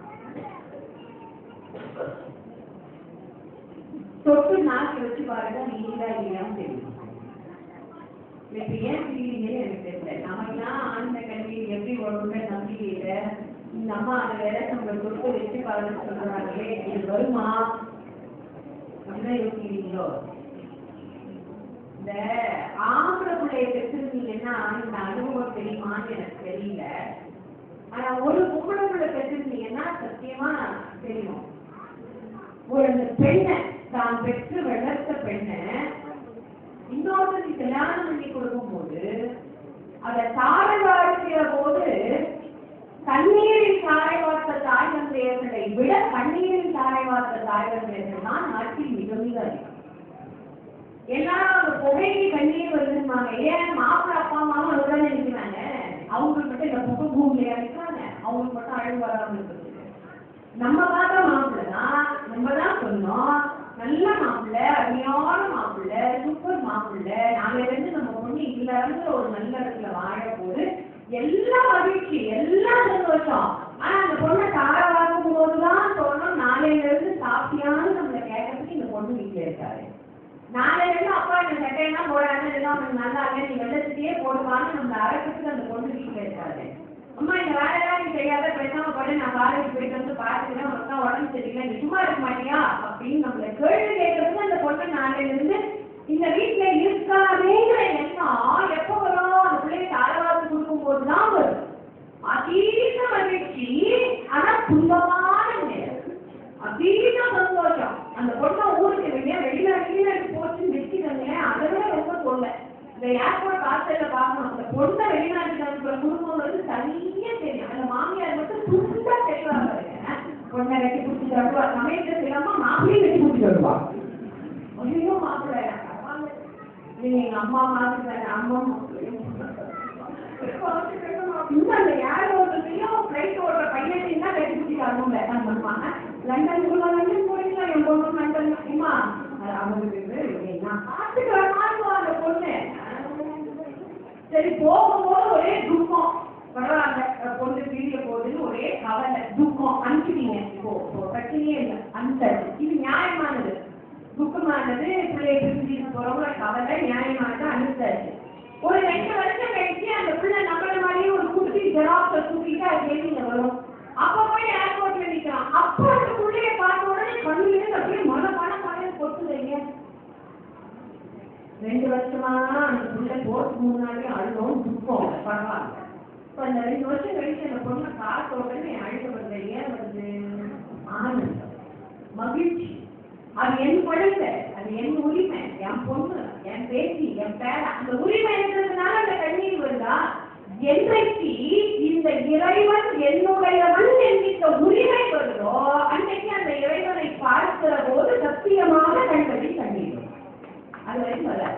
தொட்டு நாக்கு வச்சு பாருங்க நீங்களா இல்லையான்னு தெரியும் இப்ப ஏன் சிரிக்கிறீங்கன்னு எனக்கு தெரியல நமக்கெல்லாம் ஆனந்த கல்வியில் எப்படி ஒழுங்க நம்பிக்கை இல்லை இந்த அம்மா அந்த வேலை நம்மளை தொட்டு வச்சு பாருன்னு சொல்றாங்களே இது வருமா அப்படிதான் யோசிக்கிறீங்களோ இந்த ஆம்பளை பிள்ளைய பெற்றிருந்தீங்கன்னா இந்த அனுபவம் தெரியுமான்னு எனக்கு தெரியல ஆனா ஒரு பொம்பளை பிள்ளை பெற்றிருந்தீங்கன்னா சத்தியமா தெரியும் ஒரு அந்த பெண்ணை தான் பெற்று வளர்த்த பெண்ணை இன்னொருத்தருக்கு கல்யாணம் பண்ணி கொடுக்கும்போது அதை தாரை வாழ்க்கிற போது கண்ணீரில் தாரை வார்த்த தாய் தந்தையர்களை விட கண்ணீரில் தாரை வார்த்த தாய் தந்தையர்கள் தான் நாட்டில் மிக மிக அதிகம் எல்லாரும் அந்த புகைக்கு கண்ணீர் வருதுன்னாங்க ஏன் மாப்பிள்ள அப்பா அம்மாவும் அதுதான் நினைக்கிறாங்க அவங்களுக்கு மட்டும் இந்த புகை பூமியில இருக்கிறாங்க அவங்களுக்கு மட்டும் அழுகு வராமல் இருக்குது நம்ம பார்த்த மாப்பிள்ளை தான் நம்ம தான் சொன்னோம் நல்ல மாப்பிள்ளை அருமையான மாப்பிள்ளை சூப்பர் மாப்பிள்ளை நாளையில இருந்து நம்ம பொண்ணு இதுல இருந்து ஒரு நல்ல இடத்துல வாழ போது எல்லாம் மகிழ்ச்சி எல்லாம் சந்தோஷம் ஆனா அந்த பொண்ணை தார பார்க்கும் போதுதான் தோணும் நாளையில இருந்து சாப்பியான்னு நம்மளை கேட்கறதுக்கு இந்த பொண்ணு வீட்டுல இருக்காரு நாளையில இருந்து அப்பா இந்த சட்டையெல்லாம் போடாம இதெல்லாம் உனக்கு நல்லா இல்லை நீ வெள்ளத்திலேயே போடுவான்னு நம்ம அரசுக்கு அந்த பொண்ணு வீட்டுல இருக்காரு அம்மா இந்த வேலையெல்லாம் நீ செய்யாத பேசாம படு நான் காலேஜ் போயிட்டு வந்து பார்த்துக்கிறேன் உனக்கு உடம்பு சரியில்லை நீ சும்மா இருக்க மாட்டியா அப்படின்னு நம்மள கேள்வி கேட்கறதுக்கு அந்த பொண்ணு நாளையில இருந்து இந்த வீட்டுல இருக்காதேங்கிற எண்ணம் எப்போ வரும் அந்த பிள்ளைக்கு தாரவாத்து கொடுக்கும் போதுதான் வரும் அதீத மகிழ்ச்சி ஆனா துன்பமான நேரம் அதீத சந்தோஷம் அந்த பொண்ணை ஊருக்கு வெளியே வெளிநாடு வெளிநாடு போச்சுன்னு வச்சுக்கோங்க அதை விட ரொம்ப தொல்லை இந்த ஏர்போர்ட் ஹாஸ்டல்ல பார்க்கணும் அந்த பொண்ணை வெளிநாட்டுக்கு அனுப்புற குடும்பம் வந்து தனியா தெரியும் அந்த மாமியார் மட்டும் துண்டா தெளிவாங்க பாருங்க பொண்ணை வெட்டி பிடிச்சிட்டு வருவா சமயத்துல தெரியாம மாப்பிளையும் வெட்டி பிடிச்சிட்டு வருவா ஐயோ மாப்பிள்ளை பரவாயில்ல. நீங்க எங்க அம்மா மாதிரி தானே அம்மா இன்னும் அந்த ஏர்போர்ட்லயும் ஃபிளைட் ஓடுற பையனையும் தான் வெட்டி பிடிச்சிட்டு வரணும் வேண்டாம் பண்ணுவாங்க லண்டனுக்குள்ள லண்டன் போறீங்களா என் பொண்ணு லண்டன் அம்மா அது அவங்களுக்கு இது நான் பார்த்துட்டு வரமாட்டோம் அந்த பொண்ணு சரி போகும்போது ஒரே துக்கம் பரவாயில்ல அஹ் பொண்ணு பிரிய போகுதுன்னு ஒரே கவலை துக்கம் அனுப்பிட்டீங்க இப்போ இப்போ பிரச்சனையே இல்லை அந்த இது நியாயமானது துக்கமானது பிள்ளைய பிரிஞ்சுட்டு போறவங்க கவலை நியாயமானது அனுப்பிச்சாச்சு ஒரு ரெண்டு வருஷம் கழிச்சு அந்த பிள்ளை நம்மள மாதிரியே ஒரு குட்டி ஜெராக்ஸை தூக்கிட்டு அது வெளியில வரும் அப்ப போய் ஏர்போர்ட்ல நிக்கிறான் அப்ப அந்த பிள்ளைய பார்த்த உடனே கண்ணிலிருந்து அப்படியே மன மன மன கொட்டுதைங்க ரெண்டு வருஷமா அந்த பிள்ளை போறதுக்கு முன்னாடி அழுதும் துக்கம் பரவாயில்ல இப்ப அந்த ரெண்டு வருஷம் கழிச்சு அந்த பொண்ணை பார்த்த உடனே அழுக வருது ஏன் வருது ஆனந்தம் மகிழ்ச்சி அது என் குழந்தை அது என் உரிமை என் பொண்ணு என் பேத்தி என் பேர அந்த உரிமை இருக்கிறதுனால அந்த கண்ணீர் வருதா என்றைக்கு இந்த இறைவன் என்னுடையவன் என்கின்ற உரிமை வருதோ அன்னைக்கு அந்த இறைவனை பார்க்கிற போது சத்தியமாக கண்களை கண்ணீரும் அது வரைக்கும் வராது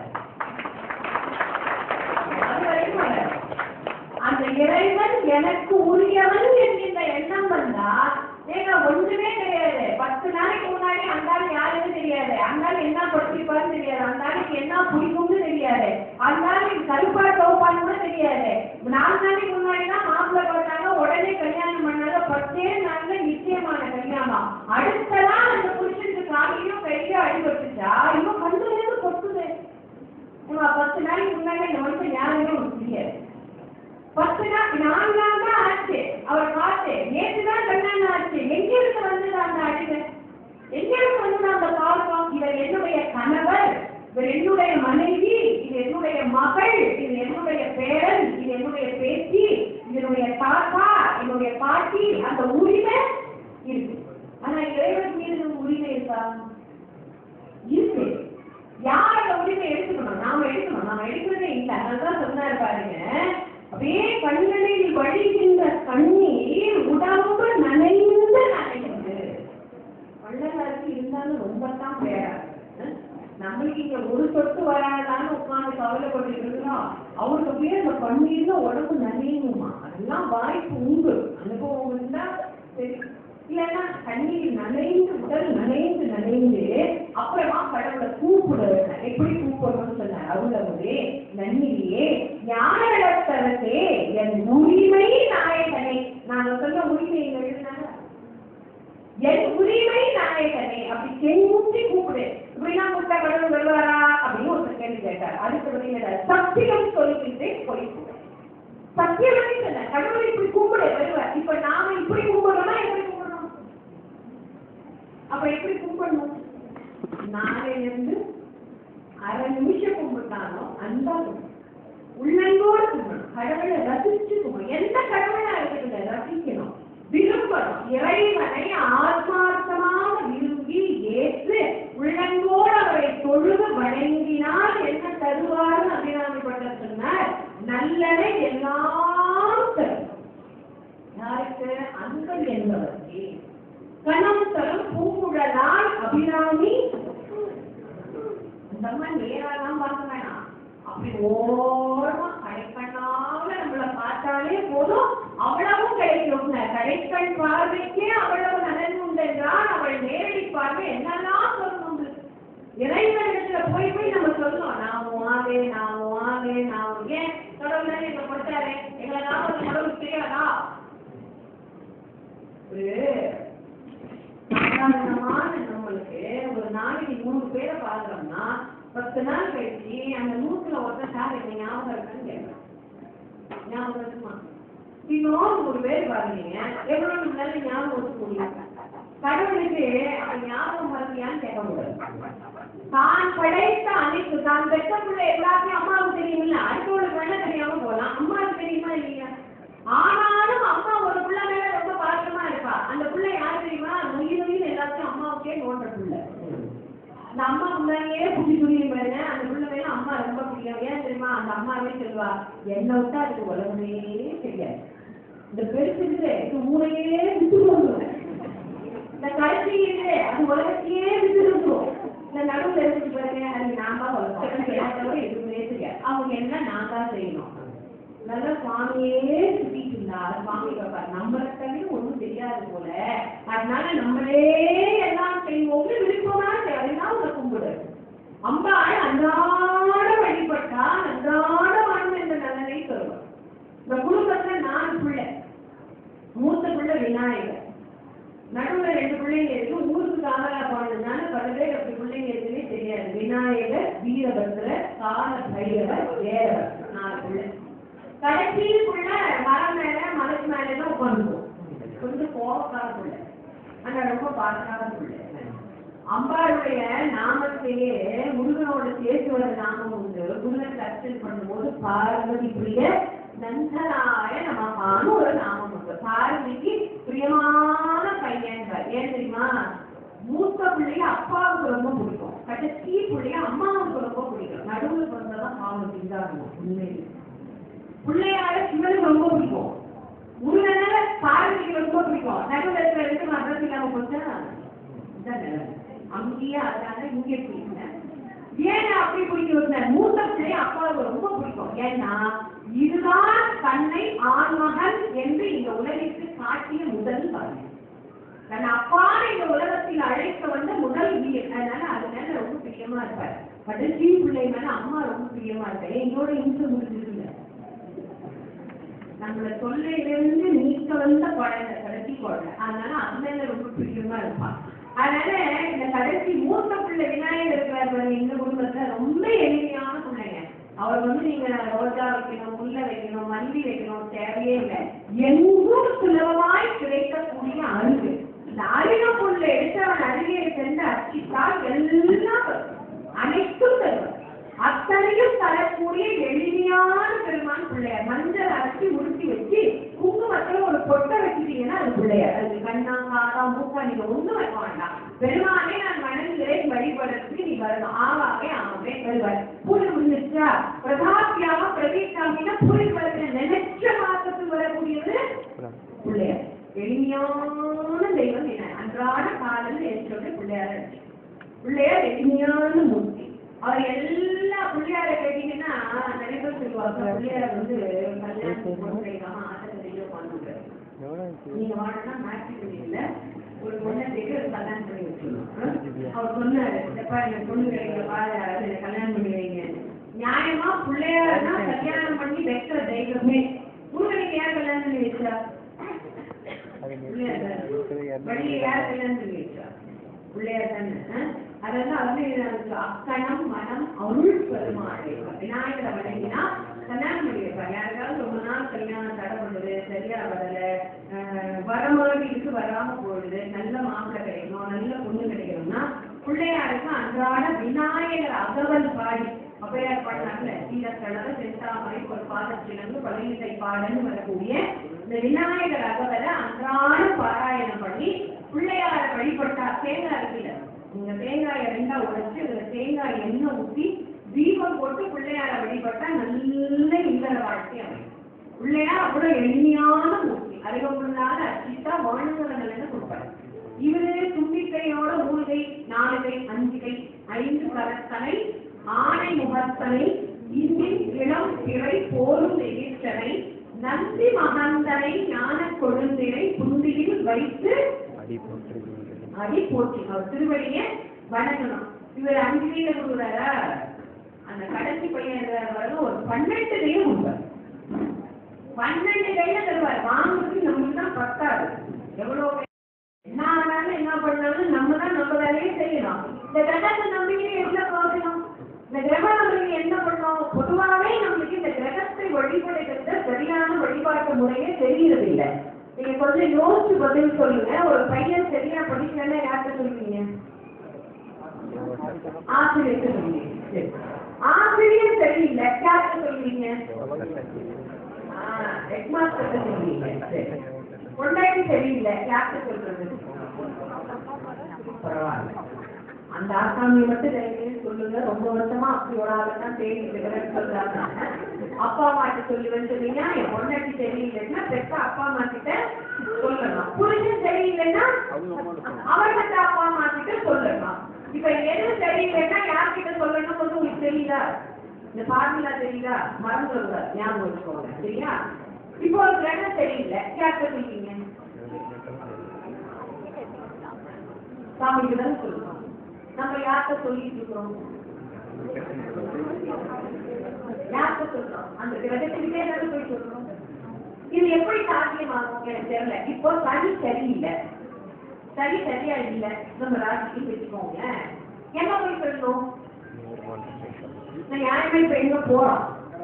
அது வரைக்கும் வராது அந்த இறைவன் எனக்கு உரியவன் என்கின்ற எண்ணம் வந்தா ஏங்க ஒண்ணுமே கிடையாது பத்து நாளைக்கு முன்னாடி அந்த ஆள் யாருன்னு தெரியாது அந்த ஆள் என்ன படிச்சிருப்பாருன்னு தெரியாது அந்த ஆளுக்கு என்ன பிடிக்கும்னு தெரியாது அந்த ஆளுக்கு கருப்பா கவுப்பான்னு கூட தெரியாது நாலு நாளைக்கு முன்னாடி தான் மாப்பிள்ளை பார்த்தாங்க உடனே கல்யாணம் பண்ணாங்க பத்தே நாள்ல நிச்சயமான கல்யாணம் அடுத்ததான் அந்த புருஷனுக்கு காலையும் கையில அடிபட்டுச்சா இவன் கண்ணுல இருந்து கொட்டுது இவன் பத்து நாளைக்கு முன்னாடி இந்த மனுஷன் யாருமே உனக்கு தெரியாது பத்து நாள் நாலு நாள் தான் ஆச்சு அவர் பார்த்து நேற்று தான் கல்யாணம் ஆச்சு எங்க இருந்து வந்தது அந்த அடிமை எங்க இருந்து வந்தது அந்த பால்கம் இவர் என்னுடைய கணவர் இவர் என்னுடைய மனைவி இது என்னுடைய மகள் இது என்னுடைய பேரன் இது என்னுடைய பேத்தி இது என்னுடைய தாத்தா என்னுடைய பாட்டி அந்த உரிமை இருக்கு ஆனா இறைவன் மீது நம்ம உரிமை இருக்கா இருக்கு யார் அந்த உரிமை எடுத்துக்கணும் நாம எடுக்கணும் நாம எடுக்கிறதே இல்லை அதனாலதான் சொன்னாரு பாருங்க அப்படியே கண்களில் வழிகின்ற கண்ணீர் உடம்பு நனைந்து நனைந்து வள்ளலாருக்கு இருந்தாலும் ரொம்ப தான் பேராது நம்மளுக்கு இங்க ஒரு சொட்டு வராதான்னு உட்கார்ந்து கவலைப்பட்டு இருக்கிறோம் அவருக்கு அப்படியே அந்த கண்ணீர்ல உடம்பு நனையுமா அதெல்லாம் வாய்ப்பு உண்டு அனுபவம் இருந்தா சரி இல்லைன்னா கண்ணீர் நனைந்து உடல் நனைந்து நனைந்து அப்புறமா கடவுளை கூப்பிடுவேன் எப்படி கூப்பிடணும்னு சொன்னார் அருளவரே நன்னியே ஞானத்தரசே என் உரிமை நாயகனே நான் சொன்ன உரிமை இங்க எழுதினாங்க என் உரிமை நாயகனே அப்படி செங்குத்தி கூப்பிடு இப்படின்னா கூப்பிட்டா கடவுள் வருவாரா அப்படின்னு ஒருத்தர் கேள்வி கேட்டார் அதுக்கு பதில் சத்தியம் சொல்லிக்கிட்டு போய் சத்தியமே சொன்ன கடவுளை இப்படி கூப்பிடு வருவார் இப்ப நாம இப்படி கும்பிடுறோம்னா எப்படி கும்பிடணும் அப்ப எப்படி கும்பிடணும் நாளையில இருந்து அரை நிமிஷம் கும்பிட்டாலும் அந்த உள்ளங்கோடு கும்பிடணும் கடவுளை ரசிச்சு கும்பிடணும் எந்த கடவுளா இருக்கட்டும் ரசிக்கணும் விரும்பணும் இறைவனை ஆத்மார்த்தமாக விரும்பி ஏற்று உள்ளங்கோடு அவரை தொழுது வணங்கினால் என்ன தருவார்னு அபிராமிப்பட்ட சொன்னார் நல்லதை எல்லாம் தரும் யாருக்கு அன்பர் என்பவருக்கு கணம் தரும் பூங்குழலால் அபிராமி இந்த அம்மா நேராலாம் பார்க்க வேணாம் அப்படி ஓரமா கடைக்கண்ணால நம்மள பார்த்தாலே போதும் அவ்வளவும் கிடைக்கும் கடைக்கண் பார்வைக்கே அவ்வளவு நலன் உண்டு என்றால் அவள் நேரடி பார்வை என்னெல்லாம் சொல்லணும் நம்மளுக்கு இறைவனிடத்துல போய் போய் நம்ம சொல்லணும் நான் வாவே நான் வாவே நான் ஏன் கடவுளை எங்க கொடுத்தாரு எங்களை நாம கடவுள் தெரியாதா ஒரு சாதாரணமான நம்மளுக்கு ஒரு நாளைக்கு மூணு பேரை பாக்குறோம்னா பத்து நாள் கழிச்சு அந்த நூத்துல ஒருத்தர் சார் எனக்கு ஞாபகம் இருக்கான்னு கேட்கலாம் ஞாபகம் இருக்குமா இன்னும் ஒரு பேர் பாருங்க எவ்வளவு நம்மளால ஞாபகம் வச்சுக்க முடியும் கடவுளுக்கு அவன் ஞாபகம் வரலையான்னு கேட்க முடியாது தான் படைத்த அனைத்து தான் பெற்ற பிள்ளை எல்லாத்தையும் அம்மாவுக்கு தெரியுமில்ல அடுத்தவளுக்கு வேணா தெரியாம போலாம் அம்மாவுக்கு தெரியுமா இல்லையா ஆனாலும் அம்மா ஒரு பிள்ளை மேல ரொம்ப பாசமா இருப்பா அந்த பிள்ளை யார் தெரியுமா உயிர் உயிர் எல்லாத்தையும் அம்மாவுக்கே நோண்ட பிள்ளை அந்த அம்மா முன்னாடியே புடி புரியும் பாருங்க அந்த பிள்ளை மேல அம்மா ரொம்ப பிடிக்கும் ஏன் தெரியுமா அந்த அம்மாவே சொல்லுவா என்னை விட்டா அதுக்கு உலகமே தெரியாது இந்த பெருசுக்கு இது மூளையே விட்டு வந்துடும் இந்த கடைசி இருக்கு அது உலகத்தையே விட்டு வந்துடும் இந்த நடுவுல இருக்கு பாருங்க அது நான் தான் வளர்த்தோம் எனக்கு தவிர எதுவுமே தெரியாது அவங்க என்ன நான் தான் செய்யணும் நல்லா சுவாமியே சுத்திட்டு இருந்தா சுவாமி பாப்பார் நம்மளை தவிர ஒண்ணும் தெரியாது போல அதனால நம்மளே எல்லாம் செய்வோம்னு விருப்பமா தேவைன்னா உங்களை கும்பிடு அம்பாள் அன்றாட வழிபட்டா அன்றாட வாழ்ந்த இந்த நலனை தருவார் இந்த குடும்பத்துல நாலு பிள்ளை மூத்த பிள்ளை விநாயகர் நடுவுல ரெண்டு பிள்ளைங்க இருக்கு ஊருக்கு காவலா போனதுனால பல பேர் அப்படி பிள்ளைங்க இருக்குன்னே தெரியாது விநாயகர் வீரபத்ரர் கால பைரவர் வேரவர் நாலு பிள்ளை கடைசிக்குள்ள மரம் மேல மலைக்கு மேல தான் உட்காந்துக்கும் கொஞ்சம் கோபக்கார பிள்ளை ஆனா ரொம்ப பாசக்கார பிள்ளை அம்பாளுடைய நாமத்தையே முருகனோட சேர்த்து வர நாமம் உண்டு முருகன் அர்ச்சனை பண்ணும்போது பார்வதி பிரிய நந்தனாய நமகான்னு ஒரு நாமம் உண்டு பார்வதிக்கு பிரியமான பையன் ஏன் தெரியுமா மூத்த பிள்ளைய அப்பாவுக்கு ரொம்ப பிடிக்கும் கடைசி பிள்ளைய அம்மாவுக்கு ரொம்ப பிடிக்கும் நடுவில் பிறந்ததான் பாவம் திண்டாடணும் உண்மையிலே பிள்ளையார சிவனுக்கு ரொம்ப பிடிக்கும் முருகனால பார்வதிக்கு ரொம்ப பிடிக்கும் நடுவில் இருக்கிற மதம் இல்லாம போச்சா இதான் நிலைமை. அங்கேயே அதனால இங்கே பிடிக்கல ஏன் அப்படி பிடிக்கும் மூத்த பிள்ளை அப்பாவுக்கு ரொம்ப பிடிக்கும் ஏன்னா இதுதான் தன்னை ஆண்மகன் என்று இந்த உலகிற்கு காட்டிய முதல் பாருங்க தன் அப்பாவை இந்த உலகத்தில் அழைக்க வந்த முதல் உயிர் அதனால அது மேல ரொம்ப பிரியமா இருப்பார் கடைசி பிள்ளை மேல அம்மா ரொம்ப பிரியமா இருப்பார் எங்களோட இன்சு முடிஞ்சது நம்மள தொல்லையிலிருந்து நீக்க வந்த குழந்தை கடைசி குழந்தை அதனால அது மேல ரொம்ப பிரியமா இருப்பான் அதனால இந்த கடைசி மூத்த பிள்ளை விநாயகர் இருக்கிறார் பாருங்க இந்த குடும்பத்துல ரொம்ப எளிமையான பிள்ளைங்க அவர் வந்து நீங்க ரோஜா வைக்கணும் முல்லை வைக்கணும் மல்லி வைக்கணும் தேவையே இல்லை எங்கும் சுலபமாய் கிடைக்கக்கூடிய அருகு இந்த அருகு புல்ல எடுத்து அவன் அருகே சென்று அச்சித்தால் எல்லாம் வரும். அனைத்தும் தருவார் அத்தனையும் தரக்கூடிய எளிமையான பெருமான் பிள்ளையார் மஞ்சள் அரைச்சி உடுத்தி வச்சு குங்குமத்துல ஒரு பொட்டை வச்சுட்டீங்கன்னா அது பிள்ளையார் அது கண்ணா காதா மூக்கா நீங்க ஒண்ணும் வைக்க வேண்டாம் பெருமானே நான் வணங்குகிறேன் வழிபடுறதுக்கு நீ வரணும் ஆவாவே ஆவே வருவார் பூஜை முடிஞ்சிருச்சா பிரதாப்பியாம பிரதீஷாமினா பூஜை வளர்க்கிற நினைச்ச மாசத்துக்கு வரக்கூடியது பிள்ளையார் எளிமையான தெய்வம் என்ன அன்றாட காலையில் ஏற்றோட பிள்ளையார் இருக்கு. பிள்ளையார் எளிமையான மூர்த்தி அவர் எல்லா பிள்ளையார கேட்டீங்கன்னா நிறைய பேர் சொல்லுவாங்க பிள்ளையார் வந்து கல்யாணத்துக்கு பொண்ணு கிடைக்காம ஆட்டத்திலேயோ பண்ணுறாரு நீங்க வாழனா மேட்ரிமோனியில ஒரு பொண்ணை தேடி ஒரு கல்யாணம் பண்ணி வச்சிடணும் அவர் சொன்னாரு எப்பா எனக்கு பொண்ணு கிடைக்கலப்பா அது எனக்கு கல்யாணம் பண்ணி வைங்க நியாயமா பிள்ளையாருன்னா கல்யாணம் பண்ணி வைக்கிற தெய்வமே முருகனுக்கு யார் கல்யாணம் பண்ணி வச்சா பிள்ளையார் தானே. வழியை யார் கல்யாணம் பண்ணி வச்சா பிள்ளையார் தானே ஆ? அதெல்லாம் வந்து நமக்கு அக்கணம் மனம் அருள் பெருமாளை விநாயகரை வணங்கினா கல்யாணம் பண்ணி வைப்பார் யாருக்காவது ரொம்ப நாள் கல்யாணம் தடை பண்ணுது சரியா வரல அஹ், வர மாதிரி இருக்கு வராம போயிடுது நல்ல மாப்பிள்ளை கிடைக்கணும் நல்ல பொண்ணு கிடைக்கணும்னா பிள்ளையாருக்கு அன்றாட விநாயகர் அகவல் பாடி அப்பையார் பாடினாங்கல்ல சீரக்கடல செந்தாமரை ஒரு பாதத்திலிருந்து பழனிசை பாடன்னு வரக்கூடிய இந்த விநாயகர் அகவலை அன்றாட பாராயணம் பண்ணி பிள்ளையார வழிபட்டா தேங்காய் இருக்குல்ல நீங்க தேங்காயை ரெண்டா உடைச்சு அதுல தேங்காய் எண்ணெய் ஊத்தி தீபம் போட்டு பிள்ளையார வழிபட்டா நல்ல இல்லற வாழ்க்கை அமையும் பிள்ளையார் அவ்வளவு எளிமையான மூர்த்தி அருகம்புள்ளாத அச்சித்தா வாழ்நூலங்கள் கொடுப்பாரு இவரு தும்பிக்கையோட மூணு கை நாலு கை அஞ்சு கை ஐந்து கரத்தனை ஆணை முகத்தனை இன்னில் இளம் பிறை போரும் எதிர்த்தனை நந்தி மகந்தனை ஞான கொழுந்தினை புந்தியில் வைத்து அடி போற்றி அவர் திருவடியை வணங்கணும் இவர் அஞ்சு கையில கொடுக்குறாரா அந்த கடைசி பையன் இருக்கிறார் பாருங்க ஒரு பன்னெண்டு கையில கொடுப்பார் பன்னெண்டு கையில தருவார் வாங்குறதுக்கு நமக்கு தான் பத்தாது எவ்வளவு கை- என்ன ஆனாலும் என்ன பண்ணாலும் நம்ம தான் நம்ம வேலையை செய்யணும் இந்த கிரகத்தை நம்பிக்கை என்ன பிரயோஜனம் இந்த கிரக நம்பிக்கை என்ன பண்ணோம் பொதுவாகவே நம்மளுக்கு இந்த கிரகத்தை வழிபடுகிற சரியான வழிபாட்டு முறையே தெரியறதில்லை நீங்க கொஞ்சம் யோசிச்சு பதில் சொல்லுங்க ஒரு பையன் சரியா படிக்கலன்னா யார்கிட்ட சொல்லுவீங்க ஆசிரியர் சொல்லுவீங்க சரி. ஆசிரியர் சரியில்லை யார்கிட்ட சொல்லுவீங்க ஹெட்மாஸ்டர் சொல்லுவீங்க சரி. பொண்டாட்டி சரியில்லை யார்கிட்ட சொல்றது பரவாயில்ல அந்த ஆசாமி மட்டும் தைரியம் சொல்லுங்க ரொம்ப வருஷமா அப்படி ஒரு ஆளத்தான் தேடிட்டு இருக்கிறேன்னு சொல்றாங்க அப்பா அம்மாட்ட சொல்லுவேன்னு சொன்னீங்க என் பொண்டாட்டி சரியில்லைன்னா பெற்ற அப்பா அம்மா கிட்ட சொல்லணும் புருஷன் சரியில்லைன்னா அவர்கிட்ட அப்பா அம்மா கிட்ட சொல்லணும் இப்ப எது சரியில்லைன்னா யார்கிட்ட சொல்லணும் வந்து உங்களுக்கு தெரியுதா இந்த ஃபார்முலா தெரியுதா மறந்து வருவார் ஞாபகம் வச்சுக்கோங்க சரியா இப்போ ஒரு கிரகம் சரியில்லை யார்கிட்ட சொல்லுவீங்க சாமிக்கு தான் சொல்லுவோம் நம்ம யார்கிட்ட சொல்லிட்டு இருக்கிறோம் யார்கிட்ட சொல்றோம் அந்த கிரகத்துக்கிட்டே தானே போய் சொல்றோம் இது எப்படி சாத்தியமாகும் எனக்கு தெரியல இப்போ சனி சரியில்லை சரி சரியா இல்ல நம்ம ராசிக்கு வச்சுக்கோங்க எங்க போய் சொல்லணும் நான் யாருமே இப்ப எங்க போறோம்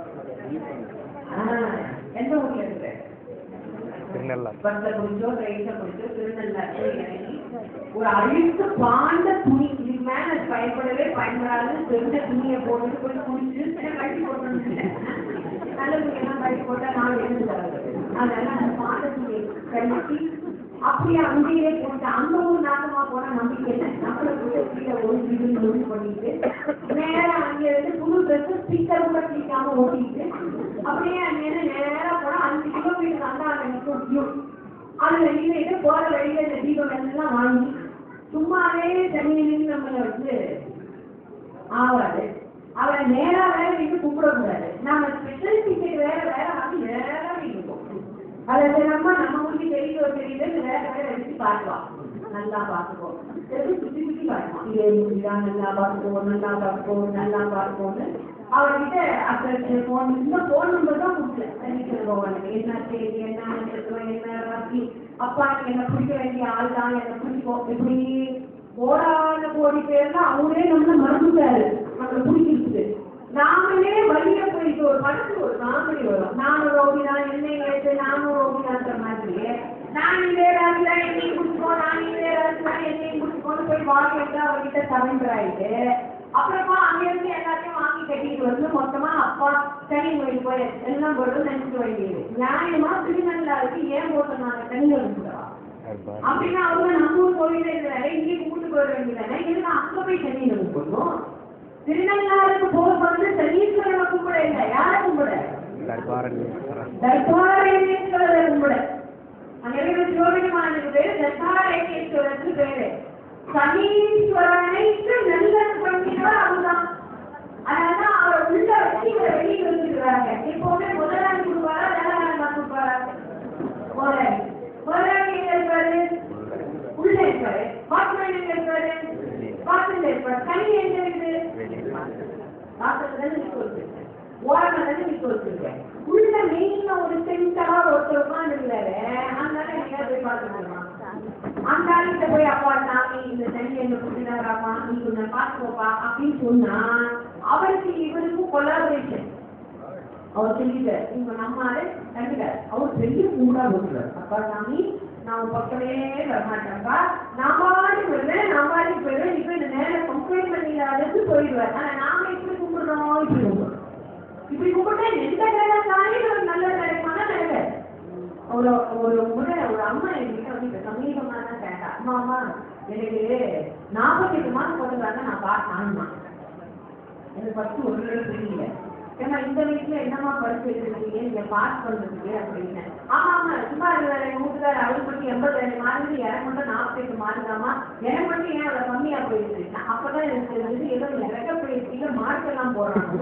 ஆஹ், எந்த ஊர்ல இருக்கு பஸ்ல குடிச்சோ ட்ரெயின்ல குடிச்சோ திருநெல்வேலி இறங்கி ஒரு அழுக்கு பாண்ட துணி இதுக்கு மேல அது பயன்படவே பயன்படாது தெரிஞ்ச துணியை போட்டு போய் குடிச்சு கட்டி போட்டணும் நல்ல துணியெல்லாம் கட்டி போட்டா நாலு எழுந்து தராது அதனால அந்த பாண்ட துணியை கட்டி அப்படியே அங்கேயே போட்டு அந்த ஊர் நாட்டமா போனா நம்பிக்கை இல்லை நம்மள போய் கீழே ஒரு வீடு ஒன்று பண்ணிட்டு நேரா அங்கே இருந்து புது ட்ரெஸ் ஸ்பீக்கர் கூட கிளிக்காம ஓட்டிட்டு அப்படியே அங்கேருந்து நேரா போனா அஞ்சு கிலோமீட்டர் அந்த நிற்கும் வியூ அதுல நின்றுட்டு போற வழியில இந்த தீபம் எல்லாம் வாங்கி சும்மாவே தண்ணியிலும் நம்மள வந்து ஆவாது அவரை நேரா வேற நின்று கும்பிடக்கூடாது நம்ம ஸ்பெஷல் டிக்கெட் வேற வேற வாங்கி நேரா நிற்கும் அதை நம்ம நம்ம ஊருக்கு தெரியுதோ தெரியல வேற வேற வச்சு பார்க்கலாம் நல்லா பார்த்துக்கோ திருப்பி சுத்தி சுத்தி பார்க்கலாம் இதே முடிதான் நல்லா பார்த்துக்கோ நல்லா பார்த்துக்கோ நல்லா பார்த்துக்கோன்னு அவர்கிட்ட அப்புறம் போன் இந்த போன் நம்பர் தான் கொடுக்கல சனிக்கிழமை பகவானுக்கு என்ன செய்தி என்ன நட்சத்திரம் என்ன ராசி அப்பா எனக்கு என்ன பிடிக்க வேண்டிய ஆள் தான் என்ன பிடிக்கும் இப்படி கோடான கோடி பேர்ல அவரே நம்மள மறந்துட்டாரு நம்மள பிடிச்சிருக்கு நாமளே வழிய போயிட்டு ஒரு படத்துக்கு ஒரு காமெடி வரும் நானும் ரோகிதான் என்னை ஏற்று நானும் ரோகிதான்ற மாதிரி நான் இதே ராஜா என்னையும் குடிச்சுக்கோ நான் இதே ராஜா என்னையும் குடிச்சுக்கோன்னு போய் வாங்கிட்டு அவர்கிட்ட சரண்டர் ஆயிட்டு அப்புறமா அங்கிருந்து எல்லாத்தையும் வாங்கி கட்டிட்டு வந்து மொத்தமா அப்பா தனி மொழி போய் எல்லாம் போட்டு நினைச்சு வேண்டியது நியாயமா திருநள்ளாருக்கு ஏன் போட்டு நாங்க தனி வந்துடலாம் அப்படின்னா அவங்க நம்ம ஊர் கோயில இருக்கிறாரு இங்கே கும்பிட்டு போயிட வேண்டியதானே எதுக்கு அங்க போய் தண்ணியில கும்பிடணும் திருநள்ளாருக்கு போக வந்து சனீஸ்வரனை கும்பிட இல்லை யாரை கும்பிட தர்பாரேஸ்வரரை கும்பிட அங்க இருக்கிற சிவபெருமானுக்கு பேரு தர்பாரேஸ்வரருக்கு பேரு சனீஸ்வரனைக்கு நல்லது பண்ணினவர் அவர்தான் அதனாலதான் அவர் உள்ள வச்சு இவரை வெளியே வச்சிருக்கிறாங்க எப்பவுமே முதலாளி கொடுப்பாரா வேளாண் கொடுப்பாரா முதலாளி முதலாளி எங்க இருப்பாரு உள்ள இருப்பாரு வாட்ச்மேன் எங்க இருப்பாரு வாசல்ல இருப்பாரு கனி எங்க இருக்குது வாசல்ல தானே நிக்க வச்சிருக்கேன் ஓரமா தானே நிக்க வச்சிருக்கேன் உள்ள மெயினா ஒரு சென்டரா ஒருத்தர் உட்காந்துருந்தாரு அதனால எங்கேயாவது போய் பார்த்துக்கணுமா அந்த ஆளுகிட்ட போய் அப்பா சாமி இந்த தண்ணி என்ன குடினாராமா நீ கொஞ்சம் பார்த்துக்கோப்பா அப்படின்னு சொன்னா அவருக்கு இவருக்கும் கொலாபரேஷன் அவர் சொல்லிட்டார் இவங்க நம்ம ஆளு கண்டுக்காரு அவர் பெரிய கூடா போட்டுறாரு அப்பா சாமி நான் உன் பக்கமே வரமாட்டேன்ப்பா நான் பாட்டுக்கு வருவேன் நான் பாட்டுக்கு போயிடுவேன் இப்ப இந்த நேரம் கம்ப்ளைண்ட் பண்ணிடாதது போயிடுவார் ஆனா நாம இப்படி கும்பிடுறோம் இப்படி கும்பிடுறோம் இப்படி கும்பிட்டா எந்த நேரம் காலையில் ஒரு நல்ல கிடைக்குமானா நடக்காது ஒரு ஒரு முறை ஒரு அம்மா என்கிட்ட வந்து இப்ப சமீபமா தான் கேட்டா அம்மா அம்மா எனக்கு நாற்பத்தி எட்டு மாதம் போட்டுருக்காங்க நான் பார்த்தேன் எனக்கு ஃபர்ஸ்ட் ஒரு தடவை புரியல ஏன்னா இந்த வயசுல என்னமா படிச்சு வச்சிருக்கீங்க நீங்க பாஸ் பண்றதுக்கு அப்படின்னு ஆமா ஆமா சும்மா இருக்கிற எங்க வீட்டுக்கார அவருக்கு மட்டும் எண்பத்தி ரெண்டு மார்க்கு எனக்கு மட்டும் நாற்பத்தி எட்டு மார்க்காமா எனக்கு மட்டும் ஏன் அவ்வளவு கம்மியா போயிடுச்சு நான் அப்பதான் எனக்கு தெரிஞ்சது ஏதோ இறக்கப்பயிற்சியில மார்க் எல்லாம் போடுறாங்க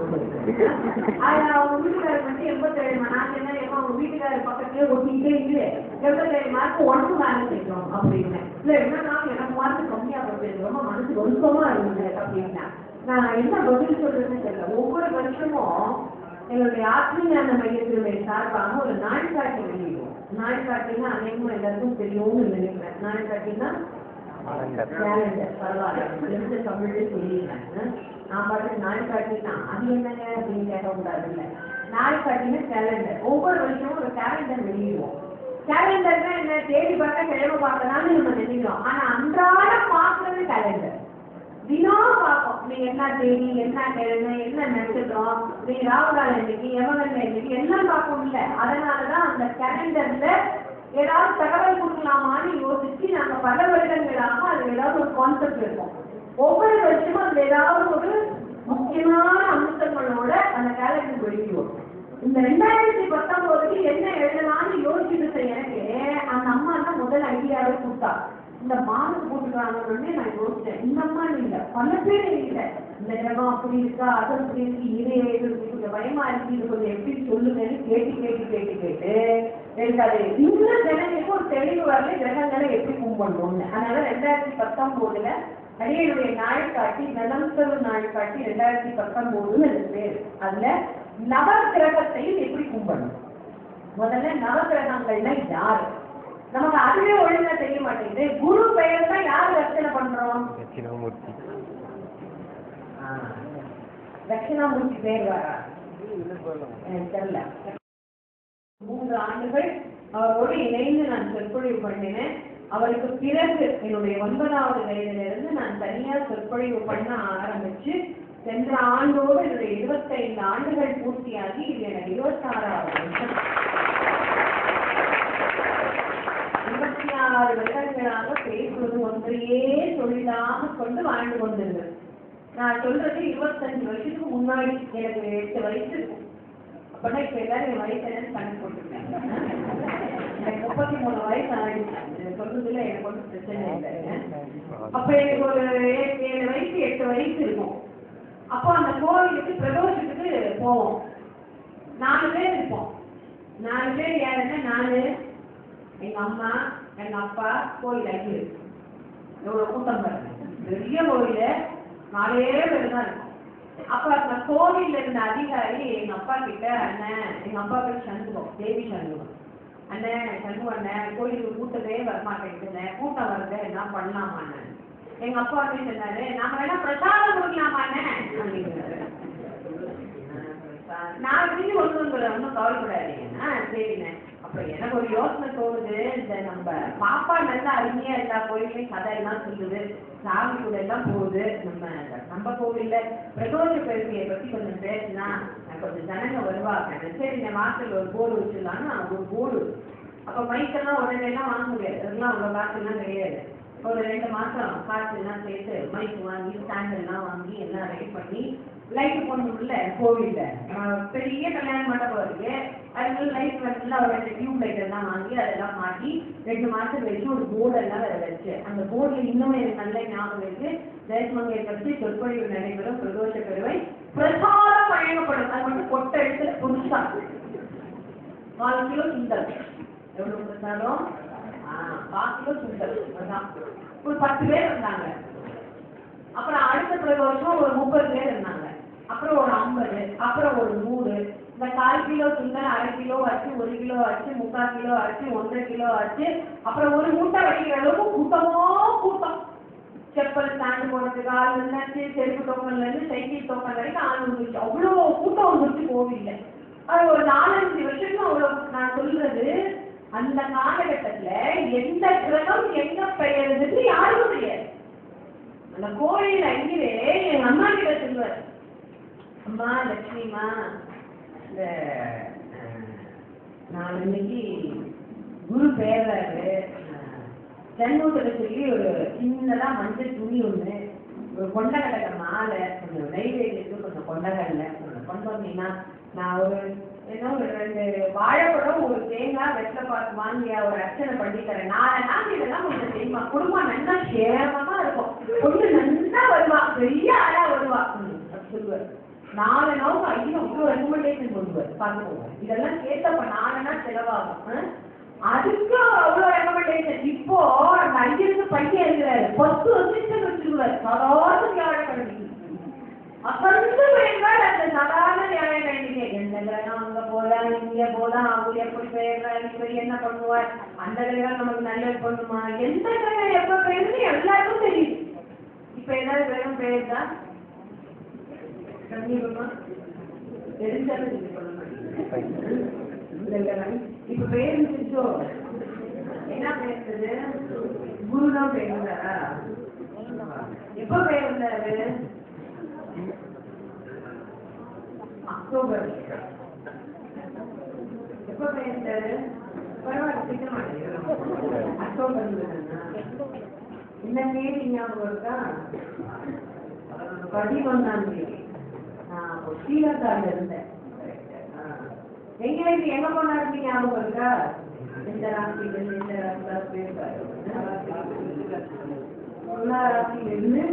அதுல அவங்க வீட்டுக்காரர் மட்டும் எண்பத்தி ஏழு நான் என்ன ஏமா அவங்க வீட்டுக்காரர் பக்கத்துலயே ஒட்டிக்கிட்டே இல்லை எண்பத்தி ஏழு மார்க் ஒன்று மேலே செய்யணும் அப்படின்னு இல்ல என்னன்னா எனக்கு மார்க் கம்மியா போயிருக்கு ரொம்ப மனசு வருத்தமா இருந்தது அப்படின்னா நான் என்ன பதில் சொல்றதுன்னு தெரியல ஒவ்வொரு வருஷமும் எங்களுடைய ஆத்மீயான மையத்தினுடைய சார்பாக ஒரு நாட்காட்டி வெளியிடுவோம் நாட்காட்டினா அனைவரும் எல்லாருக்கும் தெரியும்னு நினைக்கிறேன் நாட்காட்டினா கேலண்டர் பரவாயில்ல எந்த தமிழ்ல சொல்லிடுறேன் நான் பாட்டு நாட்காட்டினா அது என்னங்க அப்படின்னு கேட்கக்கூடாது இல்லை நாட்காட்டினா கேலண்டர் ஒவ்வொரு வருஷமும் ஒரு கேலண்டர் வெளியிடுவோம் கேலண்டர்னா என்ன தேடி பார்த்தா கிழமை பார்த்தனாலும் நம்ம நினைக்கிறோம் ஆனா அன்றாடம் பார்க்கறது கேலண்டர் தினம் பார்ப்போம் நீ என்ன தேதி என்ன கிழமை என்ன நட்சத்திரம் நீ ராகுகாலம் இன்னைக்கு எவகல்ல இன்னைக்கு எல்லாம் பார்ப்போம் இல்ல அதனாலதான் அந்த கேலண்டர்ல ஏதாவது தகவல் கொடுக்கலாமான்னு யோசிச்சு நாங்க பல வருடங்களாக அது ஏதாவது ஒரு கான்செப்ட் இருக்கும் ஒவ்வொரு வருஷமும் அதுல ஏதாவது ஒரு முக்கியமான அம்சங்களோட அந்த கேலண்டர் வெளியிடுவோம் இந்த ரெண்டாயிரத்தி பத்தொன்பதுக்கு என்ன எழுதலாம்னு யோசிச்சுட்டு எனக்கு அந்த அம்மா தான் முதல் ஐடியாவே கொடுத்தா இந்த மார்க் போட்டுக்கிறாங்கன்னு நான் யோசிச்சேன் இந்த அம்மா இல்ல பல பேர் இல்ல இந்த கிரகம் அப்படி இருக்கா அது அப்படி இருக்கு இது இது இருக்கு, கொஞ்சம் பயமா இருக்கு இது கொஞ்சம் எப்படி சொல்லுங்கன்னு கேட்டு கேட்டு கேட்டு கேட்டு எனக்கு அது இன்னும் ஜனங்களுக்கு ஒரு தெளிவு வரல கிரகங்களை எப்படி கும்பிடணும்னு அதனால ரெண்டாயிரத்தி பத்தொன்பதுல அடியனுடைய நாள் காட்டி நலம் தரும் நாள் காட்டி ரெண்டாயிரத்தி பத்தொன்பதுன்னு அது பேர் அதுல நவகிரகத்தையும் எப்படி கும்பிடணும் முதல்ல நவகிரகங்கள்னா யாரு நமக்கு அதுவே ஒழுங்கா தெரிய மாட்டேங்குது குரு பெயர் தான் யார் ரச்சனை பண்றோம் தட்சிணாமூர்த்தி ஆ, தட்சிணாமூர்த்தி பேர் வரா எனக்கு தெரியல மூன்று ஆண்டுகள் அவரோடு இணைந்து நான் சொற்பொழிவு பண்ணினேன் அவருக்கு பிறகு என்னுடைய ஒன்பதாவது வயதிலிருந்து நான் தனியா சொற்பொழிவு பண்ண ஆரம்பிச்சு சென்ற ஆண்டோடு என்னுடைய இருபத்தைந்து ஆண்டுகள் பூர்த்தியாகி இது எனக்கு இருபத்தாறாவது வருஷம் இருபத்தி ஆறு வருடங்களாக பேசுவது ஒன்றையே தொழிலாக கொண்டு வாழ்ந்து கொண்டிருந்தது நான் சொல்றது இருபத்தஞ்சு வருஷத்துக்கு முன்னாடி எனக்கு எட்டு வயசு இருக்கும் அப்பனா இப்ப எல்லாரும் என் வயசு என்னன்னு கணக்கு போட்டுருக்காங்க எனக்கு முப்பத்தி மூணு வயசு ஆயிடுச்சு சொல்றதுல எனக்கு ஒன்றும் பிரச்சனை இல்லை அப்ப எனக்கு ஒரு ஏ- ஏழு வயசு எட்டு வயசு இருக்கும் அப்போ அந்த கோவிலுக்கு பிரதோஷத்துக்கு போவோம் நாலு பேர் இருப்போம் நாலு பேர் யாருன்னா நானு எங்க அம்மா எங்க அப்பா கோயில் ஐயர் எவ்வளவு கூட்டம் பாருங்க பெரிய கோயில் நாலே பேர் தான் இருக்கும் அப்ப அந்த கோவில்ல இருந்த அதிகாரி எங்க அப்பா கிட்ட அண்ணன் எங்க அப்பா பேர் சண்முகம் தேவி சண்முகம் அண்ணன் சண்முகம் அண்ணன் கோயிலுக்கு கூட்டமே வரமாட்டேங்குதுண்ணே கூட்டம் வருது என்ன பண்ணலாமாண்ணே எங்க அப்பா வந்து சொன்னாரு நாம வேணா பிரசாதம் கொடுக்கலாமாண்ணே அப்படிங்கிறாரு நான் திரும்பி கொண்டு வந்துடுறேன் ஒன்றும் கவலைப்படாதீங்க ஆ சரிண்ணே அப்ப எனக்கு ஒரு யோசனை தோணுது இந்த நம்ம பாப்பா நல்லா அருமையா எல்லா கோயிலையும் கதை எல்லாம் சொல்லுது சாமி கூட எல்லாம் போகுது நம்ம நம்ம கோவில்ல பிரதோஷ பெருமையை பத்தி கொஞ்சம் பேசினா கொஞ்சம் ஜனங்க வருவாங்க சரி இந்த வாசல் ஒரு போர்டு வச்சிடலாம்னு ஒரு போர்டு அப்ப மைக்கெல்லாம் உடனே எல்லாம் வாங்க முடியாது அதெல்லாம் அவ்வளவு காசுலாம் கிடையாது ஒரு ரெண்டு மாசம் காசு எல்லாம் சேர்த்து மைக் வாங்கி ஸ்டாண்ட் எல்லாம் வாங்கி எல்லாம் ரெடி பண்ணி லைட் போடணும்ல கோவில்ல ஆஹ் பெரிய கல்யாண மண்டபம் இருக்கு அதுல லைட் வந்து ஒரு ரெண்டு டியூப் லைட் எல்லாம் வாங்கி அதெல்லாம் மாட்டி ரெண்டு மாசம் வச்சு ஒரு போர்டு எல்லாம் வேற வச்சு அந்த போர்டுல இன்னும் எனக்கு நல்ல ஞாபகம் இருக்கு தேசமங்கை பற்றி சொற்பொழிவு நடைபெறும் பிரதோஷ பெருவை பிரசாதம் வழங்கப்படும் அது மட்டும் கொட்டை எடுத்து புதுசா கால் கிலோ சுண்டல் எவ்வளவு பிரசாதம் ஆ, கால் கிலோ சுண்டல் அதான் ஒரு பத்து பேர் இருந்தாங்க அப்புறம் அடுத்த பிரதோஷம் ஒரு முப்பது பேர் இருந்தாங்க அப்புறம் ஒரு ஐம்பது அப்புறம் ஒரு நூறு இந்த கால் கிலோ சுண்டல் அரை கிலோ ஆச்சு ஒரு கிலோ ஆச்சு முக்கால் கிலோ ஆச்சு ஒன்றரை கிலோ ஆச்சு அப்புறம் ஒரு மூட்டை வைக்கிற அளவுக்கு கூட்டமோ கூட்டம் செப்பல் ஸ்டாண்டு போடுறதுக்கு ஆள் இருந்தாச்சு செருப்பு டோக்கன்ல இருந்து சைக்கிள் டோக்கன் வரைக்கும் ஆள் வந்துருச்சு அவ்வளோ கூட்டம் வந்துருச்சு கோவில்ல அது ஒரு நாலஞ்சு வருஷத்துக்கு அவ்வளோ நான் சொல்றது அந்த காலகட்டத்துல எந்த கிரகம் எங்க பெயர்ந்தது யாருக்கும் தெரியாது அந்த கோயில் ஐயரே எங்க அம்மா கிட்ட சொல்லுவார் அம்மா லட்சுமிமா இந்த அஹ், நான் இன்னைக்கு குரு பேர்றாரு சென்னூத்துல சொல்லி ஒரு சின்னதா மஞ்சள் துணி ஒண்ணு ஒரு கொண்டகடலை மாலை கொஞ்சம் நெய்வேலிக்கு கொஞ்சம் கொண்டகடலை கொஞ்சம் கொண்டு வந்தீங்கன்னா நான் ஒரு ஏதோ ஒரு ரெண்டு வாழைப்பழம் ஒரு தேங்காய் வெத்தலை பாக்கு வாங்கி ஒரு அர்ச்சனை பண்ணி தரேன் நாளை நாள் இதெல்லாம் கொஞ்சம் செய்யுமா குடும்பம் நல்லா சேமமா இருக்கும் பொண்ணு நல்லா வருவா பெரிய ஆளா வருவா ம், அப்படி சொல்லுவார் நாலு நாள் ஐயோ இவ்வளோ ரெக்கமெண்டேஷன் கொண்டுவார் பார்த்துக்கோங்க இதெல்லாம் கேட்டப்ப நாலனா செலவாகும் ஆ? அதுக்கு அவ்வளோ ரெக்கமெண்டேஷன் இப்போ அந்த ஐயருக்கு பையன் இருக்கிறாரு பத்து வருஷத்துக்கு வச்சிருக்காரு சாதாரண வியாழக்கிழமைக்கு அசந்து போயிருந்தால் அந்த சாதாரண வியாழக்கிழமைக்கு எந்த கிரகம் அங்க போலாம் இங்க போலாம் அவர் எப்படி பெயர்றாரு இவர் என்ன பண்ணுவார் அந்த கிரகம் நமக்கு நல்லது பண்ணுமா எந்த கிரகம் எப்ப பெயர்ந்து எல்லாருக்கும் தெரியுது இப்ப ஏதாவது கிரகம் பெயர்தா கண்டிப்பா தெரிஞ்சாலும் நீங்க சொல்ல மாட்டீங்க இல்லைல்ல, இப்ப பேர் இருந்துச்சோ என்ன பேசுறது குரு தான் பேருந்தாரா எப்ப பேருந்தாரு அக்டோபர் எப்ப பேருந்தாரு பரவாயில்ல சீக்கிரமா அக்டோபர் என்ன தேதி ஞாபகம் இருக்கா பதினொன்னாம் தேதி நான் அப்போ ஸ்ரீலங்கால இருந்தேன் ஆ. எங்க இருந்து எங்க போனாரு ஞாபகம் இருக்கா எந்த ராசியில இருந்து எந்த ராசியில போயிருக்காரு எல்லா ராசியில இருந்து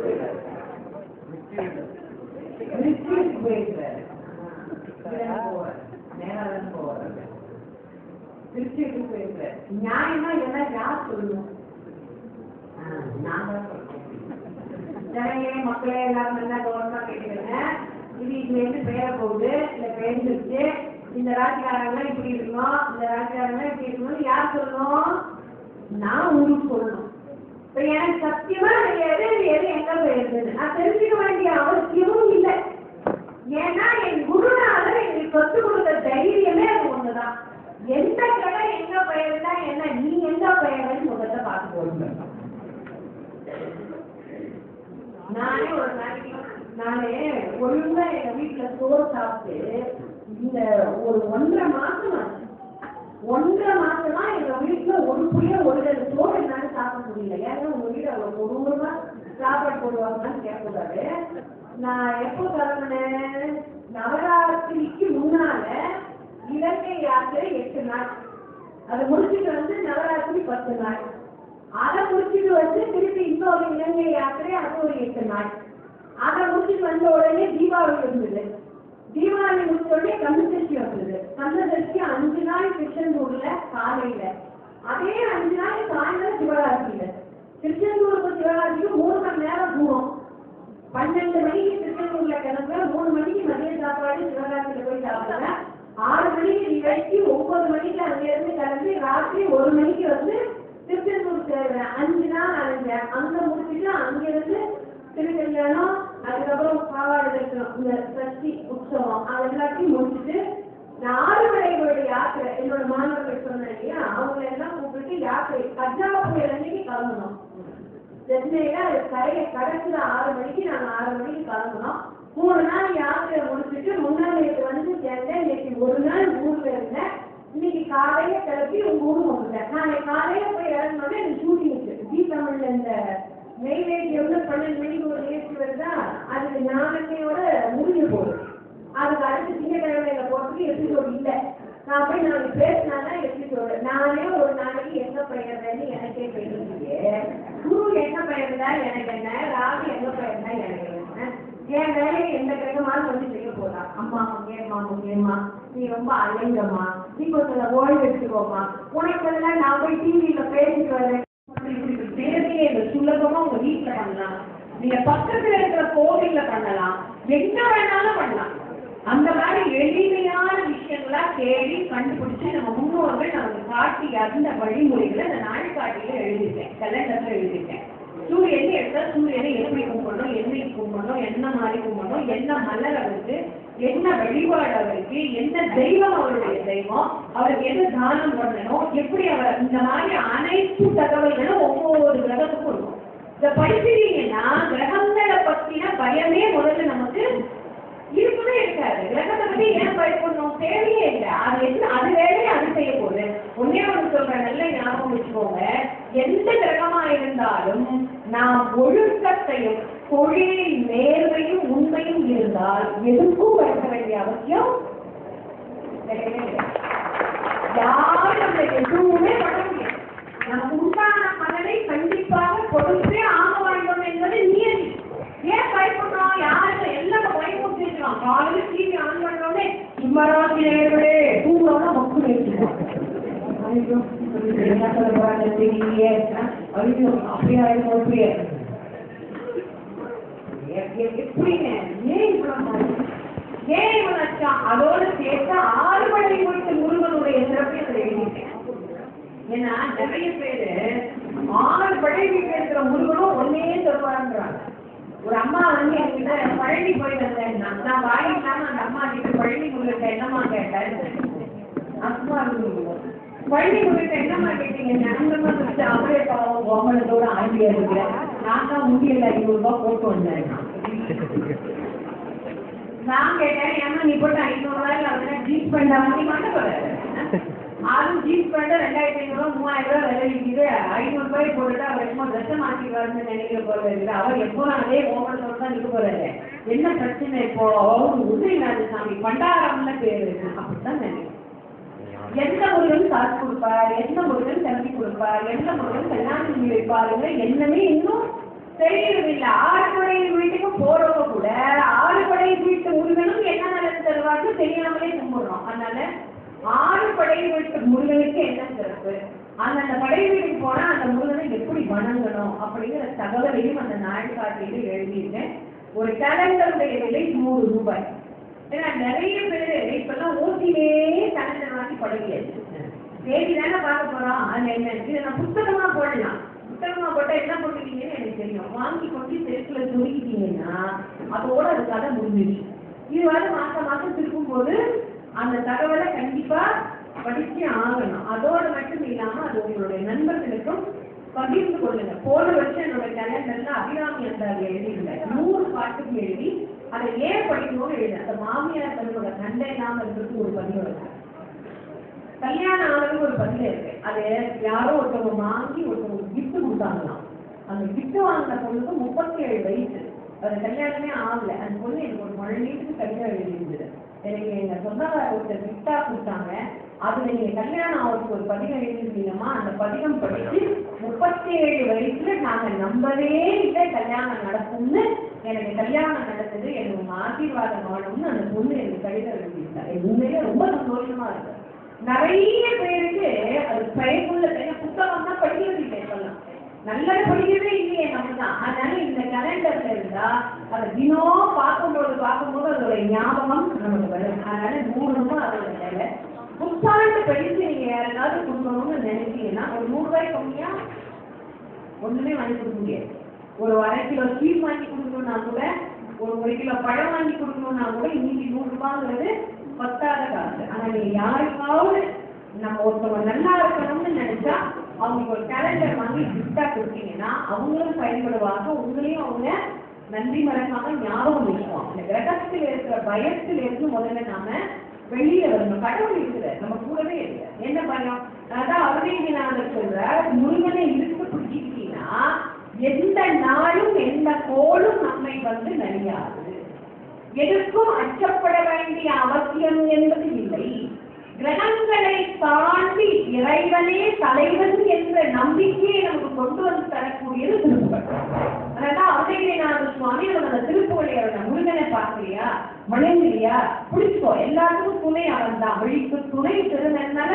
விருச்சிக்கு போயிருக்காரு இங்கதான் போவார் நேரம் போவார் திருச்சிக்கு போயிருக்காரு நியாயமா இதெல்லாம் யார் சொல்லணும் ஆ, நான் தான் சொல்றேன் ஜனங்களே மக்களே எல்லாரும் நல்லா கவனமா கேட்டுக்கங்க இது இது வந்து பெயர போகுது இல்ல பெயர்ந்துருச்சு இந்த ராசிக்காரங்க இப்படி இருக்கணும் இந்த ராசிக்காரங்க இப்படி இருக்கணும் யார் சொல்லணும் நான் உங்களுக்கு சொல்லணும் இப்ப எனக்கு சத்தியமா தெரியாது இது எது எங்க போயிருந்தது நான் தெரிஞ்சுக்க வேண்டிய அவசியமும் இல்லை ஏன்னா என் குருநாதர் எங்களுக்கு கற்றுக் கொடுத்த தைரியமே அது ஒண்ணுதான் எந்த கடை எங்க பெயர்ந்தா என்ன நீ எங்க பெயர்ன்னு முதல்ல பார்த்து போடுங்க நானே ஒரு நாளைக்கு நானே ஒழுங்கா எங்க வீட்டுல சோறு சாப்பிட்டு இந்த ஒரு ஒன்றரை மாசம் ஆச்சு ஒன்றரை மாசமா எங்க வீட்டுல ஒரு புளிய ஒரு ரெண்டு சோறு என்னால சாப்பிட முடியல ஏன்னா உங்க வீடு அவ்வளவு கொடூரமா சாப்பாடு போடுவாங்கன்னு கேட்கக்கூடாது நான் எப்போ கிளம்புனேன் நவராத்திரிக்கு முன்னால இலங்கை யாத்திரை எட்டு நாள் அதை முடிச்சுட்டு வந்து நவராத்திரி பத்து நாள் அதை முடிச்சுட்டு வந்து திருப்பி இன்னொரு இலங்கை யாத்திரை அது ஒரு எட்டு நாள் அதை முடிச்சுட்டு வந்த உடனே தீபாவளி இருந்தது தீபாவளி முடிச்ச உடனே கந்தசஷ்டி வந்தது கந்தசஷ்டி அஞ்சு நாள் திருச்செந்தூர்ல காலையில அதே அஞ்சு நாள் சாயந்தரம் சிவராத்திரியில திருச்செந்தூருக்கு சிவராத்திரிக்கு மூணு மணி நேரம் தூரம் பன்னெண்டு மணிக்கு திருச்செந்தூர்ல கிளம்புற மூணு மணிக்கு மதிய சாப்பாடு சிவராத்திரியில போய் சாப்பிடுங்க ஆறு மணிக்கு நிகழ்ச்சி ஒன்பது மணிக்கு அங்க இருந்து கிளம்பி ராத்திரி ஒரு மணிக்கு வந்து திருச்செந்தூர் சேர்றேன் அஞ்சு நாள் அலைஞ்சேன் அங்க முடிச்சுட்டு அங்கிருந்து திருக்கல்யாணம் அதுக்கப்புறம் பாவாடை தரிசனம் இந்த சஷ்டி உற்சவம் அது எல்லாத்தையும் முடிச்சுட்டு நான் ஆறுமலைகளுடைய யாத்திரை என்னோட மாணவர்கள் சொன்னேன் இல்லையா அவங்க எல்லாம் கூப்பிட்டு யாத்திரை கஜாவா புயல் அன்னைக்கு கிளம்பணும் சென்னையில அது கரையை கடக்குற ஆறு மணிக்கு நாங்க ஆறு மணிக்கு கிளம்புனோம் மூணு நாள் யாத்திரை முடிச்சுட்டு முன்னாள் நேற்று வந்து சேர்ந்தேன் இன்னைக்கு ஒரு நாள் ஊர்ல இருந்தேன் இன்னைக்கு காலையில கிளப்பி உங்க ஊருக்கு வந்துட்டேன் நாளைக்கு காலையில போய் இறங்கினோட எனக்கு ஷூட்டிங் இருக்கு ஜி தமிழ்ல இந்த நெய்வேலி எவ்வளவு பன்னெண்டு மணிக்கு ஒரு நிகழ்ச்சி வருதா அதுக்கு நாளைக்கையோட முடிஞ்சு போகுது அதுக்கு அடுத்து திங்கக்கிழமையில போறதுக்கு எபிசோடு இல்லை நான் போய் நாளைக்கு பேசினாதான் எபிசோடு நானே ஒரு நாளைக்கு என்ன பெயர்றேன்னு எனக்கே தெரியுது குரு என்ன பெயர்ந்தா எனக்கு என்ன ராகு என்ன பெயர்ந்தா எனக்கு என்ன என் வேலையை எந்த கிரகமாலும் வந்து செய்ய போலாம் அம்மா முக்கியம்மா முக்கியம்மா நீ ரொம்ப அலைங்கம்மா நீ கொஞ்சம் ஓய்வு எடுத்துக்கோமா உனக்கு எல்லாம் நான் போய் டிவியில பேசிட்டு வரேன் தேவையே இல்லை சுலபமா உங்க வீட்டுல பண்ணலாம் நீங்க பக்கத்துல இருக்கிற கோவில்ல பண்ணலாம் எங்க வேணாலும் பண்ணலாம் அந்த மாதிரி எளிமையான விஷயங்களா தேடி கண்டுபிடிச்சு நம்ம முன்னோர்கள் நமக்கு காட்டிய அந்த வழிமுறைகளை இந்த நாள்காட்டியில எழுதிட்டேன் கலண்டர்ல எழுதிட்டேன் சூரியனை எடுத்தா சூரியனை எப்படி கும்பிடணும் என்னைக்கு கும்பிடணும் என்ன மாதிரி கும்பிடணும் என்ன மலர் அவருக்கு என்ன வழிபாடு அவருக்கு என்ன தெய்வம் அவருடைய தெய்வம் அவருக்கு எது தானம் பண்ணணும் எப்படி அவர் இந்த மாதிரி அனைத்து தகவல்களும் ஒவ்வொரு கிரகத்துக்கும் இருக்கும் இத படிச்சிட்டீங்கன்னா கிரகங்களை பத்தின பயமே முதல்ல நமக்கு இருக்கவே இருக்காது கிரகத்தை பத்தி ஏன் பயப்படணும் தேவையே இல்லை அது என்ன அது வேலையை அது செய்ய போகுது ஒன்னே ஒன்று சொல்றேன் நல்ல ஞாபகம் வச்சுக்கோங்க எந்த கிரகமா இருந்தாலும் நாம் ஒழுக்கத்தையும் தொழில் நேர்மையும் உண்மையும் இருந்தால் எதுக்கும் பயப்பட வேண்டிய அவசியம் கிடையவே கிடையாது. யாரும் நம்மளை எதுவுமே பண்ண முடியாது நமக்கு உண்டான பலனை கண்டிப்பாக கொடுத்தே ஆக வேண்டும் என்பது நியதி ஏன் பயப்படுறோம் யாருக்கு எல்லாம் பயமுறுத்திருக்கோம் காலையில் டிவி ஆன் பண்ணோடனே சிம்மராசி நேர்களே தூங்குறோம்னா மக்கள் வச்சுருக்கோம் ஐயோ என்ன சொல்ல போறாங்க தெரியலையே ஐயோ அப்படியே ஆயிடும் அப்படியே எ- எ- எப்படிங்க ஏன் இவ்வளவு மாதிரி? ஏன் இவ்வளவு அச்சம் அதோடு சேர்த்து ஆறுபடை குறித்த முருகனுடைய சிறப்பை அதை எழுதிட்டேன் ஏன்னா நிறைய பேரு ஆறு படை வீட்டுல இருக்கிற முருகனும் ஒன்னே சொல்லுவாருங்கிறாங்க ஒரு அம்மா வந்து என்கிட்ட பழனி போய் வந்தேன் நான் வாய் இல்லாம அந்த அம்மா கிட்ட பழனி முருகன் என்னம்மா கேட்டேன் அம்மா இருந்தது பழனி முருகன் என்னம்மா கேட்டீங்க ஞானமா சொல்லிட்டு அவரே பாவம் கோமலத்தோட ஆண்டியா இருக்கிறேன் நான் தான் முடியல ஐநூறு ரூபாய் போட்டு வந்தேன் நான் கேட்டேன் ஏமா நீ போட்டு ஐநூறு ரூபாய்க்கு அவனா ஜீப் பண்ணா நீ பண்ண போறாரு அதுவும் ஜீப் பண்ண ரெண்டாயிரத்தி ஐநூறு மூவாயிரம் ரூபாய் விலை விற்கிது ஐநூறு ரூபாய் போட்டுட்டு அவர் எப்போ ட்ரெஸ்ஸை மாற்றிடுவாருன்னு நினைக்கிற போல இருக்குது அவர் எப்போ அதே கோமலத்தோட தான் நிற்க போறாரு என்ன பிரச்சனை இப்போ அவரு உதயநாத சாமி பண்டாரம்ல பேரு அப்படித்தான் நினைக்கிறேன் எந்த முருகன் காசு கொடுப்பார் எந்த முருகன் தம்பி கொடுப்பார் எந்த முருகன் கல்யாணம் பண்ணி வைப்பாருங்க என்னமே இன்னும் தெரியவில்லை ஆறுபடை வீட்டுக்கு போறவங்க கூட ஆறுபடை வீட்டு முருகனும் என்ன நல்லது தருவார்னு தெரியாமலே கும்பிடுறோம் அதனால ஆறுபடை வீட்டு முருகனுக்கு என்ன சிறப்பு அந்தந்த படை வீட்டுக்கு போனா அந்த முருகனை எப்படி வணங்கணும் அப்படிங்கிற தகவலையும் அந்த நாள் காட்டியில் எழுதியிருக்கேன் ஒரு கேலண்டருடைய விலை நூறு ரூபாய் ஏன்னா நிறைய பேரு இப்பெல்லாம் ஊட்டிலே கலண்டர் வாங்கி பழகியாச்சு தேதி தானே பார்க்க போறோம் அது என்ன இதை நான் புத்தகமா போடலாம் புத்தகமா போட்டா என்ன பண்ணுவீங்கன்னு எனக்கு தெரியும் வாங்கி கொண்டு செருக்குல துணிக்கிட்டீங்கன்னா அதோட அது கதை முடிஞ்சிடுச்சு இது வரை மாசம் மாசம் திருப்பும் போது அந்த தகவலை கண்டிப்பா படிச்சு ஆகணும் அதோட மட்டும் இல்லாம அது உங்களுடைய நண்பர்களுக்கும் பகிர்ந்து கொள்ளுங்க போன வருஷம் என்னோட கேலண்டர்ல அபிராமி அந்த எழுதியிருந்தேன் நூறு பாட்டுக்கு எழுதி அதை ஏன் படிக்கணும்னு எழுதி அந்த மாமியார் தன்னோட சண்டை இல்லாம இருக்கிறதுக்கு ஒரு பதிவு இருக்கு கல்யாணம் ஆனதுக்கு ஒரு பதிவு இருக்கு அது யாரோ ஒருத்தவங்க வாங்கி ஒருத்தவங்க கிஃப்ட் கொடுத்தாங்களாம் அந்த கிஃப்ட் வாங்கின பொண்ணுக்கு முப்பத்தி ஏழு வயசு அது கல்யாணமே ஆகல அந்த பொண்ணு எனக்கு ஒரு மழை நீட்டுக்கு கடிதம் எழுதியிருந்தது எனக்கு எங்க சொந்தக்கார ஒருத்தர் கிஃப்டா கொடுத்தாங்க அதுல நீங்க கல்யாணம் ஆகிறதுக்கு ஒரு பதிகம் எழுதிருந்தீங்கம்மா அந்த பதிகம் படிச்சு முப்பத்தி ஏழு வயசுல நாங்க நம்பவே இல்லை கல்யாணம் நடக்கும்னு எனக்கு கல்யாணம் நடக்குது எனக்கு உங்க ஆசீர்வாதம் வேணும்னு அந்த பொண்ணு எனக்கு கடிதம் எழுதியிருந்தாங்க உண்மையிலே ரொம்ப சந்தோஷமா இருக்கு நிறைய பேருக்கு அது பயனுள்ள பெரிய புத்தகம் தான் படிக்கிறது இல்லை இப்பெல்லாம் நல்லது படிக்கவே இல்லையே நம்ம தான் அதனால இந்த கலண்டர்ல இருந்தா அதை தினம் பார்க்கும்போது பார்க்கும்போது அதோட ஞாபகம் நமக்கு வரும் அதனால நூறு ரூபாய் அதோட வேலை புத்தாண்டு படிச்சு நீங்க யாருக்காவது கொடுக்கணும்னு நினைச்சீங்கன்னா ஒரு நூறு ரூபாய் கம்மியா ஒண்ணுமே வாங்கி கொடுக்க முடியாது ஒரு அரை கிலோ ஸ்வீட் வாங்கி கொடுக்கணும்னா கூட ஒரு ஒரு கிலோ பழம் வாங்கி கொடுக்கணும்னா கூட இன்னைக்கு நூறு ரூபாங்கிறது பத்தாத காசு ஆனா நீங்க யாருக்காவது நம்ம ஒருத்தவங்க நல்லா இருக்கணும்னு நினைச்சா அவங்களுக்கு ஒரு கேலண்டர் வாங்கி கிஃப்டா கொடுத்தீங்கன்னா அவங்களும் பயன்படுவாங்க உங்களையும் அவங்க நன்றி மறக்காம ஞாபகம் வச்சுக்குவோம் இந்த கிரகத்தில் இருக்கிற பயத்துல இருந்து முதல்ல நாம வெளியில வரணும் கடவுள் இருக்கிற நம்ம கூடவே இல்லை என்ன பயம் அதான் அருணகிரிநாதர் சொல்ற முருகனை இழுத்து பிடிச்சிக்கிட்டீங்கன்னா எந்த நாளும் எந்த கோளும் நம்மை வந்து நலியாது எதற்கும் அச்சப்பட வேண்டிய அவசியம் என்பது இல்லை கிரகங்களை தாண்டி இறைவனே தலைவன் என்ற நம்பிக்கையை நமக்கு கொண்டு வந்து தரக்கூடியது திருப்புகள் அதான் அருணகிரிநாத சுவாமி நம்ம அந்த திருப்புகளை அவன் முருகனை பார்க்கலையா வணங்கலையா பிடிச்சுக்கோ எல்லாத்துக்கும் துணை அவன் தான் வழிக்கு துணை திருநென்னல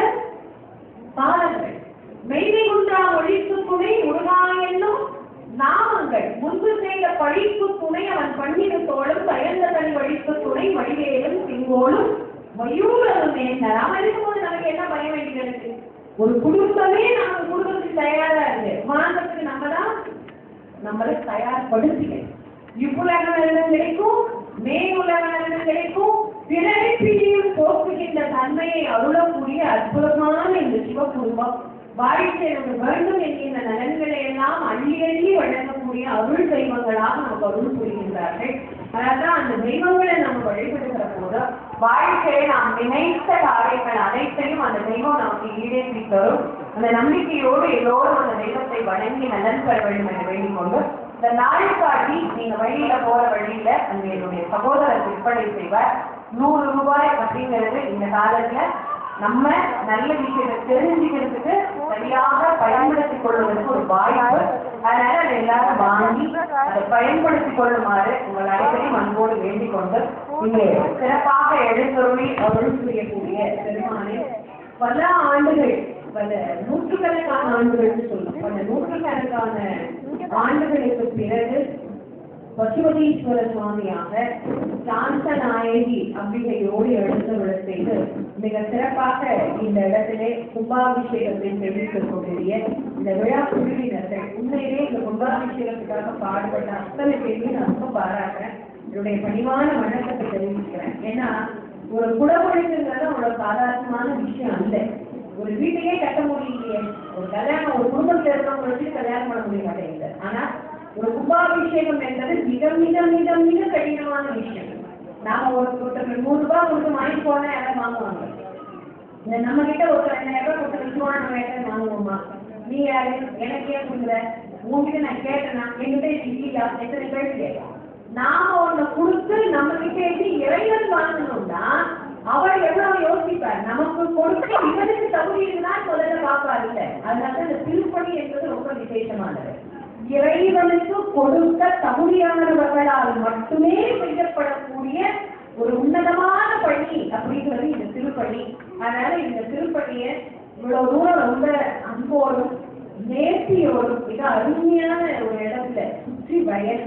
பாலங்கள் மெய்மை குன்றா ஒழிப்பு துணை முருகா என்னும் நாமங்கள் முன்பு செய்த பழிப்பு துணை அவன் பண்ணின தோளும் பயந்த தனி வழிப்பு துணை வடிவேலும் சிங்கோலும் மயூரரும் என்ன அவன் இருக்கும்போது நமக்கு என்ன பயம் வேண்டியது இருக்கு ஒரு குடும்பமே நம்ம குடும்பத்துக்கு தயாரா இருக்கு மாதத்துக்கு நம்ம தான் நம்மளை தயார்படுத்திக்கணும் இவ்வுலக நலன் கிடைக்கும் மேலுலக நலன் கிடைக்கும் பிறரை பிரியும் போக்குகின்ற தன்மையை அருளக்கூடிய அற்புதமான இந்த சிவ குடும்பம் வாழ்க்கையில் வேண்டும் என்கின்ற நலன்களை எல்லாம் அள்ளி அள்ளி வழங்கக்கூடிய அருள் தெய்வங்களாக நமக்கு அருள் புரிகின்றார்கள் அதான் அந்த தெய்வங்களை நம்ம வழிபடுகிற போது வாழ்க்கையை நாம் நினைத்த காரியங்கள் அனைத்தையும் அந்த தெய்வம் நமக்கு ஈடேற்றி தரும் அந்த நம்பிக்கையோடு எல்லோரும் அந்த தெய்வத்தை வணங்கி நலன் பெற வேண்டும் என வேண்டிக் கொண்டு இந்த நாள் காட்டி நீங்க வழியில போற வழியில அங்க என்னுடைய சகோதரர் விற்பனை செய்வார் நூறு ரூபாய் அப்படிங்கிறது இந்த காலத்துல நம்ம நல்ல விஷயத்தை தெரிஞ்சுக்கிறதுக்கு சரியாக பயன்படுத்திக் கொள்வதற்கு ஒரு வாய்ப்பு அதனால அதை எல்லாரும் வாங்கி அதை பயன்படுத்திக் கொள்ளுமாறு உங்கள் அனைவரையும் அன்போடு வேண்டிக் கொண்டு இங்கே சிறப்பாக எழுந்தருளி அருள் புரியக்கூடிய பெருமானே பல ஆண்டுகள் பல நூற்றுக்கணக்கான ஆண்டுகள்னு சொல்லும் பல நூற்றுக்கணக்கான ஆண்டுகளுக்கு பிறகு பசுபதீஸ்வர சுவாமியாக சாந்த நாயகி அம்பிகையோடு எழுந்தருள செய்து மிக சிறப்பாக இந்த இடத்திலே கும்பாபிஷேகத்தை தெரிவிக்கக்கூடிய இந்த விழா குழுவினர்கள் உண்மையிலே இந்த கும்பாபிஷேகத்துக்காக பாடுபட்ட அத்தனை பேரையும் நான் ரொம்ப பாராட்டுறேன் என்னுடைய பணிவான வணக்கத்தை தெரிவிக்கிறேன் ஏன்னா ஒரு குடமொழிங்கிறது அவ்வளவு சாதாரணமான விஷயம் அல்ல ஒரு வீட்டையே கட்ட முடியலையே ஒரு கல்யாணம் ஒரு குடும்பத்தில் இருக்கிறவங்க வச்சு கல்யாணம் பண்ண முடிய மாட்டேங்குது ஆனா ஒரு கும்பாபிஷேகம் என்பது மிக மிக மிக மிக கடினமான விஷயம் நாம ஒரு ஒருத்தர் நூறு ரூபாய் கொடுத்து வாங்கி போனா யாரும் வாங்குவாங்க இந்த நம்ம கிட்ட ஒரு ரெண்டாயிரம் ரூபாய் கொடுத்து விசுவான நம்ம யாரும் வாங்குவோமா நீ யாரு எனக்கு ஏன் கொடுக்குற உங்ககிட்ட நான் கேட்டேனா என்கிட்ட இல்லையா எத்தனை பேர் கேட்கலாம் நாம ஒண்ணு கொடுத்து நம்ம கிட்ட இருந்து இறைவன் வாங்கணும்னா அவர் எவ்வளவு யோசிப்பார் நமக்கு கொடுத்து இவருக்கு தகுதி இருந்தால் முதல்ல பார்ப்பார் இல்ல அதனால இந்த திருப்பணி என்பது ரொம்ப விசேஷமானது இறைவனுக்கு கொடுக்க தகுதியானவர்களால் மட்டுமே செய்யப்படக்கூடிய ஒரு உன்னதமான பணி அப்படிங்கிறது இந்த திருப்பணி அதனால இந்த திருப்பணியை இவ்வளவு தூரம் ரொம்ப அன்போடும் நேர்த்தியோடும் மிக அருமையான ஒரு இடத்துல சுற்றி வயல்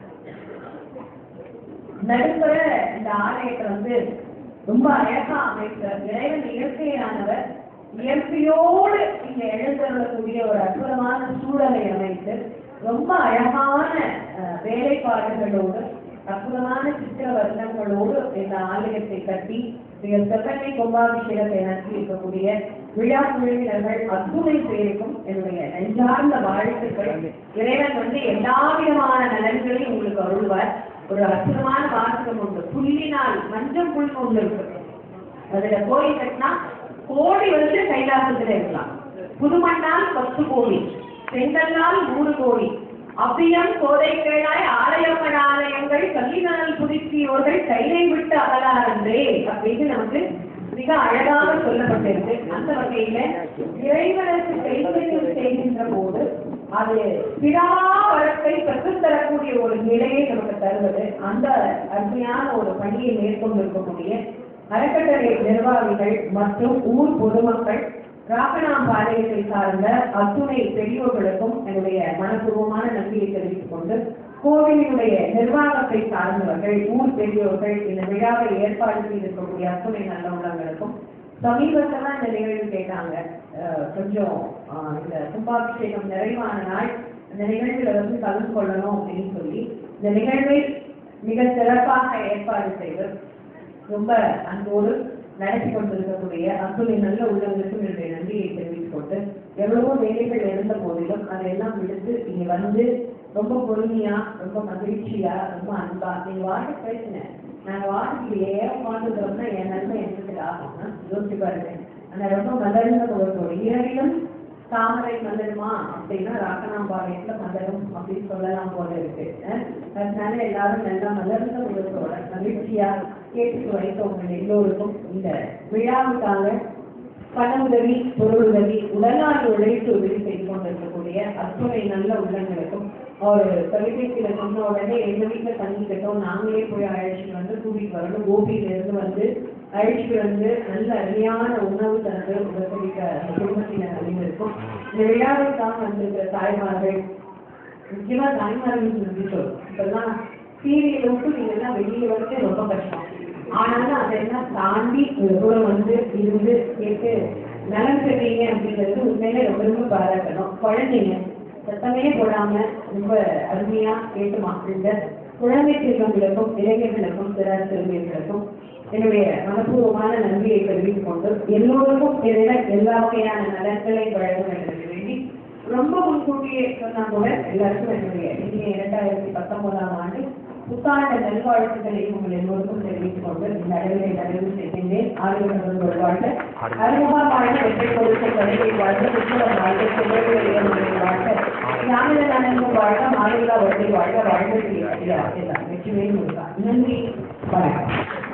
நடுப்புற இந்த ஆலயத்தை வந்து ரொம்ப அழகா அமைத்தார் இறைவன் இயற்கையானவர் இயற்கையோடு இங்க எழுந்தருளக்கூடிய ஒரு அற்புதமான சூழலை அமைத்து ரொம்ப அழகான அஹ், வேலைப்பாடுகளோடு அற்புதமான சித்திர வர்ணங்களோடு இந்த ஆலயத்தை கட்டி மிக செவ்வனை கும்பாபிஷேகத்தை நடத்தி இருக்கக்கூடிய விழா குழுவினர்கள் அத்துணை பேருக்கும் என்னுடைய நெஞ்சார்ந்த வாழ்த்துக்கள் இறைவன் வந்து எல்லா விதமான நலன்களையும் உங்களுக்கு அருள்வார் ஒரு அற்புதமான வாசகம் உண்டு புல்லினால் மஞ்சள் புல் ஒன்று இருக்கு அதுல கோயில் கட்டினா கோடி வந்து கைலாசத்துல இருக்கலாம் புதுமண்ணால் பத்து கோடி செங்கல்லால் நூறு கோடி அவ்வியம் கோதை கேளாய் ஆலயங்கள் ஆலயம் தீயோர்கள் கையை விட்டு அகலாரன்றே அப்படின்னு நமக்கு மிக அழகாக சொல்லப்பட்டிருக்கு அந்த வகையில இறைவனுக்கு கைத்தறியும் செய்கின்ற போது அது பிறா வழக்கை பெற்றுத்தரக்கூடிய ஒரு நிலையை நமக்கு தருவது அந்த அருமையான ஒரு பணியை மேற்கொண்டிருக்கக்கூடிய அறக்கட்டளை நிர்வாகிகள் மற்றும் ஊர் பொதுமக்கள் ராக்கணாம்பாளையத்தை சார்ந்த அத்துணை பெரியோர்களுக்கும் என்னுடைய மனப்பூர்வமான நன்றியை தெரிவித்துக் கொண்டு கோவிலினுடைய நிர்வாகத்தை சார்ந்தவர்கள் ஊர் பெரியோர்கள் இந்த விழாவை ஏற்பாடு செய்திருக்கக்கூடிய அத்துணை நல்ல உள்ளங்களுக்கும் சமீபத்துல இந்த நிகழ்வு கேட்டாங்க அஹ் கொஞ்சம் அஹ் இந்த கும்பாபிஷேகம் நிறைவான நாள் இந்த நிகழ்வுல வந்து கலந்து கொள்ளணும் அப்படின்னு சொல்லி இந்த நிகழ்வை மிக சிறப்பாக ஏற்பாடு செய்து ரொம்ப அன்போடு நடத்தி கொண்டிருக்கக்கூடிய அத்துணை நல்ல உள்ளவங்களுக்கும் என்னுடைய நன்றியை தெரிவித்துக் கொண்டு எவ்வளவோ வேலைகள் இருந்த போதிலும் அதையெல்லாம் விடுத்து இங்க வந்து ரொம்ப பொறுமையா ரொம்ப மகிழ்ச்சியா ரொம்ப அன்பா நீங்க வாட்டு பேசுங்க நாங்க வாட்டுக்கு ஏன் மாட்டுக்கிறோம்னா என் நன்மை எனக்கு ஆகும்னா யோசிச்சு பாருங்க ஆனா ரொம்ப மலர்ந்த முகத்தோடு இரவிலும் தாமரை மலருமா அப்படின்னா ராக்கணாம்பாளையத்துல மலரும் அப்படின்னு சொல்லலாம் போல இருக்கு அஹ் அதனால எல்லாரும் நல்லா மலர்ந்த முகத்தோட மகிழ்ச்சியா கேட்டுட்டு வைத்தவங்க எல்லோருக்கும் இந்த விழாவுக்காக பண உதவி பொருள் உதவி உடலால் உழைத்து உதவி செய்து கொண்டிருக்கக்கூடிய அத்துணை நல்ல உள்ளங்களுக்கும் ஒரு தொலைபேசியில சொன்ன உடனே எங்க வீட்டுல தங்கிக்கிட்டோம் நாங்களே போய் அழைச்சிட்டு வந்து கூட்டிட்டு வரணும் கோபியில இருந்து வந்து அழைச்சிட்டு வந்து நல்ல அருமையான உணவு தந்து உபசரிக்க அந்த குடும்பத்தினர் அனைவருக்கும் இந்த விழாவிற்காக வந்திருக்கிற தாய்மார்கள் முக்கியமா தாய்மார்கள் சொல்லி சொல்லும் இப்பெல்லாம் சீரியலை விட்டு நீங்க எல்லாம் வெளியில வரது ரொம்ப கஷ்டம் ஆனாலும் அதெல்லாம் தாண்டி ஒரு தூரம் வந்து இருந்து கேட்டு நலம் பெறீங்க அப்படிங்கிறது உண்மையிலே ரொம்ப ரொம்ப பாராட்டணும் குழந்தைங்க சத்தமே போடாம ரொம்ப அருமையா கேட்டு மாற்றிருந்த குழந்தை செல்வங்களுக்கும் இளைஞர்களுக்கும் சிறார் செல்வியர்களுக்கும் என்னுடைய மனப்பூர்வமான நன்றியை தெரிவித்துக் கொண்டு எல்லோருக்கும் இதில் எல்லா வகையான நலன்களை வழங்க வேண்டும் என்று வேண்டி ரொம்ப முன்கூட்டியே சொன்னா கூட எல்லாருக்கும் என்னுடைய இனிய இரண்டாயிரத்தி பத்தொன்பதாம் ஆண்டு புத்தாண்டு நல்வாழ்த்துக்களை உங்கள் எல்லோருக்கும் தெரிவித்துக் கொண்டு இந்த அளவிலே நிறைவு செய்கின்றேன் ஆளுநர்கள் வாழ்க அருகமா வாழ்க வெற்றி கொடுத்த கலையை வாழ்க புத்தகம் வாழ்க செல்வங்களை வாழ்க ஞானித நலன்கள் வாழ்க மாநில வட்டி வாழ்க வாழ்க எல்லாம் வெற்றி வேணும் நன்றி வணக்கம்